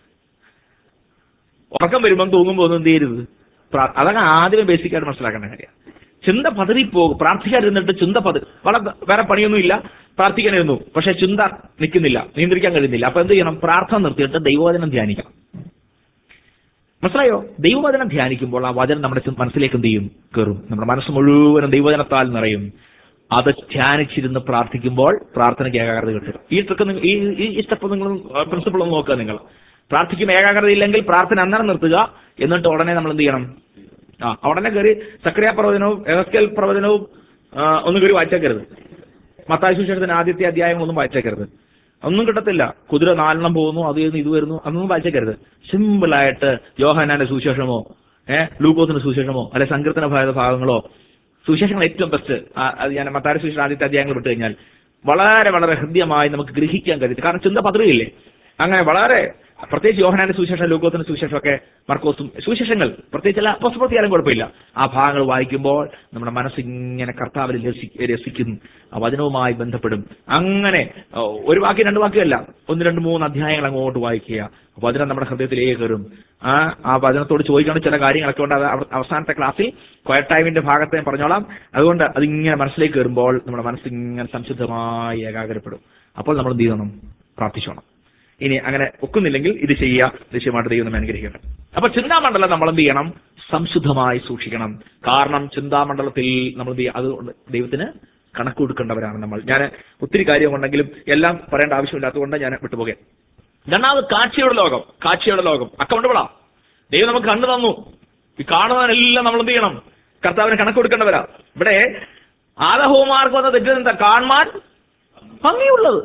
A: ഉറക്കം വരുമ്പം തൂങ്ങുമ്പോൾ ഒന്നും എന്ത് ചെയ്യരുത് പ്രാ- അതൊക്കെ ആദ്യമേ ബേസിക് ആയിട്ട് മനസ്സിലാക്കേണ്ട കാര്യം ചിന്ത പതറിപ്പോകും പ്രാർത്ഥിക്കാതിരുന്നിട്ട് ചിന്ത പതി വളരെ വേറെ പണിയൊന്നുമില്ല പ്രാർത്ഥിക്കാനിരുന്നു പക്ഷെ ചിന്ത നിൽക്കുന്നില്ല നിയന്ത്രിക്കാൻ കഴിയുന്നില്ല അപ്പൊ എന്ത് ചെയ്യണം പ്രാർത്ഥന നിർത്തിയിട്ട് ദൈവവചനം ധ്യാനിക്കണം മനസ്സിലായോ ദൈവവചനം ധ്യാനിക്കുമ്പോൾ ആ വചനം നമ്മുടെ ചി- മനസ്സിലേക്ക് എന്ത് ചെയ്യും കയറും നമ്മുടെ മനസ്സ് മുഴുവനും ദൈവവചനത്താൽ നിറയും അത് ധ്യാനിച്ചിരുന്ന് പ്രാർത്ഥിക്കുമ്പോൾ പ്രാർത്ഥനയ്ക്ക് ഏകാഗ്രത കിട്ടും ഈ ട്രിക്ക് നിങ്ങൾ- ഈ ഈ- ഈ സ്റ്റെപ്പ് നിങ്ങൾ പ്രിൻസിപ്പിൾ ഒന്ന് നോക്കുക നിങ്ങൾ പ്രാർത്ഥിക്കുമ്പോൾ ഏകാഗ്രത ഇല്ലെങ്കിൽ പ്രാർത്ഥന അന്നേരം നിർത്തുക എന്നിട്ട് ഉടനെ നമ്മൾ എന്ത് ചെയ്യണം ആ ഉടനെ കയറി സക്രിയ പ്രവചനവും എഹസ്കേൽ പ്രവചനവും ആ, ഒന്നും കയറി വായിച്ചേക്കരുത് മത്തായ സുശേഷത്തിന് ആദ്യത്തെ അധ്യായങ്ങളൊന്നും വായിച്ചേക്കരുത് ഒന്നും കിട്ടത്തില്ല കുതിര നാലെണ്ണം പോകുന്നു അത് ചെയ്യുന്നു ഇത് വരുന്നു അതൊന്നും വായിച്ചേക്കരുത് സിമ്പിൾ ആയിട്ട് യോഹനാന്റെ സുവിശേഷമോ ഏഹ് ലൂക്കോസിന്റെ സുവിശേഷമോ അല്ലെ സങ്കീർത്തന ഭാഗ ഭാഗങ്ങളോ സുവിശേഷങ്ങൾ ഏറ്റവും ബെസ്റ്റ് അത് ഞാൻ മത്തായ സുവിശേഷം ആദ്യത്തെ അധ്യായങ്ങൾ വിട്ട് കഴിഞ്ഞാൽ വളരെ വളരെ ഹൃദ്യമായി നമുക്ക് ഗ്രഹിക്കാൻ കഴിയും കാരണം ചിന്ത പതറുകയില്ലേ അങ്ങനെ വളരെ പ്രത്യേകിച്ച് യോഹനാന്റെ സുവിശേഷം ലൂക്കോസിന്റെ സുവിശേഷമൊക്കെ മർക്കോസും സുവിശേഷങ്ങൾ പ്രത്യേകിച്ച് എല്ലാ അപ്പോസ്തലത്തിയാലും കുഴപ്പമില്ല ആ ഭാഗങ്ങൾ വായിക്കുമ്പോൾ നമ്മുടെ മനസ്സ് ഇങ്ങനെ കർത്താവിൽ രസി- രസിക്കും ആ വചനവുമായി ബന്ധപ്പെടും അങ്ങനെ ഓ, ഒരു വാക്യം രണ്ട് വാക്യമല്ല ഒന്ന് രണ്ട് മൂന്ന് അധ്യായങ്ങൾ അങ്ങോട്ട് വായിക്കുക വചനം നമ്മുടെ ഹൃദയത്തിലേക്ക് കയറും ആ ആ വചനത്തോട് ചോദിക്കേണ്ട ചില കാര്യങ്ങളൊക്കെ ഉണ്ട് അത് അവ- അവസാനത്തെ ക്ലാസ്സിൽ ക്വയർ ടൈമിന്റെ ഭാഗത്ത് ഞാൻ പറഞ്ഞോളാം അതുകൊണ്ട് അതിങ്ങനെ മനസ്സിലേക്ക് കയറുമ്പോൾ നമ്മുടെ മനസ്സ് ഇങ്ങനെ സംശുദ്ധമായി ഏകാഗ്രപ്പെടും അപ്പോൾ നമ്മൾ എന്ത് ചെയ്യണം പ്രാർത്ഥിച്ചോണം ഇനി അങ്ങനെ ഒക്കുന്നില്ലെങ്കിൽ ഇത് ചെയ്യുക നിശ്ചയമായിട്ട് ദൈവം നമ്മെ അനുഗ്രഹിക്കട്ടെ അപ്പൊ ചിന്താമണ്ഡലം നമ്മൾ എന്ത് ചെയ്യണം സംശുദ്ധമായി സൂക്ഷിക്കണം കാരണം ചിന്താമണ്ഡലത്തിൽ നമ്മൾ എന്ത് ചെയ്യുക അതുകൊണ്ട് ദൈവത്തിന് കണക്ക് കൊടുക്കേണ്ടവരാണ് നമ്മൾ ഞാൻ ഒത്തിരി കാര്യമുണ്ടെങ്കിലും എല്ലാം പറയേണ്ട ആവശ്യമില്ലാത്തതുകൊണ്ട് ഞാൻ വിട്ടുപോകെ രണ്ടാമത് കാഴ്ചയുടെ ലോകം കാഴ്ചയുടെ ലോകം അക്കൗണ്ടബിളാ ദൈവം നമുക്ക് കണ്ടു തന്നു ഈ കാണുന്നതിനെല്ലാം നമ്മൾ എന്ത് ചെയ്യണം കർത്താവിന് കണക്ക് കൊടുക്കേണ്ടവരാ ഇവിടെ ആദഹോമാർക്ക് വന്ന തെറ്റ് എന്താ കാണുവാൻ ഭംഗിയുള്ളത്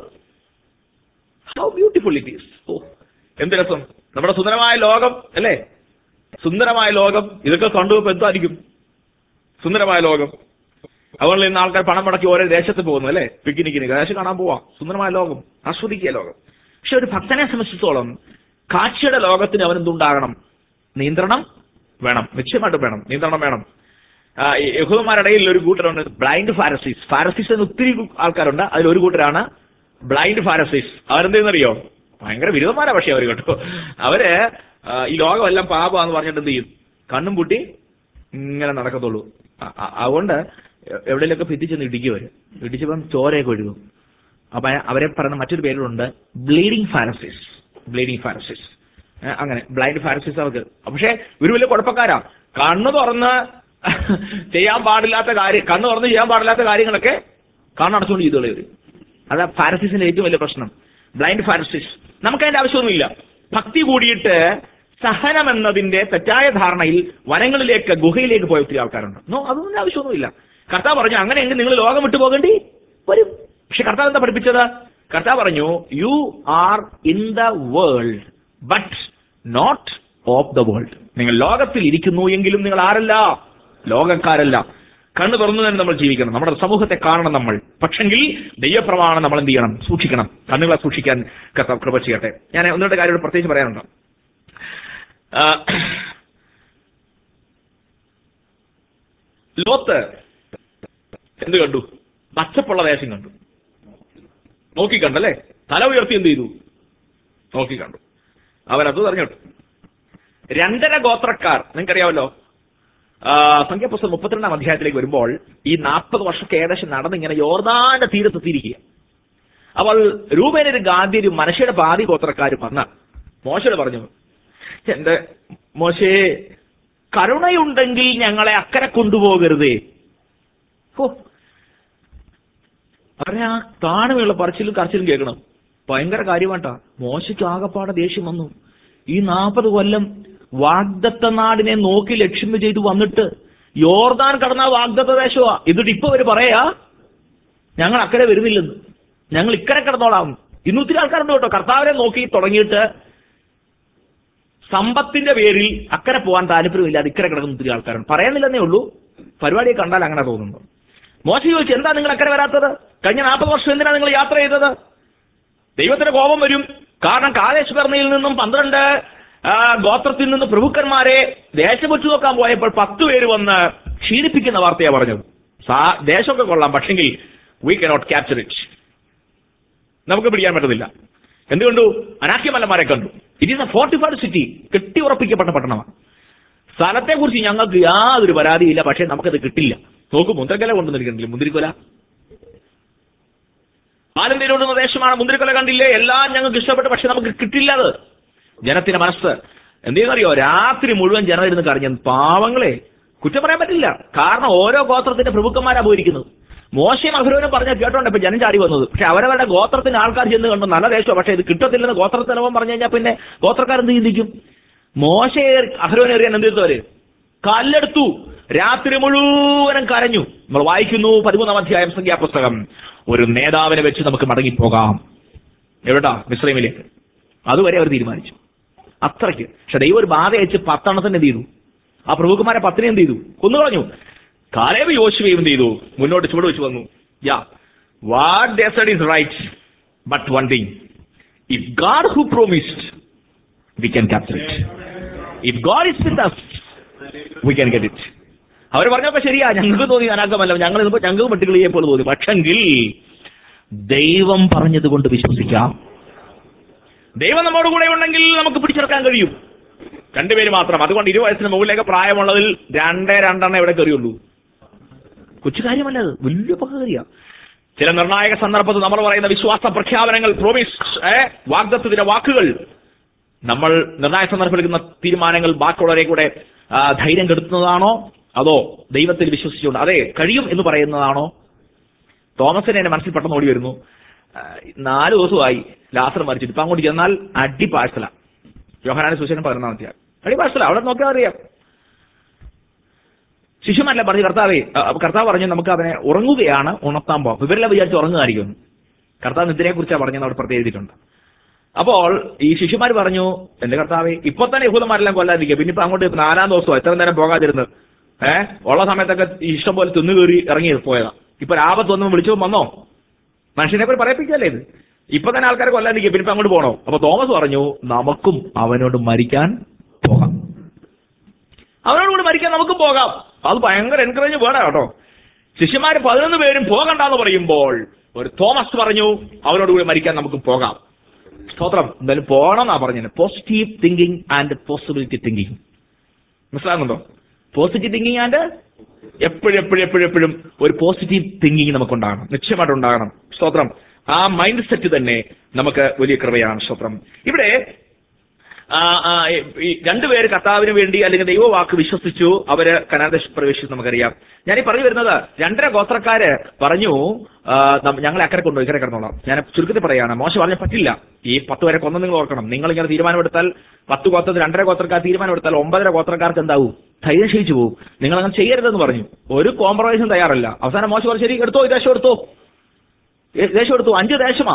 A: ഹൗ ബ്യൂട്ടിഫുൾ ഇറ്റ് ഈസ് ഓ എന്ത് രസം നമ്മുടെ സുന്ദരമായ ലോകം അല്ലേ സുന്ദരമായ ലോകം ഇതൊക്കെ കണ്ടുപോയപ്പോ എന്തായിരിക്കും സുന്ദരമായ ലോകം അതുകൊണ്ട് ഇന്ന് ആൾക്കാർ പണം മുടക്കി ഓരോ ദേശത്ത് പോകുന്നു അല്ലേ പിക്നിക്കിന് ദേശം കാണാൻ പോവാം സുന്ദരമായ ലോകം ആസ്വദിക്കുക ലോകം പക്ഷെ ഒരു ഭക്തനെ സംബന്ധിച്ചിടത്തോളം കാഴ്ചയുടെ ലോകത്തിന് അവൻ എന്തുണ്ടാകണം നിയന്ത്രണം വേണം നിശ്ചയമായിട്ടും വേണം നിയന്ത്രണം വേണം ആ, ഈ യഹൂദന്മാരുടെ ഇടയിൽ ഒരു കൂട്ടരുണ്ട് ബ്ലൈൻഡ് ഫാരസീസ് ഫാരസീസ് എന്ന് ഒത്തിരി ആൾക്കാരുണ്ട് അതിൽ ഒരു കൂട്ടരാണ് ബ്ലൈൻഡ് ഫാരസീസ് അവരെന്തെന്നറിയോ ഭയങ്കര വിരോധന്മാരാ പക്ഷേ അവർ കേട്ടോ അവര് ആ, ഈ ലോകമെല്ലാം പാപമാന്ന് പറഞ്ഞിട്ട് എന്ത് ചെയ്യും കണ്ണും പൂട്ടി ഇങ്ങനെ നടക്കത്തുള്ളൂ അ- അ- അതുകൊണ്ട് എ- എവിടെയെങ്കിലൊക്കെ ഭിത്തിച്ചെന്ന് ഇടിക്കും അവര് ഇടിച്ചപ്പം ചോരയൊക്കെ ഒഴുകും അപ്പൊ അവരെ പറയുന്ന മറ്റൊരു പേരുണ്ട് ബ്ലീഡിങ് ഫാരസിസ് ബ്ലീഡിങ് ഫാരസിസ് അങ്ങനെ ബ്ലൈൻഡ് ഫാരസിസ് അവർക്ക് പക്ഷേ ഇവര് വലിയ കുഴപ്പക്കാരാ കണ്ണ് തുറന്ന് ചെയ്യാൻ പാടില്ലാത്ത കാര്യം കണ്ണ് തുറന്ന് ചെയ്യാൻ പാടില്ലാത്ത കാര്യങ്ങളൊക്കെ കണ്ണടച്ചുകൊണ്ട് ചെയ്തോളൂ ഇവര് അതാ ഫാരസിസിന്റെ ഏറ്റവും വലിയ പ്രശ്നം ബ്ലൈൻഡ് ഫാരസിസ് നമുക്ക് അതിന്റെ ആവശ്യമൊന്നുമില്ല ഭക്തി കൂടിയിട്ട് സഹനം എന്നതിന്റെ തെറ്റായ ധാരണയിൽ വനങ്ങളിലേക്ക് ഗുഹയിലേക്ക് പോയ ഒത്തിരി ആൾക്കാരുണ്ട് നോ അതൊന്നും ആവശ്യമൊന്നുമില്ല കർത്താവ് പറഞ്ഞു അങ്ങനെയെങ്കിൽ നിങ്ങൾ ലോകം വിട്ടു പോകേണ്ടി വരും പക്ഷെ കർത്താവ് എന്താ പഠിപ്പിച്ചത് കർത്താവ് പറഞ്ഞു you are in the world but not of the world നിങ്ങൾ ലോകത്തിൽ ഇരിക്കുന്നു എങ്കിലും നിങ്ങൾ ആരല്ല ലോകക്കാരല്ല കണ്ണു തുറന്നു തന്നെ നമ്മൾ ജീവിക്കണം നമ്മുടെ സമൂഹത്തെ കാണണം നമ്മൾ പക്ഷെങ്കിൽ ദൈവപ്രമാണം നമ്മൾ എന്ത് ചെയ്യണം സൂക്ഷിക്കണം കണ്ണുകളെ സൂക്ഷിക്കാൻ കർത്താവ് കൃപ ചെയ്യട്ടെ ഞാൻ ഒന്നുകൂടെ കാര്യം പ്രത്യേകിച്ച് പറയാനുണ്ട് ആ, ലോത്ത് എന്ത് കണ്ടു പച്ചപ്പുള്ള ദേശം കണ്ടു നോക്കി കണ്ടല്ലേ തല ഉയർത്തി എന്ത് ചെയ്തു നോക്കി കണ്ടു അവനത് തെരഞ്ഞെടുത്തു രണ്ടര ഗോത്രക്കാർ നിങ്ങൾക്കറിയാമല്ലോ ആ, സംഖ്യാപുസ്തകം മുപ്പത്തിരണ്ടാം അധ്യായത്തിലേക്ക് വരുമ്പോൾ ഈ നാൽപ്പത് വർഷമൊക്കെ ഏകദേശം നടന്നിങ്ങനെ യോർദാന്റെ തീരത്തെത്തിയിരിക്കുക അപ്പോൾ രൂപേനൊരു ഗാന്ധിയൊരു മനുഷ്യയുടെ പാതി ഗോത്രക്കാരും വന്ന മോശയോട് പറഞ്ഞു എന്റെ മോശേ കരുണയുണ്ടെങ്കിൽ ഞങ്ങളെ അക്കരെ കൊണ്ടുപോകരുതേ ഓ അവരെ ആ താണുള്ള പറച്ചിലും കരച്ചിലും കേൾക്കണം ഭയങ്കര കാര്യമാട്ടാ മോശയ്ക്ക് ആകപ്പാടെ ദേഷ്യം വന്നു ഈ നാൽപ്പത് കൊല്ലം വാഗ്ദത്ത നാടിനെ നോക്കി ലക്ഷ്യം ചെയ്ത് വന്നിട്ട് യോർദാൻ കടന്ന വാഗ്ദത്ത ദേശമാ എന്നിട്ട് ഇപ്പൊ അവര് പറയാ ഞങ്ങൾ അക്കരെ വരുന്നില്ലെന്ന് ഞങ്ങൾ ഇക്കരെ കിടന്നോളാം ഇന്ന് ഒത്തിരി ആൾക്കാരുണ്ട് കേട്ടോ കർത്താവിനെ നോക്കി തുടങ്ങിയിട്ട് സമ്പത്തിന്റെ പേരിൽ അക്കരെ പോകാൻ താല്പര്യമില്ലാതെ ഇക്കരെ കിടക്കുന്ന ഒത്തിരി ആൾക്കാരുണ്ട് പറയുന്നില്ലെന്നേ ഉള്ളൂ പരിപാടിയെ കണ്ടാൽ അങ്ങനെ തോന്നുന്നു മോശ ചോദിച്ചു എന്താ നിങ്ങൾ അക്കരെ വരാത്തത് കഴിഞ്ഞ നാൽപ്പത് വർഷം എന്തിനാ നിങ്ങൾ യാത്ര ചെയ്തത് ദൈവത്തിന് കോപം വരും കാരണം കാലേശ്വരയിൽ നിന്നും പന്ത്രണ്ട് ആ, ഗോത്രത്തിൽ നിന്ന് പ്രഭുക്കന്മാരെ ദേശം വെച്ചു നോക്കാൻ പോയപ്പോൾ പത്ത് പേര് വന്ന് ക്ഷീണിപ്പിക്കുന്ന വാർത്തയാ പറഞ്ഞത് സാ ദേശമൊക്കെ കൊള്ളാം പക്ഷെങ്കിൽ വി കനോട്ട് ക്യാപ്ചർ ഇറ്റ് നമുക്ക് പിടിക്കാൻ പറ്റുന്നില്ല എന്തുകൊണ്ടു അനാക്യമല്ലന്മാരെ കണ്ടു it is a fortified city കെട്ടി ഉറപ്പിക്കപ്പെട്ട പട്ടണമാണ് സ്ഥലത്തെ കുറിച്ച് ഞങ്ങൾക്ക് യാതൊരു പരാതിയില്ല പക്ഷേ നമുക്കത് കിട്ടില്ല നോക്കൂ മുന്തിരിക്കൊല കൊണ്ടുവന്നിരിക്കുന്നില്ല മുന്തിരിക്കൊല പാലം തീരോടുന്ന ദേശമാണ് മുന്തിരിക്കൊല കണ്ടില്ലേ എല്ലാം ഞങ്ങൾക്ക് ഇഷ്ടപ്പെട്ടു പക്ഷെ നമുക്ക് കിട്ടില്ല അത് ജനത്തിന്റെ മനസ്സ് എന്തെന്നറിയോ രാത്രി മുഴുവൻ ജനം ഇരുന്ന് കരഞ്ഞ പാവങ്ങളെ കുറ്റം പറയാൻ പറ്റില്ല കാരണം ഓരോ ഗോത്രത്തിന്റെ പ്രഭുക്കന്മാരാ പോയിരിക്കുന്നത് മോശയും അഹരോനും പറഞ്ഞ കേട്ടോണ്ട് ഇപ്പൊ ജനം ചാടി വന്നത് പക്ഷെ അവരവരുടെ ഗോത്രത്തിന്റെ ആൾക്കാർ ചെന്ന് കണ്ടു നല്ല ദേശമാണ് പക്ഷെ ഇത് കിട്ടത്തില്ലെന്ന് ഗോത്രത്തിലവൻ പറഞ്ഞു കഴിഞ്ഞാൽ പിന്നെ ഗോത്രക്കാരെന്ത് ചിന്തിക്കും മോശയെ അഹരോനെ എറിയാൻ എന്ത് ചെയ്തു അവര് കല്ലെടുത്തു രാത്രി മുഴുവനും കരഞ്ഞു നമ്മൾ വായിക്കുന്നു പതിമൂന്നാം അധ്യായം സംഖ്യാപുസ്തകം ഒരു നേതാവിനെ വെച്ച് നമുക്ക് മടങ്ങിപ്പോകാം എവിടാ മിശ്രമിലേക്ക് അതുവരെ അവർ തീരുമാനിച്ചു അത്രയ്ക്ക് പക്ഷെ ദൈവം ഒരു ബാധ അയച്ച് പത്തെണ്ണത്തിന് എന്ത് ചെയ്തു ആ പ്രഭുക്കന്മാരെ പത്തിനെ എന്ത് ചെയ്തു കൊന്നുകളഞ്ഞു കാലേബ് യോശുവയും എന്ത് ചെയ്തു മുന്നോട്ട് ചുവട് വെച്ച് വന്നു yeah what they said is right but one thing if God who promised we can capture it if God is with us we can get it അവർ പറഞ്ഞപ്പോ ശരിയാ ഞങ്ങൾക്ക് തോന്നി അനാഗമല്ല ഞങ്ങൾ ഇന്നിപ്പോ ഞങ്ങൾക്ക് വെട്ടുകളിയെ പോലെ തോന്നി പക്ഷെങ്കിൽ ദൈവം പറഞ്ഞത് കൊണ്ട് വിശ്വസിക്കാം ദൈവം നമ്മോട് കൂടെ ഉണ്ടെങ്കിൽ നമുക്ക് പിടിച്ചെടുക്കാൻ കഴിയും രണ്ടുപേര് മാത്രം അതുകൊണ്ട് ഇരു വയസ്സിന് മുകളിലേക്ക് പ്രായമുള്ളതിൽ രണ്ടേ രണ്ടെണ്ണം എവിടെ കയറിയുള്ളൂ കൊച്ചു കാര്യമല്ല അത് വലിയ പകകരിയ ചില നിർണായക സന്ദർഭത്തിൽ നമ്മൾ പറയുന്ന വിശ്വാസ പ്രഖ്യാപനങ്ങൾ പ്രോമിസ് ഏ വാഗ്ദത്തത്തിന്റെ വാക്കുകൾ നമ്മൾ നിർണായക സന്ദർഭത്തിൽ എടുക്കുന്ന തീരുമാനങ്ങൾ ബാക്കിയുള്ളവരെ കൂടെ ആ, ധൈര്യം കെടുത്തുന്നതാണോ അതോ ദൈവത്തിൽ വിശ്വസിച്ചുകൊണ്ട് അതെ കഴിയും എന്ന് പറയുന്നതാണോ തോമസിനെ എന്റെ മനസ്സിൽ പെട്ടെന്ന് ഓടി വരുന്നു ആ, നാല് ദിവസമായി ലാസർ മരിച്ചിട്ട് ഇപ്പൊ അങ്ങോട്ട് ചെന്നാൽ അടി പാഴ്സല യോഹനാന സുശേഷൻ പതിനൊന്നാം അധ്യായം അടി പാഴ്സല അവിടെ നോക്കിയാൽ അറിയാം ശിശുമല്ല പറഞ്ഞു കർത്താവേ ആ, കർത്താവ് പറഞ്ഞു നമുക്ക് അവനെ ഉറങ്ങുകയാണ് ഉണർത്താൻ പോകാം ഇവരെല്ലാം വിചാരിച്ച് ഉറങ്ങുമായിരിക്കും കർത്താവ് നിദ്രയെ കുറിച്ചാണ് പറഞ്ഞത് അവിടെ പ്രത്യേകം എഴുതിയിട്ടുണ്ട് അപ്പോൾ ഈ ശിശുമാർ പറഞ്ഞു എന്റെ കർത്താവെ ഇപ്പൊ തന്നെ യഹൂദന്മാരെല്ലാം കൊല്ലാതിരിക്കുക പിന്നെ ഇപ്പൊ അങ്ങോട്ട് നാലാം ദിവസം എത്ര നേരം പോകാതിരുന്നത് ഏഹ് ഉള്ള സമയത്തൊക്കെ ഈ ഇഷ്ടം പോലെ തിന്നു കയറി ഇറങ്ങി പോയതാ ഇപ്പൊ ആപത്ത് വന്ന് വിളിച്ചു വന്നോ മനുഷ്യനെ പോയി പറയിപ്പിക്കല്ലേ ഇത് ഇപ്പൊ തന്നെ ആൾക്കാരെ കൊല്ലാതിരിക്കുക പിന്നെ ഇപ്പൊ അങ്ങോട്ട് പോകണോ അപ്പൊ തോമസ് പറഞ്ഞു നമുക്കും അവനോട് മരിക്കാൻ പോകാം അവനോട് കൂടി മരിക്കാൻ നമുക്കും പോകാം അത് ഭയങ്കര എൻകറേജ് വേണം കേട്ടോ ശിഷ്യന്മാര് പതിനൊന്ന് പേരും പോകണ്ടെന്ന് പറയുമ്പോൾ ഒരു തോമസ് പറഞ്ഞു അവനോട് കൂടി മരിക്കാൻ നമുക്ക് പോകാം സ്തോത്രം എന്തായാലും പോകണം എന്നാ പറഞ്ഞത് positive thinking and possibility thinking മനസ്സിലാകുന്നുണ്ടോ പോസിറ്റീവ് തിങ്കിങ് ആൻഡ് എപ്പോഴും എപ്പോഴും എപ്പോഴും എപ്പോഴും ഒരു പോസിറ്റീവ് തിങ്കിങ് നമുക്കുണ്ടാകണം നിശ്ചയമായിട്ട് ഉണ്ടാകണം സ്തോത്രം ആ മൈൻഡ് സെറ്റ് തന്നെ നമുക്ക് വലിയ കൃപയാണ് സ്തോത്രം ഇവിടെ ആ, ആ, ഈ രണ്ടുപേര് കർത്താവിന് വേണ്ടി അല്ലെങ്കിൽ ദൈവവാക്ക് വിശ്വസിച്ചു അവര് കനാദേശ പ്രവേശിച്ചു നമുക്കറിയാം ഞാൻ ഈ പറഞ്ഞു വരുന്നത് രണ്ടര ഗോത്രക്കാര് പറഞ്ഞു ആ, നം- ഞങ്ങളെ അക്കരെ കൊണ്ടു ഇക്കരെ കിടന്നോളാം ഞാൻ ചുരുക്കത്തിൽ പറയാണ് മോശം പറഞ്ഞ പറ്റില്ല ഈ പത്ത് വരെ കൊന്ന നിങ്ങൾ ഓർക്കണം നിങ്ങൾ ഇങ്ങനെ തീരുമാനമെടുത്താൽ പത്ത് ഗോത്രത്തിൽ രണ്ടര ഗോത്രക്കാർ തീരുമാനമെടുത്താൽ ഒമ്പതര ഗോത്രക്കാർക്ക് എന്താവും ധൈര്യം ക്ഷയിച്ചു പോകും നിങ്ങൾ അങ്ങനെ ചെയ്യരുതെന്ന് പറഞ്ഞു ഒരു കോംപ്രമൈസും തയ്യാറല്ല അവസാനം മോശം പറഞ്ഞു ശരി എടുത്തോ ഈ ദേശം എടുത്തോ ഏ- ദേശം എടുത്തു അഞ്ച് ദേശമാ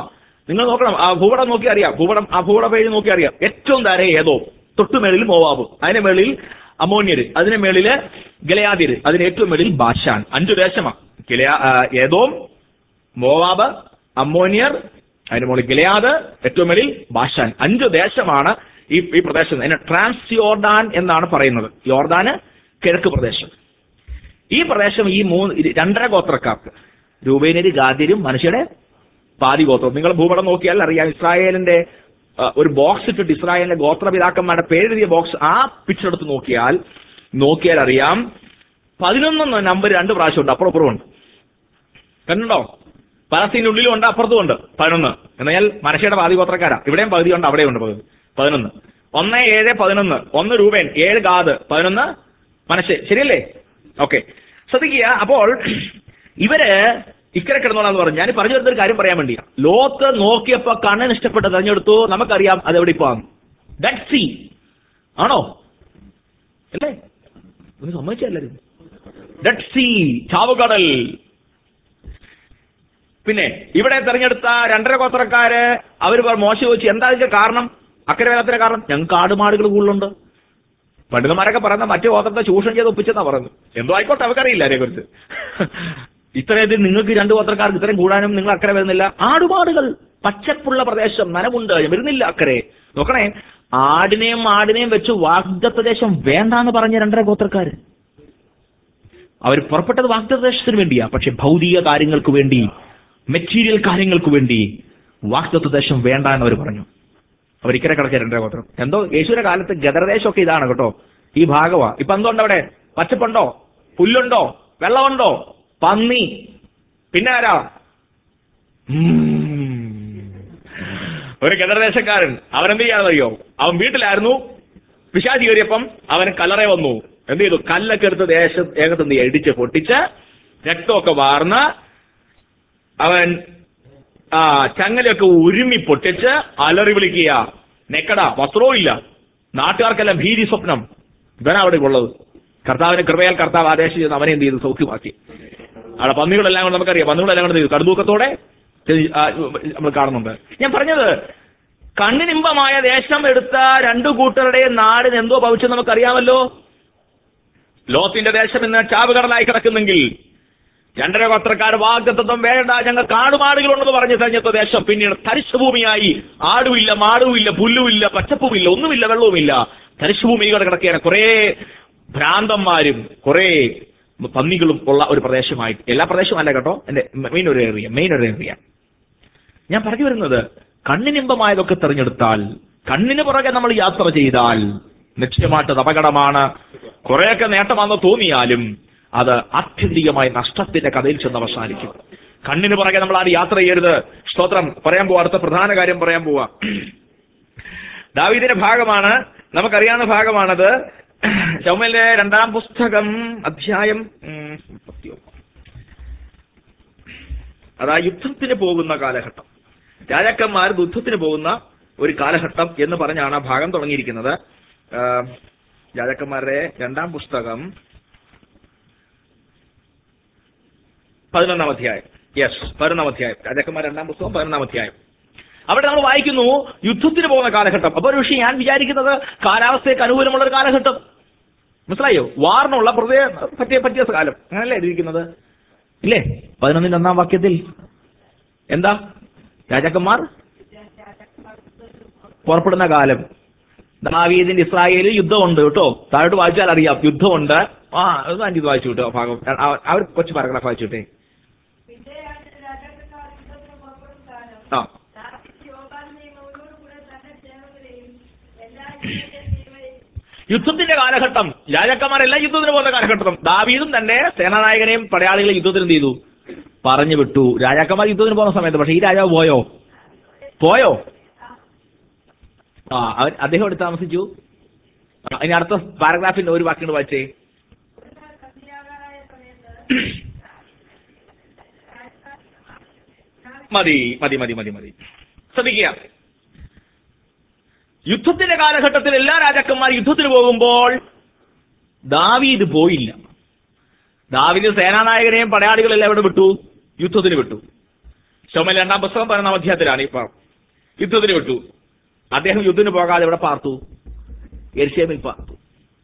A: നിങ്ങൾ നോക്കണം ആ ഭൂപടം നോക്കി അറിയാം ഭൂപടം ആ ഭൂപട പേജ് നോക്കി അറിയാം ഏറ്റവും താരെ ഏതോ തൊട്ടു മേളിൽ മോവാബ് അതിന് മേളിൽ അമോന്യര് അതിന് മേളില് ഗലയാദിര് അതിന് ഏറ്റവും മേളിൽ ബാഷാൻ അഞ്ചു ദേശമാണ് ഗലയാ ആ, ഏതോം മോവാബ് അമ്മോനിയർ അതിന് മുകളിൽ ഗിലയാദ് ഏറ്റവും മേളിൽ ബാഷാൻ അഞ്ച് ദേശമാണ് ഈ ഈ പ്രദേശം അതിനെ ട്രാൻസ് യോർഡാൻ എന്നാണ് പറയുന്നത് യോർദാന് കിഴക്ക് പ്രദേശം ഈ പ്രദേശം ഈ മൂന്ന് ഇത് രണ്ടര ഗോത്രക്കാർക്ക് രൂപേനര് ഗാദ്യരും മനുഷ്യരുടെ പാതി ഗോത്രം നിങ്ങൾ ഭൂപടം നോക്കിയാൽ അറിയാം ഇസ്രായേലിന്റെ ആ, ഒരു ബോക്സ് ഇട്ടിട്ട് ഇസ്രായേലിന്റെ ഗോത്രപിതാക്കന്മാരുടെ പേരെഴുതിയ ബോക്സ് ആ പിക്ചർ എടുത്ത് നോക്കിയാൽ നോക്കിയാൽ അറിയാം പതിനൊന്ന് നമ്പർ രണ്ട് പ്രാവശ്യം ഉണ്ട് അപ്പുറം അപ്പുറം ഉണ്ട് കണ്ടോ പലസ്തീനുള്ളിലും ഉണ്ട് അപ്പുറത്തും ഉണ്ട് പതിനൊന്ന് എന്നാൽ മനശയുടെ പാതി ഗോത്രക്കാരാ ഇവിടെയും പകുതി ഉണ്ട് അവിടെയും ഉണ്ട് പകുതി പതിനൊന്ന് ഒന്ന് ഏഴ് പതിനൊന്ന് ഒന്ന് രൂപേൻ ഏഴ് ഗാദ് പതിനൊന്ന് മനശ്ശെ ശരിയല്ലേ ഓക്കെ ശ്രദ്ധിക്കുക അപ്പോൾ ഇവര് ഇക്കരെ കിടന്നോളാന്ന് പറഞ്ഞു ഞാൻ പറഞ്ഞു വരുന്ന ഒരു കാര്യം പറയാൻ വേണ്ടിയാ ലോത്ത് നോക്കിയപ്പോ കണ്ണിന് ഇഷ്ടപ്പെട്ട് തെരഞ്ഞെടുത്തു നമുക്കറിയാം അത് എവിടെ ഇപ്പൊ ഡെഡ് സീ ആണോ അല്ലേ ഒന്ന് സമ്മതിച്ചല്ലാരും ഡെഡ് സീ ചാവുകടൽ പിന്നെ ഇവിടെ തെരഞ്ഞെടുത്ത രണ്ടര ഗോത്രക്കാര് അവർ മോശ ചോദിച്ചു എന്താ ഇതിന്റെ കാരണം അക്കരെ വേലത്തിന്റെ കാരണം ഞങ്ങൾക്ക് ആടുമാടുകൾ കൂടുതലുണ്ട് പണ്ഡിതന്മാരൊക്കെ പറയുന്ന മറ്റു ഗോത്രത്തെ ചൂഷണം ചെയ്ത് ഒപ്പിച്ചെന്നാ പറയുന്നത് എന്തോ ആയിക്കോട്ടെ അവർക്കറിയില്ല അതിനെക്കുറിച്ച് ഇത്രയധികം നിങ്ങൾക്ക് രണ്ട് ഗോത്രക്കാർക്ക് ഇത്രയും കൂടാനും നിങ്ങൾ അക്കരെ വരുന്നില്ല ആടുമാടുകൾ പച്ചപ്പുള്ള പ്രദേശം നനവുണ്ട് വരുന്നില്ല അക്കരെ നോക്കണേ ആടിനെയും ആടിനെയും വെച്ച് വാഗ്ദത്ത ദേശം വേണ്ടാന്ന് പറഞ്ഞ രണ്ടര ഗോത്രക്കാര് അവർ പുറപ്പെട്ടത് വാഗ്ദത്തദേശത്തിന് വേണ്ടിയാ പക്ഷെ ഭൗതിക കാര്യങ്ങൾക്ക് വേണ്ടി മെറ്റീരിയൽ കാര്യങ്ങൾക്ക് വേണ്ടി വാഗ്ദത്ത ദേശം വേണ്ട എന്ന് അവർ പറഞ്ഞു അവർ ഇക്കരെ കിടക്കുക രണ്ടര ഗോത്രം എന്തോ യേശുവിന്റെ കാലത്ത് ഗദർദേശമൊക്കെ ഇതാണ് കേട്ടോ ഈ ഭാഗമാ ഇപ്പൊ എന്തുണ്ട് അവിടെ പച്ചപ്പുണ്ടോ പുല്ലുണ്ടോ വെള്ളമുണ്ടോ പന്നി പിന്നെ ആരാ ഉം. ഒരു ഗദർദേശക്കാരൻ അവനെന്ത് ചെയ്യാണെന്നറിയോ അവൻ വീട്ടിലായിരുന്നു പിശാചി കയറിയപ്പം അവന് കല്ലറ വന്നു എന്ത് ചെയ്തു കല്ലൊക്കെ എടുത്ത് ദേശം ഏകത്ത് എന്ത് ചെയ്യുക ഇടിച്ച് പൊട്ടിച്ച് രക്തമൊക്കെ വാർന്ന് അവൻ ആ ചങ്ങലയൊക്കെ ഉരുമി പൊട്ടിച്ച് അലറി വിളിക്കുക നെക്കട വസ്ത്രവും ഇല്ല നാട്ടുകാർക്കെല്ലാം ഭീതി സ്വപ്നം ഇവനാ അവിടെ ഉള്ളത് കർത്താവിന് കൃപയാൽ കർത്താവ് ആദേശം ചെയ്ത് അവനെ എന്ത് ചെയ്തു സൗഖ്യമാക്കി അവിടെ പന്നികളെല്ലാം കൂടെ നമുക്കറിയാം പന്നികളെല്ലാം കൂടെ എന്ത് ചെയ്തു കടുതൂക്കത്തോടെ ചെയ്ത് ആ, നമ്മൾ കാണുന്നുണ്ട് ഞാൻ പറഞ്ഞത് കണ്ണിനിമ്പമായ ദേശം എടുത്ത രണ്ടു കൂട്ടരുടെയും നാടിന് എന്തോ ഭവിച്ചെന്ന് നമുക്കറിയാമല്ലോ ലോത്തിന്റെ ദേശം ഇന്ന് ചാവുകടലായി കിടക്കുന്നെങ്കിൽ രണ്ടര ഗോത്രക്കാർ വാഗ്ദത്വം വേണ്ട ഞങ്ങൾ കാടുമാടുകളുണ്ടെന്ന് പറഞ്ഞ് തെരഞ്ഞെടുത്ത ദേശം പിന്നീട് തരിശുഭൂമിയായി ആടുമില്ല മാടുമില്ല പുല്ലുമില്ല പച്ചപ്പുമില്ല ഒന്നുമില്ല വെള്ളവുമില്ല തരിശുഭൂമികൾ കിടക്കുകയാണ് കുറേ ഭ്രാന്തന്മാരും കുറേ പന്നികളും ഉള്ള ഒരു പ്രദേശമായിട്ട് എല്ലാ പ്രദേശവും അല്ല കേട്ടോ എന്റെ മെയിൻ ഒരു ഏറിയ മെയിൻ ഒരു ഏറിയ ഞാൻ പറഞ്ഞു വരുന്നത് കണ്ണിനിമ്പമായതൊക്കെ തിരഞ്ഞെടുത്താൽ കണ്ണിന് പുറകെ നമ്മൾ യാത്ര ചെയ്താൽ നിശ്ചയമായിട്ട് അത് അപകടമാണ് കുറെയൊക്കെ നേട്ടമാണെന്ന് തോന്നിയാലും അത് ആത്യന്തികമായി നഷ്ടത്തിന്റെ കഥയിൽ ചെന്ന് അവസാനിക്കും കണ്ണിന് പുറകെ നമ്മൾ ആരും യാത്ര ചെയ്യരുത് സ്തോത്രം പറയാൻ പോവാ അടുത്ത പ്രധാന കാര്യം പറയാൻ പോവാ ദാവീദിന്റെ ഭാഗമാണ് നമുക്കറിയാവുന്ന ഭാഗമാണത് ചൗമലിന്റെ രണ്ടാം പുസ്തകം അധ്യായം ഉം, മുപ്പത്തിയൊന്ന്. അതാ യുദ്ധത്തിന് പോകുന്ന കാലഘട്ടം രാജാക്കന്മാർ യുദ്ധത്തിന് പോകുന്ന ഒരു കാലഘട്ടം എന്ന് പറഞ്ഞാണ് ആ ഭാഗം തുടങ്ങിയിരിക്കുന്നത് ആ, രാജാക്കന്മാരുടെ രണ്ടാം പുസ്തകം പതിനൊന്നാം അധ്യായം യെസ് പതിനൊന്നാം അധ്യായം രാജാക്കന്മാർ രണ്ടാം പുസ്തകം പതിനൊന്നാം അധ്യായം അവിടെ നമ്മൾ വായിക്കുന്നു യുദ്ധത്തിന് പോകുന്ന കാലഘട്ടം അപ്പൊ ഒരു പക്ഷേ ഞാൻ വിചാരിക്കുന്നത് കാലാവസ്ഥയ്ക്ക് അനുകൂലമുള്ള ഒരു കാലഘട്ടം മനസ്സിലായോ വാറിനുള്ള പ്രത്യേക പറ്റിയ പറ്റിയ കാലം അങ്ങനല്ലേ എഴുതിയിരിക്കുന്നത് ഇല്ലേ പതിനൊന്നിന്റെ ഒന്നാം വാക്യത്തിൽ എന്താ രാജാക്കന്മാർ പുറപ്പെടുന്ന കാലം ദാവീദിന്റെ ഇസ്രായേലിൽ യുദ്ധമുണ്ട് കേട്ടോ താഴോട്ട് വായിച്ചാൽ അറിയാം യുദ്ധമുണ്ട് ആ അത് അഞ്ച് വായിച്ചു കേട്ടോ ആ ഭാഗം ആ- അവർ കൊച്ചു പാരഗ്രാഫ് വായിച്ചുട്ടെ
D: പിന്നെ രാജാക്കന്മാർ യുദ്ധത്തിന് പുറപ്പെടും കാലം
A: ആ
D: ദാവീദ് യോവാബിനെയും അവരോടുകൂടെ തന്റെ സേവകരെയും എല്ലാ യുദ്ധത്തിന്റെയും സേവകരെയും
A: യുദ്ധത്തിന്റെ കാലഘട്ടം രാജാക്കന്മാരെല്ലാം യുദ്ധത്തിന് പോകുന്ന കാലഘട്ടം ദാവീദും തന്റെ സേനാനായകനെയും പടയാളികളെ യുദ്ധത്തിന് എന്ത് ചെയ്തു പറഞ്ഞു വിട്ടു രാജാക്കന്മാർ യുദ്ധത്തിന് പോകുന്ന സമയത്ത് പക്ഷെ ഈ രാജാവ് പോയോ പോയോ ആ അവൻ അദ്ദേഹം എടുത്ത് താമസിച്ചു ആ, ഇനി അടുത്ത പാരഗ്രാഫിന്റെ ഒരു വാക്കിന് വായിച്ചേ
D: ഒരു നാൾ സന്ധ്യാകാലായ സമയത്ത്
A: മതി മതി മതി മതി മതി ശ്രദ്ധിക്കുക യുദ്ധത്തിന്റെ കാലഘട്ടത്തിൽ എല്ലാ രാജാക്കന്മാർ യുദ്ധത്തിന് പോകുമ്പോൾ ദാവീദ് പോയില്ല ദാവീദ് സേനാനായകനെയും പടയാളികളെല്ലാം ഇവിടെ വിട്ടു യുദ്ധത്തിന് വിട്ടു ശോമൽ രണ്ടാം പുസ്തകം പതിനൊന്നാം അധ്യായത്തിലാണ് ഇപ്പൊ യുദ്ധത്തിന് വിട്ടു അദ്ദേഹം യുദ്ധത്തിന് പോകാതെ ഇവിടെ പാർത്തു എരിശേമിൽ പാർത്തു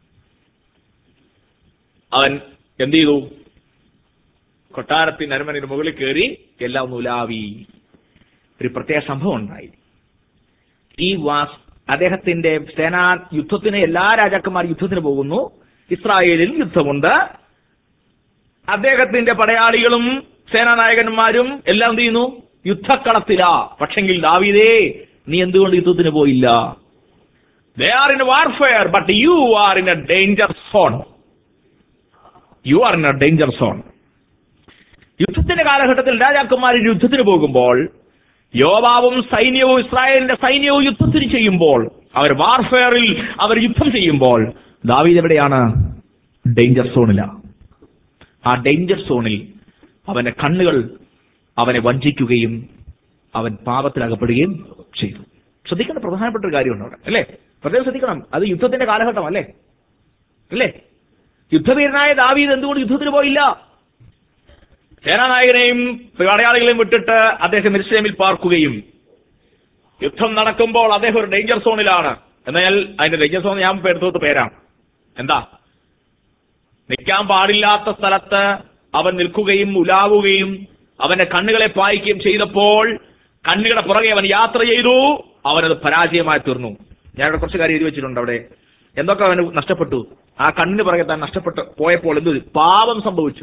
A: അവൻ എന്ത് ചെയ്തു കൊട്ടാരത്തിന് അരമനയുടെ മുകളിൽ കയറി എല്ലാം ഒന്ന് ഉലാവി ഒരു പ്രത്യേക സംഭവം ഉണ്ടായി ഈ വാസ് അദ്ദേഹത്തിന്റെ സേനാ യുദ്ധത്തിന് എല്ലാ രാജാക്കന്മാരും യുദ്ധത്തിന് പോകുന്നു ഇസ്രായേലിൽ യുദ്ധമുണ്ട് അദ്ദേഹത്തിന്റെ പടയാളികളും സേനാനായകന്മാരും എല്ലാം എന്ത് ചെയ്യുന്നു യുദ്ധക്കളത്തിലാ പക്ഷെങ്കിൽ ദാവീദേ നീ എന്തുകൊണ്ട് യുദ്ധത്തിന് പോയില്ല they are in warfare but you are in a danger zone you are in a danger zone യുദ്ധത്തിന്റെ കാലഘട്ടത്തിൽ രാജാക്കന്മാർ യുദ്ധത്തിന് പോകുമ്പോൾ യോവാവും സൈന്യവും ഇസ്രായേലിന്റെ സൈന്യവും യുദ്ധത്തിന് ചെയ്യുമ്പോൾ അവർ വാർഫെയറിൽ അവർ യുദ്ധം ചെയ്യുമ്പോൾ ദാവീദ് എവിടെയാണ് ഡേഞ്ചർ സോണില ആ ഡേഞ്ചർ സോണിൽ അവന്റെ കണ്ണുകൾ അവനെ വഞ്ചിക്കുകയും അവൻ പാപത്തിലകപ്പെടുകയും ചെയ്തു ശ്രദ്ധിക്കേണ്ട പ്രധാനപ്പെട്ട ഒരു കാര്യമുണ്ട് അവിടെ അല്ലേ പ്രത്യേകം ശ്രദ്ധിക്കണം അത് യുദ്ധത്തിന്റെ കാലഘട്ടം അല്ലേ അല്ലേ യുദ്ധവീരനായ ദാവീദ് എന്തുകൊണ്ട് യുദ്ധത്തിന് പോയില്ല സേനാനായകനെയും പടയാളികളെയും വിട്ടിട്ട് അദ്ദേഹം മിർസേമിൽ പാർക്കുകയും യുദ്ധം നടക്കുമ്പോൾ അദ്ദേഹം ഒരു ഡേഞ്ചർ സോണിലാണ് എന്നാൽ അതിന്റെ ഡേഞ്ചർ സോൺ ഞാൻ എടുത്തോട്ട് പേരാണ് എന്താ നിൽക്കാൻ പാടില്ലാത്ത സ്ഥലത്ത് അവൻ നിൽക്കുകയും ഉലാവുകയും അവന്റെ കണ്ണുകളെ പായിക്കുകയും ചെയ്തപ്പോൾ കണ്ണുകളുടെ പുറകെ അവൻ യാത്ര ചെയ്തു അവനത് പരാജയമായി തീർന്നു ഞാൻ ഇവിടെ കുറച്ച് കാര്യം എഴുതി വെച്ചിട്ടുണ്ട് അവിടെ എന്തൊക്കെ അവന് നഷ്ടപ്പെട്ടു ആ കണ്ണിന് പുറകെ താൻ നഷ്ടപ്പെട്ട് പോയപ്പോൾ എന്ത് പാപം സംഭവിച്ചു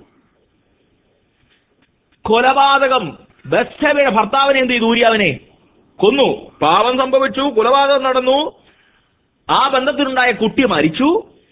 A: കൊലപാതകം ബസ്സബയുടെ ഭർത്താവിനെ എന്ത് ചെയ്തു ഊരിയവനെ കൊന്നു പാപം സംഭവിച്ചു കൊലപാതകം നടന്നു ആ ബന്ധത്തിലുണ്ടായ കുട്ടി മരിച്ചു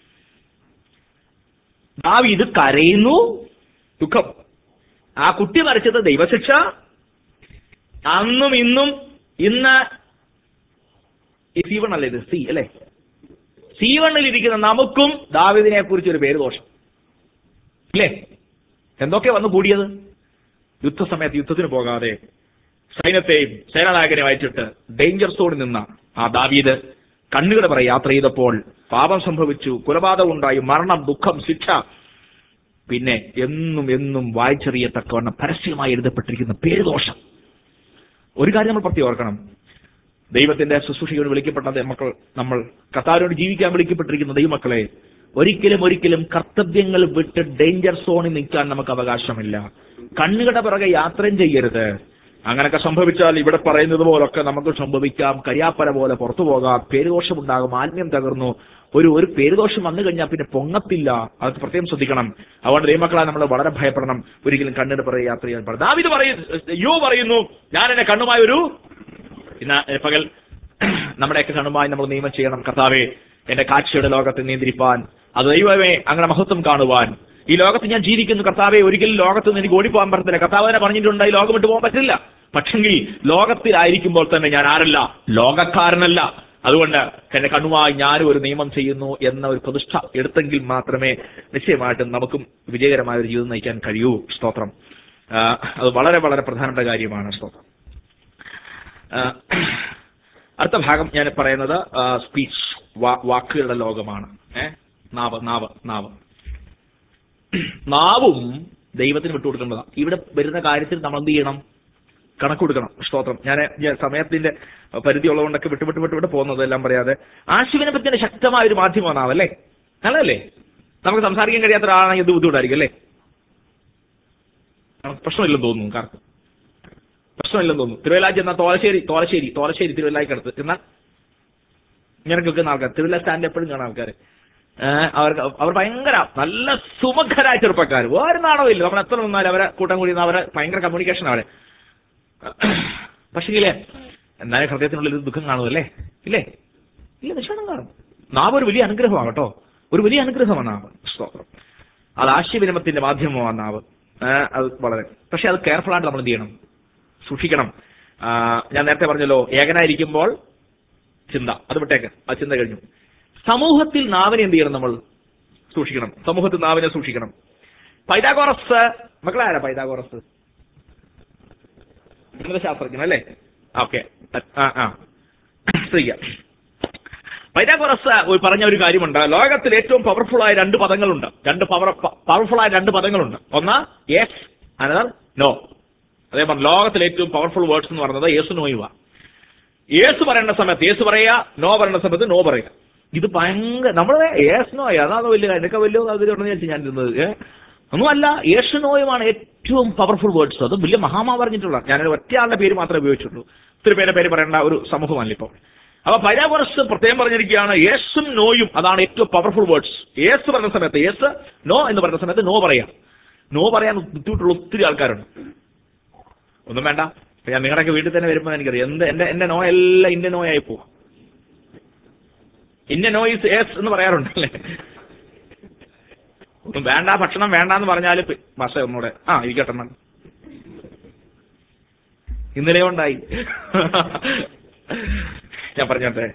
A: ദാവീദ് കരയുന്നു ദുഃഖം ആ കുട്ടി മരിച്ചത് ദൈവശിക്ഷ അന്നും ഇന്നും ഇന്ന് ഈ സീവൺ അല്ലേ ഇത് സി അല്ലേ സീവണിൽ ഇരിക്കുന്ന നമുക്കും ദാവീദിനെ കുറിച്ച് ഒരു പേര് ദോഷം ഇല്ലേ എന്തൊക്കെ വന്നു കൂടിയത് യുദ്ധസമയത്ത് യുദ്ധത്തിന് പോകാതെ സൈന്യത്തെയും സേനാനായകനെ അയച്ചിട്ട് ഡേഞ്ചർ സോണിൽ നിന്ന ആ ദാവീദ് കണ്ണുകളുടെ പറ യാത്ര ചെയ്തപ്പോൾ പാപം സംഭവിച്ചു കൊലപാതകം ഉണ്ടായി മരണം ദുഃഖം ശിക്ഷ പിന്നെ എന്നും എന്നും വായിച്ചെറിയത്തക്കവണ്ണം പരസ്യമായി എഴുതപ്പെട്ടിരിക്കുന്ന പേരുദോഷം ഒരു കാര്യം നമ്മൾ പ്രത്യേകം ഓർക്കണം ദൈവത്തിന്റെ ശുശ്രൂഷയോട് വിളിക്കപ്പെട്ട മക്കൾ നമ്മൾ കർത്താവിനോട് ജീവിക്കാൻ വിളിക്കപ്പെട്ടിരിക്കുന്ന ദൈവമക്കളെ ഒരിക്കലും ഒരിക്കലും കർത്തവ്യങ്ങൾ വിട്ട് ഡേഞ്ചർ സോണിൽ നിൽക്കാൻ നമുക്ക് അവകാശമില്ല കണ്ണുകളുടെ പിറകെ യാത്രയും ചെയ്യരുത് അങ്ങനൊക്കെ സംഭവിച്ചാൽ ഇവിടെ പറയുന്നത് പോലൊക്കെ നമുക്ക് സംഭവിക്കാം കരിയാപ്പര പോലെ പുറത്തു പോകാം പേരുദോഷമുണ്ടാകും ആത്മ്യം തകർന്നു ഒരു ഒരു പേരുദോഷം വന്നു കഴിഞ്ഞാൽ പിന്നെ പൊങ്ങത്തില്ല അത് പ്രത്യേകം ശ്രദ്ധിക്കണം അതുകൊണ്ട് ദൈവമക്കളെ നമ്മൾ വളരെ ഭയപ്പെടണം ഒരിക്കലും കണ്ണിന് പിറകെ യാത്ര ചെയ്യാൻ പാടില്ല ദാവിത് പറയുന്നു യോ പറയുന്നു ഞാൻ എന്നെ കണ്ണുമായ ഒരു ഇന്ന് പകൽ നമ്മുടെയൊക്കെ കണ്ണുമായി നമ്മൾ നിയമം ചെയ്യണം കർത്താവെ എന്റെ കാഴ്ചയുടെ ലോകത്തെ നിയന്ത്രിപ്പാൻ അത് ദൈവമേ അങ്ങനെ മഹത്വം കാണുവാൻ ഈ ലോകത്ത് ഞാൻ ജീവിക്കുന്നു കർത്താവെ ഒരിക്കലും ലോകത്ത് നിന്ന് എനിക്ക് ഓടിപ്പോകാൻ പറ്റത്തില്ല കർത്താവ് തന്നെ പറഞ്ഞിട്ടുണ്ട് ഈ ലോകം വിട്ട് പോകാൻ പറ്റില്ല പക്ഷെങ്കിൽ ലോകത്തിലായിരിക്കുമ്പോൾ തന്നെ ഞാൻ ആരല്ല ലോകക്കാരനല്ല അതുകൊണ്ട് എന്റെ കണ്ണുമായി ഞാനും ഒരു നിയമം ചെയ്യുന്നു എന്ന ഒരു പ്രതിഷ്ഠ എടുത്തെങ്കിൽ മാത്രമേ നിശ്ചയമായിട്ടും നമുക്കും വിജയകരമായ ഒരു ജീവിതം നയിക്കാൻ കഴിയൂ സ്തോത്രം ആ, അത് വളരെ വളരെ പ്രധാനപ്പെട്ട കാര്യമാണ് സ്തോത്രം ആ, അടുത്ത ഭാഗം ഞാൻ പറയുന്നത് സ്പീച്ച് വാക്കുകളുടെ ലോകമാണ് ഏ നാവ് നാവ് നാവ് നാവും ദൈവത്തിന് വിട്ടുകൊടുക്കേണ്ടതാണ് ഇവിടെ വരുന്ന കാര്യത്തിൽ നമ്മൾ എന്ത് ചെയ്യണം കണക്ക് കൊടുക്കണം സ്തോത്രം ഞാൻ ഞാൻ സമയത്തിന്റെ പരിധി ഉള്ളതുകൊണ്ടൊക്കെ വിട്ട് വിട്ട് വിട്ട് വിട്ട് പോകുന്നത് എല്ലാം പറയാതെ ആശുവിനെ പറ്റിയ ശക്തമായ ഒരു മാധ്യമമാണ് നാവ് അല്ലേ നല്ലതല്ലേ നമുക്ക് സംസാരിക്കാൻ കഴിയാത്ത ഒരാളാണെങ്കിൽ ഇത് ബുദ്ധിമുട്ടായിരിക്കും അല്ലേ നമുക്ക് പ്രശ്നമില്ലെന്ന് തോന്നുന്നു കാർക്ക് പ്രശ്നമില്ലെന്ന് തോന്നുന്നു തിരുവല്ലാജ് എന്നാൽ തോലശ്ശേരി തോലശ്ശേരി തോലശ്ശേരി തിരുവല്ലായിക്കടുത്ത് എന്നാൽ ഇങ്ങനെ കേൾക്കുന്ന ആൾക്കാർ തിരുവല്ല സ്റ്റാൻഡ് എപ്പോഴും കാണാം ആൾക്കാർ അവർക്ക് അവർ ഭയങ്കര നല്ല സുമുഖരായ ചെറുപ്പക്കാർ ഒരു നാണമില്ല നമ്മൾ എത്ര നിന്നാലും അവരെ കൂട്ടം കൂടി അവരെ ഭയങ്കര കമ്മ്യൂണിക്കേഷൻ അവരെ പക്ഷേ എന്നാലും ഹൃദയത്തിനുള്ളിൽ ഒരു ദുഃഖം കാണുമല്ലേ ഇല്ലേ ഇല്ല നിശ്ചയം കാണും നാവ് ഒരു വലിയ അനുഗ്രഹമാണ് കേട്ടോ ഒരു വലിയ അനുഗ്രഹമാണ് നാവ് സ്തോത്രം അത് ആശയവിനിമത്തിന്റെ മാധ്യമമാണ് നാവ് ആ, അത് വളരെ പക്ഷെ അത് കെയർഫുൾ ആയിട്ട് നമ്മൾ എന്ത് ചെയ്യണം സൂക്ഷിക്കണം ആ, ഞാൻ നേരത്തെ പറഞ്ഞല്ലോ ഏകനായിരിക്കുമ്പോൾ ചിന്ത അത് വിട്ടേക്ക് ആ ചിന്ത കഴിഞ്ഞു സമൂഹത്തിൽ നാവിനെ എന്ത് ചെയ്യണം നമ്മൾ സൂക്ഷിക്കണം സമൂഹത്തിൽ നാവിനെ സൂക്ഷിക്കണം പൈതാഗോറസ് മക്കളെ ആരാ പൈതാഗോറസ് ഗണിതശാസ്ത്രജ്ഞൻ അല്ലേ ഓക്കെ ആ ആ ശ്രദ്ധിക്കാം പൈതാഗോറസ് ഒരു പറഞ്ഞ ഒരു കാര്യമുണ്ട് ലോകത്തിൽ ഏറ്റവും പവർഫുൾ ആയ രണ്ട് പദങ്ങളുണ്ട് രണ്ട് പവർ പവർഫുൾ ആയ രണ്ട് പദങ്ങളുണ്ട് ഒന്ന് യെസ് അനദർ നോ അതേ പറഞ്ഞു ലോകത്തിലെ ഏറ്റവും പവർഫുൾ വേർഡ്സ് എന്ന് പറയുന്നത് യേസു നോയുവ യേസു പറയേണ്ട സമയത്ത് യേസു പറയാ നോ പറയേണ്ട സമയത്ത് നോ പറയുക ഇത് ഭയങ്കര നമ്മൾ യേസ് നോ അതാണ് വലിയ എന്നൊക്കെ വലിയ അതിലുണ്ടെന്ന് വിചാരിച്ചു ഞാൻ ഇരുന്നത് ഏ ഒന്നുമല്ല യേശു നോയുമാണ് ഏറ്റവും പവർഫുൾ വേർഡ്സ് അത് വലിയ മഹാമാ പറഞ്ഞിട്ടുള്ള ഞാനൊരു ഒറ്റയാളുടെ പേര് മാത്രമേ ഉപയോഗിച്ചുള്ളൂ ഒത്തിരി പേരെ പേര് പറയേണ്ട ഒരു സമൂഹമല്ല ഇപ്പോൾ അപ്പൊ പരാമർശ് പ്രത്യേകം പറഞ്ഞിരിക്കുകയാണ് യേസും നോയും അതാണ് ഏറ്റവും പവർഫുൾ വേർഡ്സ് യേസ് പറഞ്ഞ സമയത്ത് യേസ് നോ എന്ന് പറഞ്ഞ സമയത്ത് നോ പറയാം നോ പറയാൻ ബുദ്ധിമുട്ടുള്ള ഒത്തിരി ആൾക്കാരുണ്ട് ഒന്നും വേണ്ട ഇപ്പൊ ഞാൻ നിങ്ങളുടെയൊക്കെ വീട്ടിൽ തന്നെ വരുമ്പോൾ എനിക്കറിയാം എന്ത് എന്റെ എന്റെ നോ എല്ലാം ഇന്ത്യൻ നോ ആയി പോവാം ഇന്ത്യൻ നോ ഈസ് യേസ് എന്ന് പറയാറുണ്ടല്ലേ ഒന്നും വേണ്ട ഭക്ഷണം വേണ്ടാന്ന് പറഞ്ഞാൽ ബസ ഒന്നുകൂടെ ആ ഇരിക്കട്ടെ എന്നാ. ഇന്നലെ ഉണ്ടായി ഞാൻ പറഞ്ഞോട്ടെ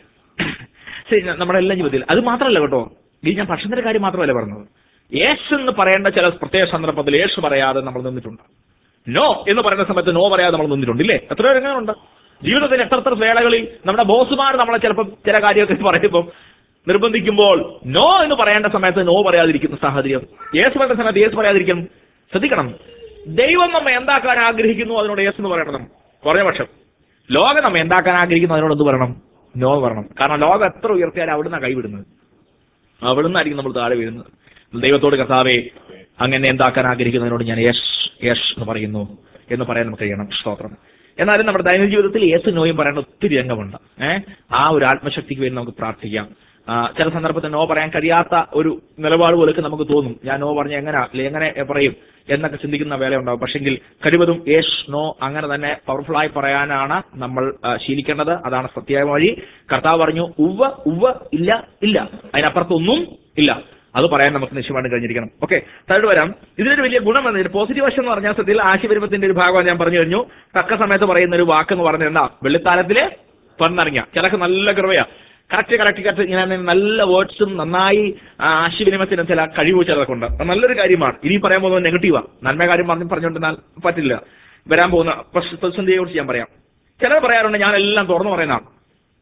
A: ശരി ന- നമ്മുടെ എല്ലാ ജീവിതത്തിൽ അത് മാത്രമല്ല കേട്ടോ ഇത് ഞാൻ ഭക്ഷണത്തിന്റെ കാര്യം മാത്രമല്ല പറഞ്ഞത് യേശു എന്ന് പറയേണ്ട ചില പ്രത്യേക സന്ദർഭത്തിൽ യേശു പറയാതെ നമ്മൾ നിന്നിട്ടുണ്ട് നോ എന്ന് പറയുന്ന സമയത്ത് നോ പറയാതെ നമ്മൾ നിന്നിട്ടുണ്ട് ഇല്ലേ എത്ര പേരെങ്ങനെയുണ്ട് ജീവിതത്തിൽ എത്ര എത്ര വേളകളിൽ നമ്മുടെ ബോസുമാർ നമ്മളെ ചിലപ്പോൾ ചില കാര്യമൊക്കെ പറയുമ്പോൾ നിർബന്ധിക്കുമ്പോൾ നോ എന്ന് പറയേണ്ട സമയത്ത് നോ പറയാതിരിക്കുന്ന സാഹചര്യം യേസ് പറയുന്ന സമയത്ത് യേസ് പറയാതിരിക്കണം ശ്രദ്ധിക്കണം ദൈവം നമ്മെ എന്താക്കാൻ ആഗ്രഹിക്കുന്നു അതിനോട് യേസ് എന്ന് പറയണം കുറഞ്ഞ പക്ഷം ലോകം നമ്മെ എന്താക്കാൻ ആഗ്രഹിക്കുന്നു അതിനോട് എന്ത് പറയണം നോ പറയണം കാരണം ലോകം എത്ര ഉയർത്തിയാലും അവിടുന്ന് കൈവിടുന്നത് അവിടുന്നായിരിക്കും നമ്മൾ താഴെ വീഴുന്നത് ദൈവത്തോട് കർത്താവെ അങ്ങനെ എന്താക്കാൻ ആഗ്രഹിക്കുന്നതിനോട് ഞാൻ യശ് യശ് എന്ന് പറയുന്നു എന്ന് പറയാൻ നമുക്ക് കഴിയണം സ്തോത്രം എന്നാലും നമ്മുടെ ദൈനംദിന ജീവിതത്തിൽ യേസ് നോയും പറയേണ്ട ഒത്തിരി രംഗമുണ്ട് ഏഹ് ആ ഒരു ആത്മശക്തിക്ക് വേണ്ടി നമുക്ക് പ്രാർത്ഥിക്കാം ആ, ചില സന്ദർഭത്തിൽ നോ പറയാൻ കഴിയാത്ത ഒരു നിലപാട് പോലൊക്കെ നമുക്ക് തോന്നും ഞാൻ നോ പറഞ്ഞ എങ്ങനെ അല്ലെ എങ്ങനെ പറയും എന്നൊക്കെ ചിന്തിക്കുന്ന വേലയുണ്ടാവും പക്ഷെങ്കിൽ കഴിവതും യേശ് നോ അങ്ങനെ തന്നെ പവർഫുൾ ആയി പറയാനാണ് നമ്മൾ ആ, ശീലിക്കേണ്ടത് അതാണ് സത്യമായ വഴി കർത്താവ് പറഞ്ഞു ഉവ്വ ഉവ്വ ഇല്ല ഇല്ല അതിനപ്പുറത്തൊന്നും ഇല്ല അത് പറയാൻ നമുക്ക് നിശ്ചയമായിട്ട് കഴിഞ്ഞിരിക്കണം ഓക്കെ താഴോട്ട് വരാം ഇതിനൊരു വലിയ ഗുണം എന്ന് ഇതിന്റെ പോസിറ്റീവ് വശം എന്ന് പറഞ്ഞാൽ സത്യത്തിൽ ആശയപരിമത്തിന്റെ ഒരു ഭാഗം ഞാൻ പറഞ്ഞു കഴിഞ്ഞു തക്ക സമയത്ത് പറയുന്ന ഒരു വാക്ക് എന്ന് പറഞ്ഞത് എന്താ വെള്ളിത്താലത്തില് തുറന്നിറങ്ങിയ ചിലക്ക് നല്ല കൃപയാ കറക്റ്റ് കറക്റ്റ് കറക്റ്റ് ഇങ്ങനെ നല്ല വേർഡ്സും നന്നായി ആ, ആശയവിനിമയത്തിന് ചില കഴിവ് ചിലർക്ക് ഉണ്ട് അത് നല്ലൊരു കാര്യമാണ് ഇനി പറയാൻ പോകുന്നത് നെഗറ്റീവാ നന്മ കാര്യം പറഞ്ഞു പറഞ്ഞുകൊണ്ടിരുന്നാൽ പറ്റില്ല വരാൻ പോകുന്ന പ്രശ്- പ്രതിസന്ധിയെ കുറിച്ച് ഞാൻ പറയാം ചിലർ പറയാറുണ്ട് ഞാൻ എല്ലാം തുറന്നു പറയുന്ന ആളാണ്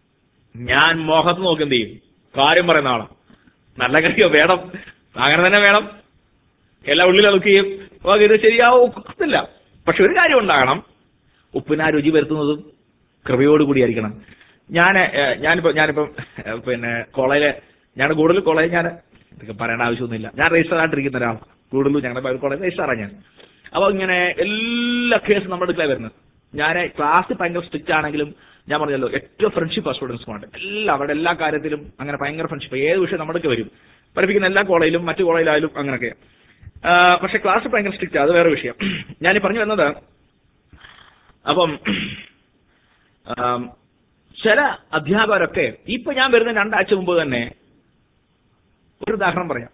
A: ഞാൻ മുഖത്ത് നോക്കി എന്ത് ചെയ്യും കാര്യം പറയുന്ന ആളാണ് നല്ല കാര്യമോ വേണം അങ്ങനെ തന്നെ വേണം എല്ലാം ഉള്ളിൽ അളുക്കുകയും ഓ, ഇത് ശരിയാവത്തില്ല പക്ഷെ ഒരു കാര്യം ഉണ്ടാകണം ഉപ്പിനാ രുചി വരുത്തുന്നതും കൃപയോടുകൂടിയായിരിക്കണം ഞാൻ ഞാനിപ്പോ ഞാനിപ്പം ഏ, പിന്നെ കോളേജിലെ ഞാൻ കൂടുതൽ കോളേജ് ഞാൻ ഇതൊക്കെ പറയേണ്ട ആവശ്യമൊന്നുമില്ല ഞാൻ രജിസ്റ്റർ ആയിട്ടിരിക്കുന്ന ഒരാളാണ് കൂടുതലും ഞങ്ങളുടെ ബൈബിൾ കോളേജ് രജിസ്റ്ററാണ് ഞാൻ അപ്പോൾ ഇങ്ങനെ എല്ലാ കേസും നമ്മുടെ അടുക്കള വരുന്നത് ഞാൻ ക്ലാസ് ഭയങ്കര സ്ട്രിക്റ്റ് ആണെങ്കിലും ഞാൻ പറഞ്ഞല്ലോ ഏറ്റവും ഫ്രണ്ട്ഷിപ്പ് ആ സ്റ്റുഡൻസുമായിട്ട് എല്ലാം അവരുടെ എല്ലാ കാര്യത്തിലും അങ്ങനെ ഭയങ്കര ഫ്രണ്ട്ഷിപ്പ് ഏത് വിഷയം നമ്മുടെ വരും പഠിപ്പിക്കുന്ന എല്ലാ കോളേജിലും മറ്റു കോളേജിലായാലും അങ്ങനെയൊക്കെ ആ, പക്ഷെ ക്ലാസ് ഭയങ്കര സ്ട്രിക്റ്റ് അത് വേറെ വിഷയം ഞാൻ ഈ പറഞ്ഞു വന്നത് അപ്പം ആം, ചില അധ്യാപകരൊക്കെ ഇപ്പൊ ഞാൻ വരുന്ന രണ്ടാഴ്ച മുമ്പ് തന്നെ ഒരു ഉദാഹരണം പറയാം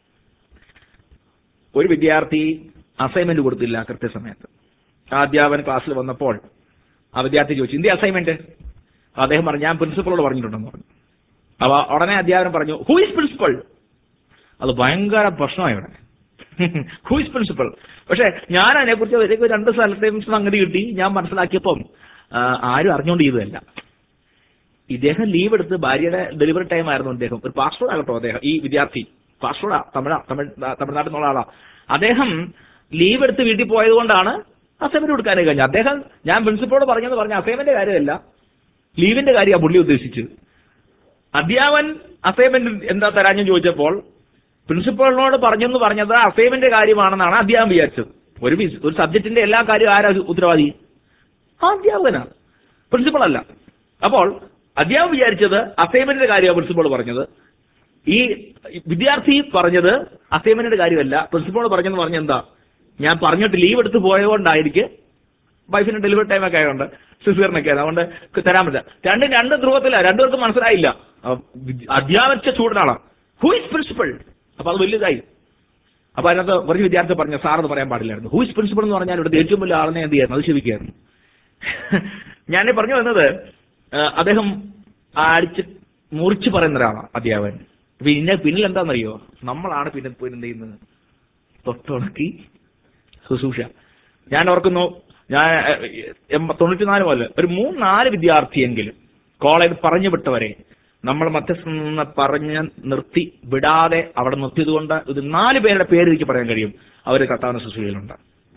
A: ഒരു വിദ്യാർത്ഥി അസൈൻമെന്റ് കൊടുത്തില്ല കൃത്യസമയത്ത് ആ അധ്യാപകൻ ക്ലാസ്സിൽ വന്നപ്പോൾ ആ വിദ്യാർത്ഥി ചോദിച്ചു ഇന്ത്യ അസൈൻമെന്റ് അദ്ദേഹം പറഞ്ഞു ഞാൻ പ്രിൻസിപ്പളോട് പറഞ്ഞിട്ടുണ്ടെന്ന് പറഞ്ഞു അപ്പൊ ഉടനെ അധ്യാപകൻ പറഞ്ഞു ഹൂ ഇസ് പ്രിൻസിപ്പൾ അത് ഭയങ്കര പ്രശ്നമായി ഇവിടെ ഹൂ ഇസ് പ്രിൻസിപ്പൾ പക്ഷെ ഞാൻ അതിനെക്കുറിച്ച് ഒരു രണ്ട് സ്ഥലത്തെയും സംഗതി കിട്ടി ഞാൻ മനസ്സിലാക്കിയപ്പം ആ, ആരും അറിഞ്ഞുകൊണ്ട് ചെയ്തതല്ല ഇദ്ദേഹം ലീവ് എടുത്ത് ഭാര്യയുടെ ഡെലിവറി ടൈം ആയിരുന്നു അദ്ദേഹം ഒരു പാസ്പോർട്ട് ആകട്ടോ അദ്ദേഹം ഈ വിദ്യാർത്ഥി പാസ്പോർട്ടാ തമിഴാ തമിഴ് തമിഴ്നാട്ടിൽ നിന്നുള്ള ആളാ അദ്ദേഹം ലീവ് എടുത്ത് വീട്ടിൽ പോയത് കൊണ്ടാണ് അസൈൻമെന്റ് കൊടുക്കാനേ കഴിഞ്ഞത് അദ്ദേഹം ഞാൻ പ്രിൻസിപ്പളോട് പറഞ്ഞെന്ന് പറഞ്ഞ അസൈൻമെന്റ് കാര്യമല്ല ലീവിന്റെ കാര്യമാണ് പുള്ളി ഉദ്ദേശിച്ചത് അധ്യാപൻ അസൈൻമെന്റ് എന്താ തരാഞ്ഞു ചോദിച്ചപ്പോൾ പ്രിൻസിപ്പളിനോട് പറഞ്ഞെന്ന് പറഞ്ഞത് അസൈൻമെന്റ് കാര്യമാണെന്നാണ് അധ്യാപൻ വിചാരിച്ചത് ഒരു വിസ്- ഒരു സബ്ജക്റ്റിന്റെ എല്ലാ കാര്യവും ആരാ ഉത്തരവാദി ആ അധ്യാപകനാണ് പ്രിൻസിപ്പൾ അല്ല അപ്പോൾ അധ്യാപകൻ വിചാരിച്ചത് അസൈൻമെന്റിന്റെ കാര്യമാണ് പ്രിൻസിപ്പൾ പറഞ്ഞത് ഈ വിദ്യാർത്ഥി പറഞ്ഞത് അസൈൻമെന്റിന്റെ കാര്യമല്ല പ്രിൻസിപ്പൾ പറഞ്ഞെന്ന് പറഞ്ഞ എന്താ ഞാൻ പറഞ്ഞിട്ട് ലീവ് എടുത്ത് പോയതുകൊണ്ടായിരിക്കും വൈഫിന് ഡെലിവറി ടൈം ഒക്കെ ആയതുകൊണ്ട് സിസേറിനൊക്കെ ആയത് അതുകൊണ്ട് തരാൻ പറ്റില്ല രണ്ടും രണ്ട് ധ്രുവത്തില്ല രണ്ടുപേർക്കും മനസ്സിലായില്ല അപ്പൊ വിദ്യ- അധ്യാപനിച്ച ചൂടനാണ് ഹൂ ഇസ് പ്രിൻസിപ്പൾ അപ്പൊ അത് വലിയതായി അപ്പൊ അതിനകത്ത് ഒരു വിദ്യാർത്ഥി പറഞ്ഞു സാർ എന്ന് പറയാൻ പാടില്ലായിരുന്നു ഹൂ ഇസ് പ്രിൻസിപ്പൾ എന്ന് പറഞ്ഞാൽ ഇവിടുത്തെ ഏറ്റവും വലിയ ആളിനെ എന്ത് ചെയ്യായിരുന്നു അത് ക്ഷമിക്കുകയായിരുന്നു ഞാൻ പറഞ്ഞു വന്നത് ആ, അദ്ദേഹം അടിച്ച് മുറിച്ച് പറയുന്ന ഒരാളാണ് അധ്യാപകൻ പിന്നെ പിന്നിൽ എന്താണെന്നറിയോ നമ്മളാണ് പിന്നെ പോയി എന്ത് ചെയ്യുന്നത് തൊട്ടുണക്കി ശുശ്രൂഷ ഞാൻ ഓർക്കുന്നു ഞാൻ എ- എൺപ- തൊണ്ണൂറ്റിനാല് മുതൽ ഒരു മൂന്ന് നാല് വിദ്യാർത്ഥിയെങ്കിലും കോളേജ് പറഞ്ഞു വിട്ടവരെ നമ്മൾ മധ്യസ്ഥ നിന്ന് പറഞ്ഞ് നിർത്തി വിടാതെ അവിടെ നിർത്തിയത് കൊണ്ട് ഇത് നാല് പേരുടെ പേര് എനിക്ക് പറയാൻ കഴിയും അവർ കർത്താവിന്റെ ശുശ്രൂഷയിലുണ്ട്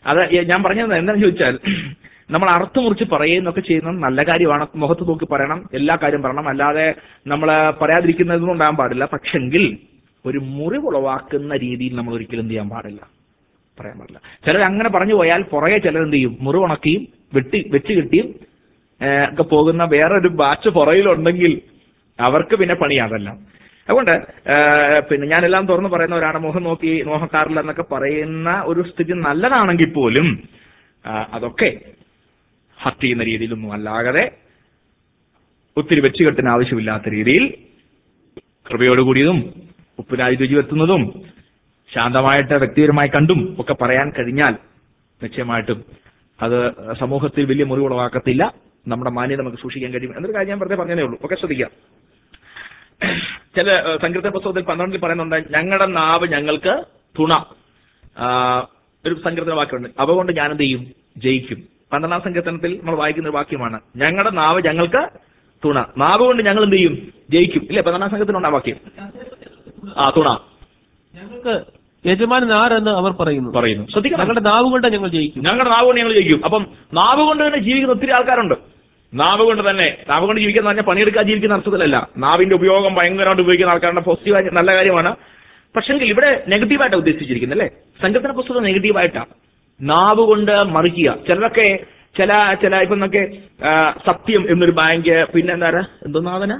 A: അത് ഈ- ഞാൻ പറഞ്ഞത് എന്താണെന്ന് ചോദിച്ചാൽ നമ്മൾ അർത്ഥം മുറിച്ച് പറയുന്നൊക്കെ ചെയ്യുന്നത് നല്ല കാര്യമാണ് മുഖത്ത് നോക്കി പറയണം എല്ലാ കാര്യം പറയണം അല്ലാതെ നമ്മൾ പറയാതിരിക്കുന്നതൊന്നും ഉണ്ടാകാൻ പാടില്ല പക്ഷെങ്കിൽ ഒരു മുറിവുളവാക്കുന്ന രീതിയിൽ നമ്മൾ ഒരിക്കലും എന്ത് ചെയ്യാൻ പാടില്ല പറയാൻ പാടില്ല ചിലർ അങ്ങനെ പറഞ്ഞു പോയാൽ പുറകെ ചിലർ എന്ത് ചെയ്യും മുറിവുണക്കിയും വെട്ടി വെച്ച് കിട്ടിയും ഏഹ്, ഒക്കെ പോകുന്ന വേറൊരു ബാച്ച് പുറകിലുണ്ടെങ്കിൽ അവർക്ക് പിന്നെ പണിയാതെല്ലാം അതുകൊണ്ട് ഏഹ്, പിന്നെ ഞാനെല്ലാം തുറന്ന് പറയുന്നവരാണ് മുഖം നോക്കി നോഹക്കാറില്ല എന്നൊക്കെ പറയുന്ന ഒരു സ്ഥിതി നല്ലതാണെങ്കിൽ പോലും ആ, അതൊക്കെ ഹർട്ട് ചെയ്യുന്ന രീതിയിലൊന്നും അല്ലാതെ ഒത്തിരി വെച്ചുകെട്ടിന് ആവശ്യമില്ലാത്ത രീതിയിൽ കൃപയോടുകൂടിയതും ഉപ്പിനായി രുചി വെത്തുന്നതും ശാന്തമായിട്ട് വ്യക്തിപരമായി കണ്ടും ഒക്കെ പറയാൻ കഴിഞ്ഞാൽ നിശ്ചയമായിട്ടും അത് സമൂഹത്തിൽ വലിയ മുറിവുളവാക്കത്തില്ല നമ്മുടെ മാന്യത നമുക്ക് സൂക്ഷിക്കാൻ കഴിയും എന്നൊരു കാര്യം ഞാൻ വെറുതെ പറഞ്ഞതേ ഉള്ളൂ ഒക്കെ ശ്രദ്ധിക്കാം ചില ഏഹ്, സങ്കീർത്തന പുസ്തകത്തിൽ പന്ത്രണ്ടിൽ പറയുന്നുണ്ട് ഞങ്ങളുടെ നാവ് ഞങ്ങൾക്ക് തുണ ആ, ഒരു സങ്കീർത്തന വാക്യമുണ്ട് അവ കൊണ്ട് ഞാൻ എന്ത് ചെയ്യും ജയിക്കും പന്ത്രണ്ടാം സങ്കീർത്തനത്തിൽ നമ്മൾ വായിക്കുന്ന ഒരു വാക്യമാണ് ഞങ്ങളുടെ നാവ് ഞങ്ങൾക്ക് തുണ നാവ് കൊണ്ട് ഞങ്ങൾ എന്ത് ചെയ്യും ജയിക്കും ഇല്ലേ പന്ത്രണ്ടാം സംഘത്തിലുണ്ട് ആ വാക്യം ആ തുണ
B: ഞങ്ങൾക്ക് യജമാനൻ ആരെന്ന് അവർ പറയുന്നു
A: പറയുന്നു ശ്രദ്ധിക്കണം
B: ഞങ്ങളുടെ നാവ് കൊണ്ട് ഞങ്ങൾ ജയിക്കും
A: ഞങ്ങളുടെ നാവ് കൊണ്ട് ഞങ്ങൾ ജയിക്കും അപ്പം നാവ് കൊണ്ട് തന്നെ ജീവിക്കുന്ന ഒത്തിരി ആൾക്കാരുണ്ട് നാവ് കൊണ്ട് തന്നെ നാവ് കൊണ്ട് ജീവിക്കുന്ന പറഞ്ഞാൽ പണിയെടുക്കാൻ ജീവിക്കുന്ന അർത്ഥത്തിലല്ല നാവിന്റെ ഉപയോഗം ഭയങ്കരമായിട്ട് ഉപയോഗിക്കുന്ന ആൾക്കാരുടെ പോസിറ്റീവ് നല്ല കാര്യമാണ് പക്ഷെങ്കിൽ ഇവിടെ നെഗറ്റീവായിട്ടാണ് ഉദ്ദേശിച്ചിരിക്കുന്നത് അല്ലേ സങ്കീർത്തന പുസ്തകം നെഗറ്റീവായിട്ടാ നാവ് കൊണ്ട് മറിക്കുക ചിലരൊക്കെ ചില ചില ഇപ്പൊ എന്നൊക്കെ ആ, സത്യം എന്നൊരു ബാങ്ക് പിന്നെ എന്താ എന്തോന്നാഥന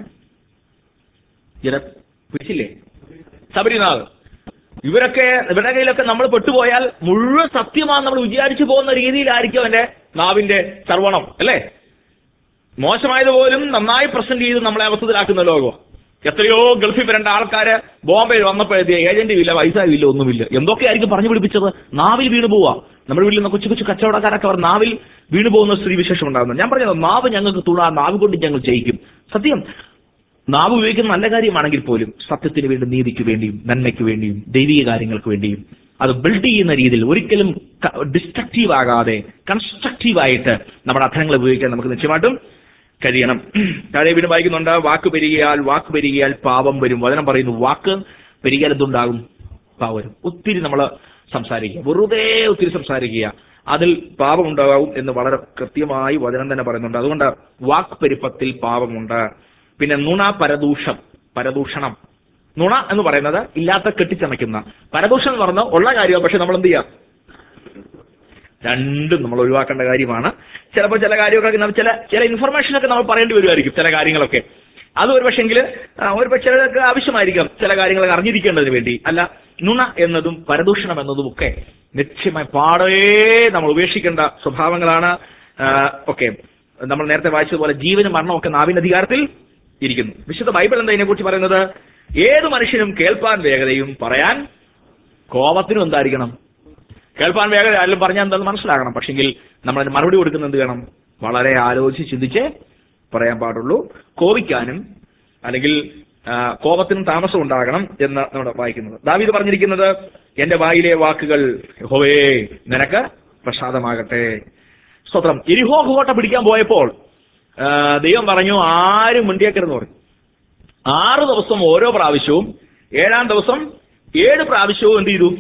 A: ജന പിടിച്ചില്ലേ ശബരിനാഥ് ഇവരൊക്കെ ഇവരുടെ കയ്യിലൊക്കെ നമ്മൾ പെട്ടുപോയാൽ മുഴുവൻ സത്യമാണ് നമ്മൾ വിചാരിച്ചു പോകുന്ന രീതിയിലായിരിക്കും അവന്റെ നാവിന്റെ സർവണം അല്ലേ മോശമായത് പോലും നന്നായി പ്രസന്റ് ചെയ്ത് നമ്മളെ അവസ്ഥത്തിലാക്കുന്ന ലോകം എത്രയോ ഗൾഫിൽ വരേണ്ട ആൾക്കാര് ബോംബെയിൽ വന്നപ്പോഴത്തെ ഏജന്റും ഇല്ല പൈസയും ഇല്ല ഒന്നുമില്ല എന്തൊക്കെയായിരിക്കും പറഞ്ഞു പിടിപ്പിച്ചത് നാവിൽ വീണ് പോവാ നമ്മുടെ വീട്ടിൽ നിന്ന് കൊച്ചു കൊച്ചു കച്ചവടക്കാരൊക്കെ അവർ നാവിൽ വീണ് പോകുന്ന സ്ത്രീ വിശേഷം ഉണ്ടാകുന്നു ഞാൻ പറഞ്ഞത് നാവ് ഞങ്ങൾക്ക് തുണ നാവ് കൊണ്ട് ഞങ്ങൾ ജയിക്കും സത്യം നാവ് ഉപയോഗിക്കുന്ന നല്ല കാര്യമാണെങ്കിൽ പോലും സത്യത്തിന് വേണ്ടി നീതിക്ക് വേണ്ടിയും നന്മയ്ക്ക് വേണ്ടിയും ദൈവിക കാര്യങ്ങൾക്ക് വേണ്ടിയും അത് ബിൽഡ് ചെയ്യുന്ന രീതിയിൽ ഒരിക്കലും ഡിസ്ട്രക്റ്റീവ് ആകാതെ കൺസ്ട്രക്റ്റീവ് ആയിട്ട് നമ്മുടെ അർത്ഥങ്ങൾ ഉപയോഗിക്കാൻ നമുക്ക് നിശ്ചയമായിട്ടും കഴിയണം താഴെ വീണ്ടും വായിക്കുന്നുണ്ട് വാക്ക് പെരുകിയാൽ വാക്ക് പെരുകിയാൽ പാപം വരും വചനം പറയുന്നു വാക്ക് പെരുകിയാൽ എന്തുണ്ടാകും പാവം വരും ഒത്തിരി നമ്മൾ സംസാരിക്കുക വെറുതെ ഒത്തിരി സംസാരിക്കുക അതിൽ പാപം ഉണ്ടാകും എന്ന് വളരെ കൃത്യമായി വചനം തന്നെ പറയുന്നുണ്ട് അതുകൊണ്ട് വാക്ക് പെരുപ്പത്തിൽ പാപമുണ്ട് പിന്നെ നുണ പരദൂഷം പരദൂഷണം നുണ എന്ന് പറയുന്നത് ഇല്ലാത്ത കെട്ടിച്ചമയ്ക്കുന്ന പരദൂഷണം എന്ന് പറഞ്ഞാൽ ഉള്ള കാര്യമാണ് പക്ഷെ നമ്മൾ എന്ത് ചെയ്യാം രണ്ടും നമ്മൾ ഒഴിവാക്കേണ്ട കാര്യമാണ് ചിലപ്പോൾ ചില കാര്യമൊക്കെ നമ്മൾ ചില ചില ഇൻഫർമേഷൻ ഒക്കെ നമ്മൾ പറയേണ്ടി വരുമായിരിക്കും ചില കാര്യങ്ങളൊക്കെ അത് ഒരു പക്ഷെങ്കിൽ ഒരു പക്ഷേ ചിലർക്ക് ആവശ്യമായിരിക്കും ചില കാര്യങ്ങളൊക്കെ അറിഞ്ഞിരിക്കേണ്ടതിന് വേണ്ടി അല്ല നുണ എന്നതും പരദൂഷണം എന്നതും ഒക്കെ നിശ്ചയമായി പാടേ നമ്മൾ ഉപേക്ഷിക്കേണ്ട സ്വഭാവങ്ങളാണ് ഓക്കെ നമ്മൾ നേരത്തെ വായിച്ചതുപോലെ ജീവനും മരണവും ഒക്കെ നാവിന്റെ അധികാരത്തിൽ ഇരിക്കുന്നു വിശുദ്ധ ബൈബിൾ എന്താ ഇതിനെക്കുറിച്ച് പറയുന്നത് ഏത് മനുഷ്യനും കേൾപ്പാൻ വേഗതയും പറയാൻ കോപത്തിനും എന്തായിരിക്കണം കേൾപ്പാൻ വേഗത ആരെങ്കിലും പറഞ്ഞാൽ എന്താണെന്ന് മനസ്സിലാകണം പക്ഷെങ്കിൽ നമ്മൾ അതിന് മറുപടി കൊടുക്കുന്ന എന്ത് വേണം വളരെ ആലോചിച്ച് ചിന്തിച്ച് പറയാൻ പാടുള്ളൂ കോപിക്കാനും അല്ലെങ്കിൽ ആ, കോപത്തിനും താമസം ഉണ്ടാകണം എന്ന് നമ്മുടെ വായിക്കുന്നത് ദാവീദ് പറഞ്ഞിരിക്കുന്നത് എന്റെ വായിലെ വാക്കുകൾ ഹോവേ നിനക്ക് പ്രസാദമാകട്ടെ സ്തോത്രം എരിഹോ കോട്ട പിടിക്കാൻ പോയപ്പോൾ ആ, ദൈവം പറഞ്ഞു ആരും മിണ്ടിയേക്കരുന്ന് പറഞ്ഞു ആറ് ദിവസം ഓരോ പ്രാവശ്യവും ഏഴാം ദിവസം ഏഴ് പ്രാവശ്യവും എന്ത് ചെയ്തു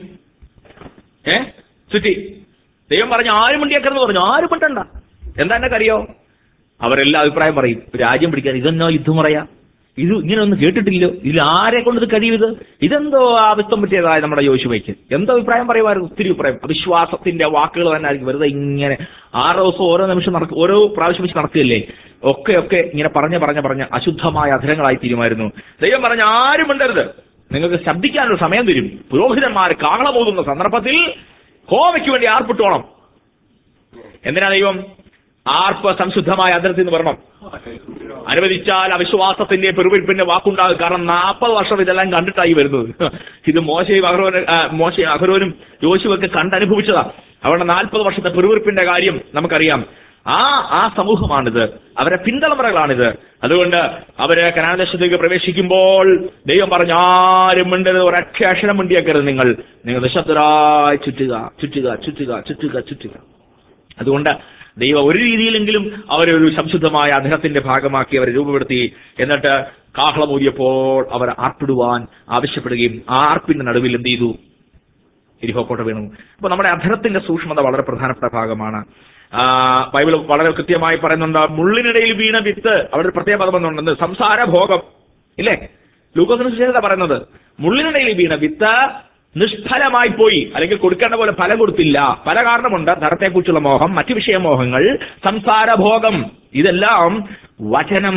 A: ഏ ചുറ്റി ദൈവം പറഞ്ഞു ആരും മിണ്ടിയേക്കരുന്ന് പറഞ്ഞു ആരും മിണ്ടണ്ട എന്താ എന്നൊക്കെ അറിയോ അവരെല്ലാം അഭിപ്രായം പറയും രാജ്യം പിടിക്കാൻ ഇതെന്നോ യുദ്ധം പറയാ ഇത് ഇങ്ങനെ ഒന്നും കേട്ടിട്ടില്ലോ ഇതിൽ ആരെ കൊണ്ട് ഇത് കഴിയും ഇത് ഇതെന്തോ ആവശ്യം പറ്റിയതായ നമ്മുടെ യോശുവയ്ക്ക് എന്തോ അഭിപ്രായം പറയുമായിരുന്നു ഒത്തിരി അഭിപ്രായം അവിശ്വാസത്തിന്റെ വാക്കുകൾ തന്നെ ആയിരിക്കും വെറുതെ ഇങ്ങനെ ആറ് ദിവസം ഓരോ നിമിഷം നടക്കും ഓരോ പ്രാവശ്യം വെച്ച് നടക്കുകയല്ലേ ഒക്കെ ഒക്കെ ഇങ്ങനെ പറഞ്ഞ് പറഞ്ഞ് പറഞ്ഞ് അശുദ്ധമായ അധരങ്ങളായി തീരുമായിരുന്നു ദൈവം പറഞ്ഞ ആരും മിണ്ടരുത് നിങ്ങൾക്ക് ശബ്ദിക്കാനുള്ള സമയം തരും പുരോഹിതന്മാർ കാഹളമൂതുന്ന സന്ദർഭത്തിൽ ഹോമയ്ക്ക് വേണ്ടി ആർപ്പിട്ടോണം എന്തിനാ ദൈവം ആർപ്പ് സംശുദ്ധമായ അതിർത്തി എന്ന് പറയണം അനുവദിച്ചാൽ അവിശ്വാസത്തിന്റെ പെരുവിരിപ്പിന്റെ വാക്കുണ്ടാകും കാരണം നാൽപ്പത് വർഷം ഇതെല്ലാം കണ്ടിട്ടായി വരുന്നത് ഇത് മോശയും അഹ്റോനും ആ, മോശയും അഹ്റോനും യോശുവൊക്കെ കണ്ടനുഭവിച്ചതാ അവിടെ നാൽപ്പത് വർഷത്തെ പെരുവിരിപ്പിന്റെ കാര്യം നമുക്കറിയാം ആ ആ സമൂഹമാണിത് അവരെ പിന്തലമുറകളാണിത് അതുകൊണ്ട് അവര് കനാദേശത്തേക്ക് പ്രവേശിക്കുമ്പോൾ ദൈവം പറഞ്ഞു ആരും മിണ്ടരുത് ഒരൊറ്റ അക്ഷരം മിണ്ടിയേക്കരുത് നിങ്ങൾ നിങ്ങൾ നിശബ്ദരായി ചുറ്റുക ചുറ്റുക ചുറ്റുക ചുറ്റുക ചുറ്റുക അതുകൊണ്ട് ദൈവം ഒരു രീതിയിലെങ്കിലും അവരെ ഒരു സംശുദ്ധമായ അദ്ദേഹത്തിന്റെ ഭാഗമാക്കി അവരെ രൂപപ്പെടുത്തി എന്നിട്ട് കാഹളമൂതിയപ്പോൾ അവർ ആർപ്പിടുവാൻ ആവശ്യപ്പെടുകയും ആ ആർപ്പിന്റെ നടുവിൽ എന്ത് ചെയ്തു ഇരിഹോക്കോട്ട വീണു അപ്പൊ നമ്മുടെ അധരത്തിന്റെ സൂക്ഷ്മത വളരെ പ്രധാനപ്പെട്ട ഭാഗമാണ് ആ, ബൈബിൾ വളരെ കൃത്യമായി പറയുന്നുണ്ട് മുള്ളിനിടയിൽ വീണ വിത്ത് അവിടെ ഒരു പ്രത്യേക പദം വന്നുണ്ടെന്ന് സംസാര ഭോഗം ഇല്ലേ ലൂക്കോസിന് സുശേഷത പറയുന്നത് മുള്ളിനിടയിൽ വീണ വിത്ത് നിഷ്ഫലമായി പോയി അല്ലെങ്കിൽ കൊടുക്കേണ്ട പോലെ ഫലം കൊടുത്തില്ല പല കാരണമുണ്ട് ധനത്തെക്കുറിച്ചുള്ള മോഹം മറ്റു വിഷയമോഹങ്ങൾ സംസാരഭോഗം ഇതെല്ലാം വചനം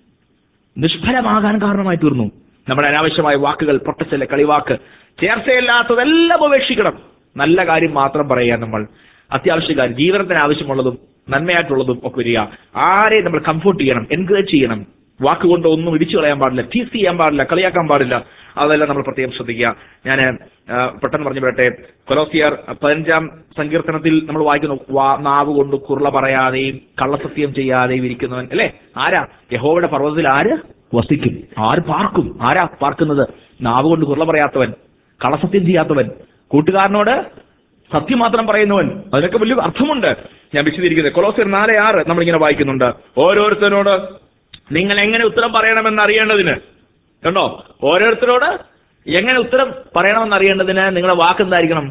A: നിഷ്ഫലമാകാൻ കാരണമായി തീർന്നു നമ്മുടെ അനാവശ്യമായ വാക്കുകൾ പൊട്ടച്ചല് കളിവാക്ക് ചേർച്ചയില്ലാത്തതെല്ലാം ഉപേക്ഷിക്കണം നല്ല കാര്യം മാത്രം പറയുക നമ്മൾ അത്യാവശ്യ കാര്യം ജീവിതത്തിന് ആവശ്യമുള്ളതും നന്മയായിട്ടുള്ളതും ഒക്കെ വരിക ആരെയും നമ്മൾ കംഫോർട്ട് ചെയ്യണം എൻകറേജ് ചെയ്യണം വാക്കുകൊണ്ട് ഒന്നും ഇടിച്ചു കളയാൻ പാടില്ല ടീസ് ചെയ്യാൻ പാടില്ല കളിയാക്കാൻ പാടില്ല അതെല്ലാം നമ്മൾ പ്രത്യേകം ശ്രദ്ധിക്കുക ഞാൻ പെട്ടെന്ന് പറഞ്ഞു വിടട്ടെ കൊലോസിയർ പതിനഞ്ചാം സങ്കീർത്തനത്തിൽ നമ്മൾ വായിക്കുന്നു വാ- നാവ് കൊണ്ട് കുർള പറയാതെയും കള്ളസത്യം ചെയ്യാതെയും ഇരിക്കുന്നവൻ അല്ലേ ആരാ യഹോവയുടെ പർവ്വതത്തിൽ ആര് വസിക്കും ആര് പാർക്കും ആരാ പാർക്കുന്നത് നാവ് കൊണ്ട് കുർള പറയാത്തവൻ കള്ളസത്യം ചെയ്യാത്തവൻ കൂട്ടുകാരനോട് സത്യം മാത്രം പറയുന്നവൻ അതിനൊക്കെ വലിയ അർത്ഥമുണ്ട് ഞാൻ വിശദീകരിക്കുന്നത് കൊളോസിയർ നാല് ആറ് നമ്മളിങ്ങനെ വായിക്കുന്നുണ്ട് ഓരോരുത്തരോട് നിങ്ങൾ എങ്ങനെ ഉത്തരം പറയണമെന്ന് അറിയേണ്ടതിന് കണ്ടോ ഓരോരുത്തരോട് എങ്ങനെ ഉത്തരം പറയണമെന്ന് അറിയേണ്ടതിന് നിങ്ങളുടെ വാക്ക് എന്തായിരിക്കണം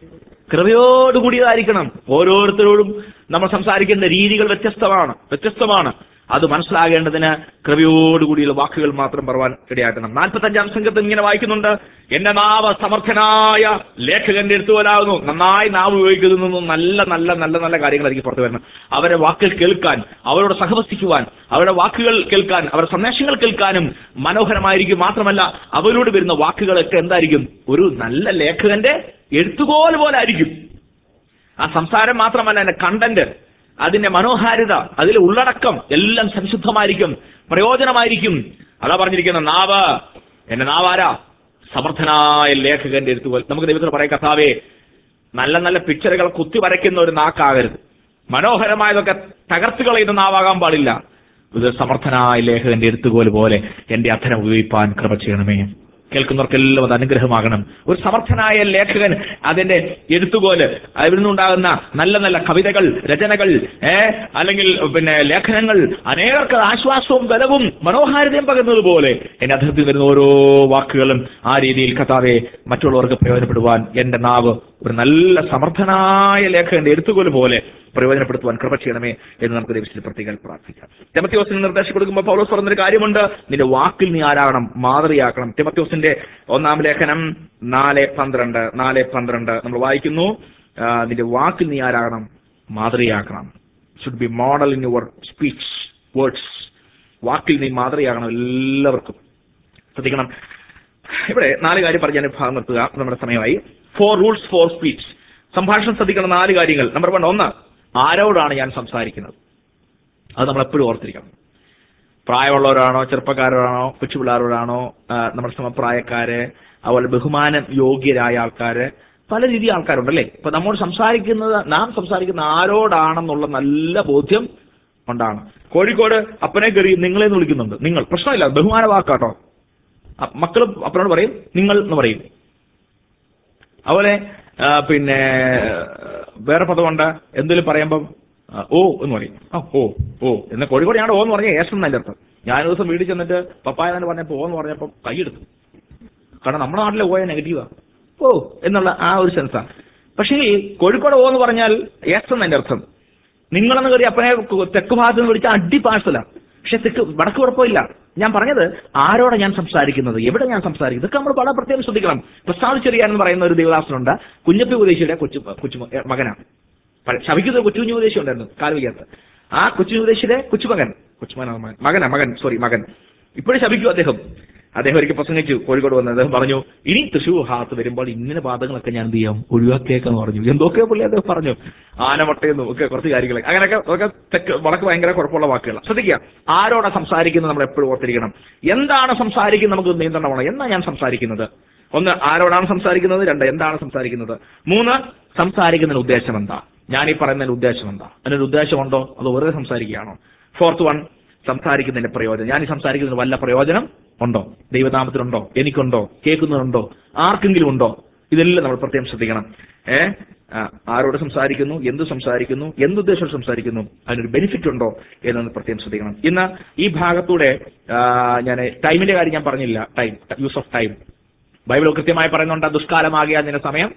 A: കൃപയോടുകൂടിയതായിരിക്കണം ഓരോരുത്തരോടും നമ്മൾ സംസാരിക്കുന്ന രീതികൾ വ്യത്യസ്തമാണ് വ്യത്യസ്തമാണ് അത് മനസ്സിലാകേണ്ടതിന് കൃപയോടുകൂടിയുള്ള വാക്കുകൾ മാത്രം പറവാൻ ഇടയാക്കണം നാൽപ്പത്തഞ്ചാം സംഘത്തിൽ ഇങ്ങനെ വായിക്കുന്നുണ്ട് എന്റെ നാവ് സമർത്ഥനായ ലേഖകന്റെ എടുത്തുപോലാകുന്നു നന്നായി നാവ് ഉപയോഗിക്കുന്നതിൽ നിന്നും നല്ല നല്ല നല്ല നല്ല കാര്യങ്ങളായിരിക്കും പുറത്തു വരണം അവരുടെ വാക്കുകൾ കേൾക്കാൻ അവരോട് സഹവസിക്കുവാൻ അവരുടെ വാക്കുകൾ കേൾക്കാൻ അവരുടെ സന്ദേശങ്ങൾ കേൾക്കാനും മനോഹരമായിരിക്കും മാത്രമല്ല അവരോട് വരുന്ന വാക്കുകളൊക്കെ എന്തായിരിക്കും ഒരു നല്ല ലേഖകന്റെ എഴുത്തുകോൽ പോലെ ആയിരിക്കും ആ സംസാരം മാത്രമല്ല അതിന്റെ കണ്ടന്റ് അതിന്റെ മനോഹാരിത അതിലെ ഉള്ളടക്കം എല്ലാം സംശുദ്ധമായിരിക്കും പ്രയോജനമായിരിക്കും അതാ പറഞ്ഞിരിക്കുന്ന നാവ് എന്റെ നാവാരാ സമർത്ഥനായ ലേഖകന്റെ എഴുത്തുകൾ നമുക്ക് ദൈവത്തിന് പറയാം കഥാവേ നല്ല നല്ല പിക്ചറുകൾ കുത്തി വരയ്ക്കുന്ന ഒരു നാക്കാകരുത് മനോഹരമായതൊക്കെ തകർത്ത് കളയുന്ന നാവാകാൻ പാടില്ല ഇത് സമർത്ഥനായ ലേഖകന്റെ എഴുത്തുകോല് പോലെ എന്റെ അധരം ഉപയോഗിപ്പാൻ കൃപ ചെയ്യണമേ കേൾക്കുന്നവർക്കെല്ലാം അത് അനുഗ്രഹമാകണം ഒരു സമർത്ഥനായ ലേഖകൻ അതിന്റെ എഴുത്തുകോല് അതിൽ നിന്നുണ്ടാകുന്ന നല്ല നല്ല കവിതകൾ രചനകൾ ഏ അല്ലെങ്കിൽ പിന്നെ ലേഖനങ്ങൾ അനേകർക്ക് ആശ്വാസവും ബലവും മനോഹാരിതയും പകരുന്നത് പോലെ എന്റെ അധരത്തിൽ വരുന്ന ഓരോ വാക്കുകളും ആ രീതിയിൽ കഥാവെ മറ്റുള്ളവർക്ക് പ്രയോജനപ്പെടുവാൻ എന്റെ നാവ് ഒരു നല്ല സമർത്ഥനായ ലേഖകന്റെ എഴുത്തുകോല് പോലെ പ്രയോജനപ്പെടുത്തുവാൻ കൃപ ചെയ്യണമേ എന്ന് നമുക്ക് ദൈവത്തിൽ പ്രത്യേകം പ്രാർത്ഥിക്കാം തെമത്യോസിന് നിർദ്ദേശം കൊടുക്കുമ്പോൾ പൗലോസ് പറഞ്ഞൊരു കാര്യമുണ്ട് നിന്റെ വാക്കിൽ നീ ആരാകണം മാതൃയാക്കണം തെമത്യോസിന്റെ ഒന്നാം ലേഖനം നാല് പന്ത്രണ്ട് നാല് പന്ത്രണ്ട് നമ്മൾ വായിക്കുന്നു ആ, നിന്റെ വാക്കിൽ നീ ആരാകണം മാതൃയാക്കണം should be model in your speech words വാക്കിൽ നീ മാതൃയാകണം എല്ലാവർക്കും ശ്രദ്ധിക്കണം ഇവിടെ നാല് കാര്യം പറഞ്ഞ് ഞാൻ ഭാഗം നിർത്തുക നമ്മുടെ സമയമായി ഫോർ റൂൾസ് ഫോർ സ്പീച്ച് സംഭാഷണം ശ്രദ്ധിക്കണം നാല് കാര്യങ്ങൾ നമ്പർ വൺ ഒന്ന് ആരോടാണ് ഞാൻ സംസാരിക്കുന്നത് അത് നമ്മൾ എപ്പോഴും ഓർത്തിരിക്കണം പ്രായമുള്ളവരാണോ ചെറുപ്പക്കാരോടാണോ കൊച്ചുപിള്ളേരോടാണോ ആ, നമ്മുടെ സമപ്രായക്കാര് അതുപോലെ ബഹുമാനം യോഗ്യരായ ആൾക്കാര് പല രീതി ആൾക്കാരുണ്ടല്ലേ ഇപ്പൊ നമ്മോട് സംസാരിക്കുന്നത് നാം സംസാരിക്കുന്ന ആരോടാണെന്നുള്ള നല്ല ബോധ്യം ഉണ്ടാണ് കോഴിക്കോട് അപ്പനെ കയറി നിങ്ങളെ എന്ന് വിളിക്കുന്നുണ്ട് നിങ്ങൾ പ്രശ്നമില്ല ബഹുമാന വാക്കാട്ടോ അ- മക്കളും അപ്പനോട് പറയും നിങ്ങൾ എന്ന് പറയും അതുപോലെ ആ, പിന്നെ വേറെ പദമുണ്ട് എന്തെങ്കിലും പറയുമ്പം ആ, ഓ എന്ന് പറയും ആ ഓ ഓ എന്ന് കോഴിക്കോട് ഞാൻ ഓ എന്ന് പറഞ്ഞ ഏഷം എന്നല്ല അർത്ഥം ഞാൻ ഒരു ദിവസം വീട്ടിൽ ചെന്നിട്ട് പപ്പായ എന്ന് പറഞ്ഞപ്പോൾ ഓ എന്ന് പറഞ്ഞപ്പോൾ കൈയെടുത്തു കാരണം നമ്മുടെ നാട്ടിലെ ഓയ നെഗറ്റീവാ ഓ എന്നുള്ള ആ ഒരു സെൻസാ പക്ഷേ ഈ കോഴിക്കോട് ഓ എന്ന് പറഞ്ഞാൽ ഏസം എന്നതിന്റെ അർത്ഥം നിങ്ങളെന്ന് കയറി അപ്പനെ കു- തെക്ക് ഭാഗത്ത് നിന്ന് വിളിച്ച അടി പാഴ്സല പക്ഷെ തെക്ക് വടക്ക് കുഴപ്പമില്ല ഞാൻ പറഞ്ഞത് ആരോടെ ഞാൻ സംസാരിക്കുന്നത് എവിടെ ഞാൻ സംസാരിക്കുന്നത് ഇതൊക്കെ നമ്മൾ വളരെ പ്രത്യേകം ശ്രദ്ധിക്കണം പ്രസാദ് ചെറിയാൻ എന്ന് പറയുന്ന ഒരു ദേവദാസനുണ്ട് കുഞ്ഞപ്പി ഉപദേശിയുടെ കൊച്ചു കൊച്ചു മകനാണ് പഴ- ശവിക്കുന്ന കൊച്ചു കുഞ്ഞു ഉപദേശി ഉണ്ടായിരുന്നു കാൽവയ്ക്കകത്ത് ആ കൊച്ചു ഉപദേശിയുടെ കൊച്ചുമകൻ കൊച്ചുമകനാണ് മകൻ മകനാ മകൻ സോറി മകൻ ഇപ്പോഴും ശപിക്കും അദ്ദേഹം അദ്ദേഹം ഒരിക്കൽ പ്രസംഗിച്ചു കോഴിക്കോട് വന്ന് അദ്ദേഹം പറഞ്ഞു ഇനി തൃശൂർ ഭാഗത്ത് വരുമ്പോൾ ഇങ്ങനെ പാദങ്ങളൊക്കെ ഞാൻ എന്ത് ചെയ്യാം ഒഴിവാക്കിയേക്കെന്ന് പറഞ്ഞു എന്തൊക്കെയോ പുള്ളി അദ്ദേഹം പറഞ്ഞു ആനമട്ടയെന്നും ഒക്കെ കുറച്ച് കാര്യങ്ങളൊക്കെ അങ്ങനെയൊക്കെ ഒക്കെ തെക്ക് വടക്ക് ഭയങ്കര കുഴപ്പമുള്ള വാക്കുകൾ ശ്രദ്ധിക്കുക ആരോടാ സംസാരിക്കുന്നത് നമ്മൾ എപ്പോഴും ഓർത്തിരിക്കണം എന്താണ് സംസാരിക്കുന്നത് നമുക്ക് നിയന്ത്രണമാണ് എന്നാ ഞാൻ സംസാരിക്കുന്നത് ഒന്ന് ആരോടാണ് സംസാരിക്കുന്നത് രണ്ട് എന്താണ് സംസാരിക്കുന്നത് മൂന്ന് സംസാരിക്കുന്നതിന് ഉദ്ദേശം എന്താ ഞാൻ ഈ പറയുന്നതിന് ഉദ്ദേശം എന്താ അതിനൊരു ഉദ്ദേശമുണ്ടോ അതോ വെറുതെ സംസാരിക്കുകയാണോ ഫോർത്ത് വൺ സംസാരിക്കുന്നതിന്റെ പ്രയോജനം ഞാൻ ഈ സംസാരിക്കുന്നതിന് വല്ല പ്രയോജനം ഉണ്ടോ ദൈവനാമത്തിനുണ്ടോ എനിക്കുണ്ടോ കേൾക്കുന്നതിനുണ്ടോ ആർക്കെങ്കിലും ഉണ്ടോ ഇതെല്ലാം നമ്മൾ പ്രത്യേകം ശ്രദ്ധിക്കണം ഏ ആ, ആരോട് സംസാരിക്കുന്നു എന്ത് സംസാരിക്കുന്നു എന്തുദ്ദേശം സംസാരിക്കുന്നു അതിനൊരു ബെനിഫിറ്റ് ഉണ്ടോ എന്നൊന്ന് പ്രത്യേകം ശ്രദ്ധിക്കണം ഇന്ന് ഈ ഭാഗത്തൂടെ ഞാൻ ടൈമിന്റെ കാര്യം ഞാൻ പറഞ്ഞില്ല time use of time Bible കൃത്യമായി പറയുന്നുണ്ട് ദുഷ്കാലമാകിയ നിന്റെ സമയം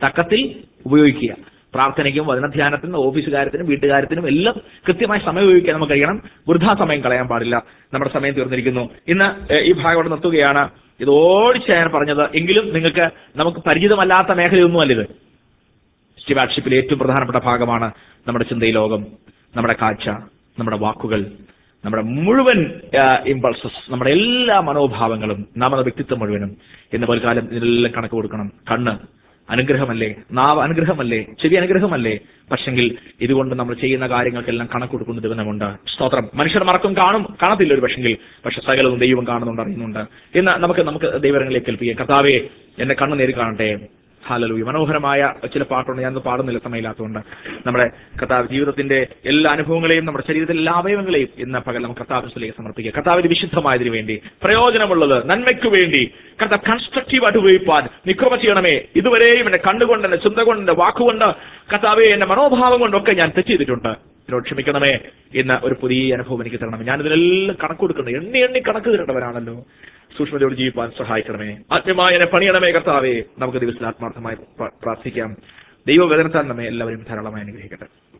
A: തക്കത്തിൽ ഉപയോഗിക്കുക പ്രാർത്ഥനയ്ക്കും വചനധ്യാനത്തിനും ഓഫീസ് കാര്യത്തിനും വീട്ടുകാര്യത്തിനും എല്ലാം കൃത്യമായി സമയം ഉപയോഗിക്കാൻ നമുക്ക് കഴിയണം വൃഥാ സമയം കളയാൻ പാടില്ല നമ്മുടെ സമയം തീർന്നിരിക്കുന്നു ഇന്ന് ഏഹ്, ഈ ഭാഗം ഇവിടെ നിർത്തുകയാണ് ഇത് ഓടിച്ച ഞാൻ പറഞ്ഞത് എങ്കിലും നിങ്ങൾക്ക് നമുക്ക് പരിചിതമല്ലാത്ത മേഖലയൊന്നുമല്ല ഇത് സ്റ്റിവാഡ്ഷിപ്പിലെ ഏറ്റവും പ്രധാനപ്പെട്ട ഭാഗമാണ് നമ്മുടെ ചിന്തയി ലോകം നമ്മുടെ കാഴ്ച നമ്മുടെ വാക്കുകൾ നമ്മുടെ മുഴുവൻ ഇമ്പൾസസ് നമ്മുടെ എല്ലാ മനോഭാവങ്ങളും നമ്മുടെ വ്യക്തിത്വം മുഴുവനും ഇന്ന് പോൽക്കാലം ഇതിനെല്ലാം കണക്ക് കൊടുക്കണം കണ്ണ് അനുഗ്രഹമല്ലേ നാവ് അനുഗ്രഹമല്ലേ ചെവി അനുഗ്രഹമല്ലേ പക്ഷെങ്കിൽ ഇതുകൊണ്ട് നമ്മൾ ചെയ്യുന്ന കാര്യങ്ങൾക്കെല്ലാം കണക്ക് കൊടുക്കുന്ന ദിവസമുണ്ട് സ്തോത്രം മനുഷ്യർ മറക്കും കാണും കാണത്തില്ല ഒരു പക്ഷെങ്കിൽ പക്ഷെ സകലവും ദൈവം കാണുന്നുണ്ട് അറിയുന്നുണ്ട് എന്ന് നമുക്ക് നമുക്ക് ദൈവങ്ങളിലേക്ക് കേൾപ്പിക്കാം കർത്താവേ എന്റെ കണ്ണ് നേരി കാണട്ടെ ഹാലലൂയ മനോഹരമായ ചില പാട്ടുണ്ട് ഞാൻ പാടുന്നില്ല സമയമില്ലാത്തതുകൊണ്ട് നമ്മുടെ കർത്താവ് ജീവിതത്തിന്റെ എല്ലാ അനുഭവങ്ങളെയും നമ്മുടെ ശരീരത്തിലെ എല്ലാ അവയവങ്ങളെയും ഇന്ന് പകൽ നമുക്ക് കർത്താവിലേക്ക് സമർപ്പിക്കുക കർത്താവിന് വിശുദ്ധമായതിനു വേണ്ടി പ്രയോജനമുള്ളത് നന്മയ്ക്ക് വേണ്ടി കർത്താവ് കൺസ്ട്രക്റ്റീവായിട്ട് ഉപയോഗിപ്പാൻ നിക്രമ ചെയ്യണമേ ഇതുവരെയും എന്നെ കണ്ടുകൊണ്ട് എന്നെ ചിന്ത കൊണ്ട് എന്റെ വാക്കുകൊണ്ട് കർത്താവെ എന്റെ മനോഭാവം കൊണ്ടൊക്കെ ഞാൻ തെറ്റ് ചെയ്തിട്ടുണ്ട് എന്നോട് ക്ഷമിക്കണമേ എന്ന ഒരു പുതിയ അനുഭവം എനിക്ക് തരണമേ ഞാൻ ഇതിനെല്ലാം കണക്ക് കൊടുക്കുന്നു എണ്ണി എണ്ണി കണക്ക് തരേണ്ടവരാണല്ലോ സൂക്ഷ്മതയോട് ജീവിപ്പാൻ സഹായിക്കണമേ ആത്മീയമായ എന്നെ പണിയണമേ കർത്താവേ നമുക്ക് ദിവസത്തിൽ ആത്മാർത്ഥമായി പ്ര- പ്രാർത്ഥിക്കാം ദൈവവേദനത്താൽ നമ്മെ എല്ലാവരും ധാരാളമായി അനുഗ്രഹിക്കട്ടെ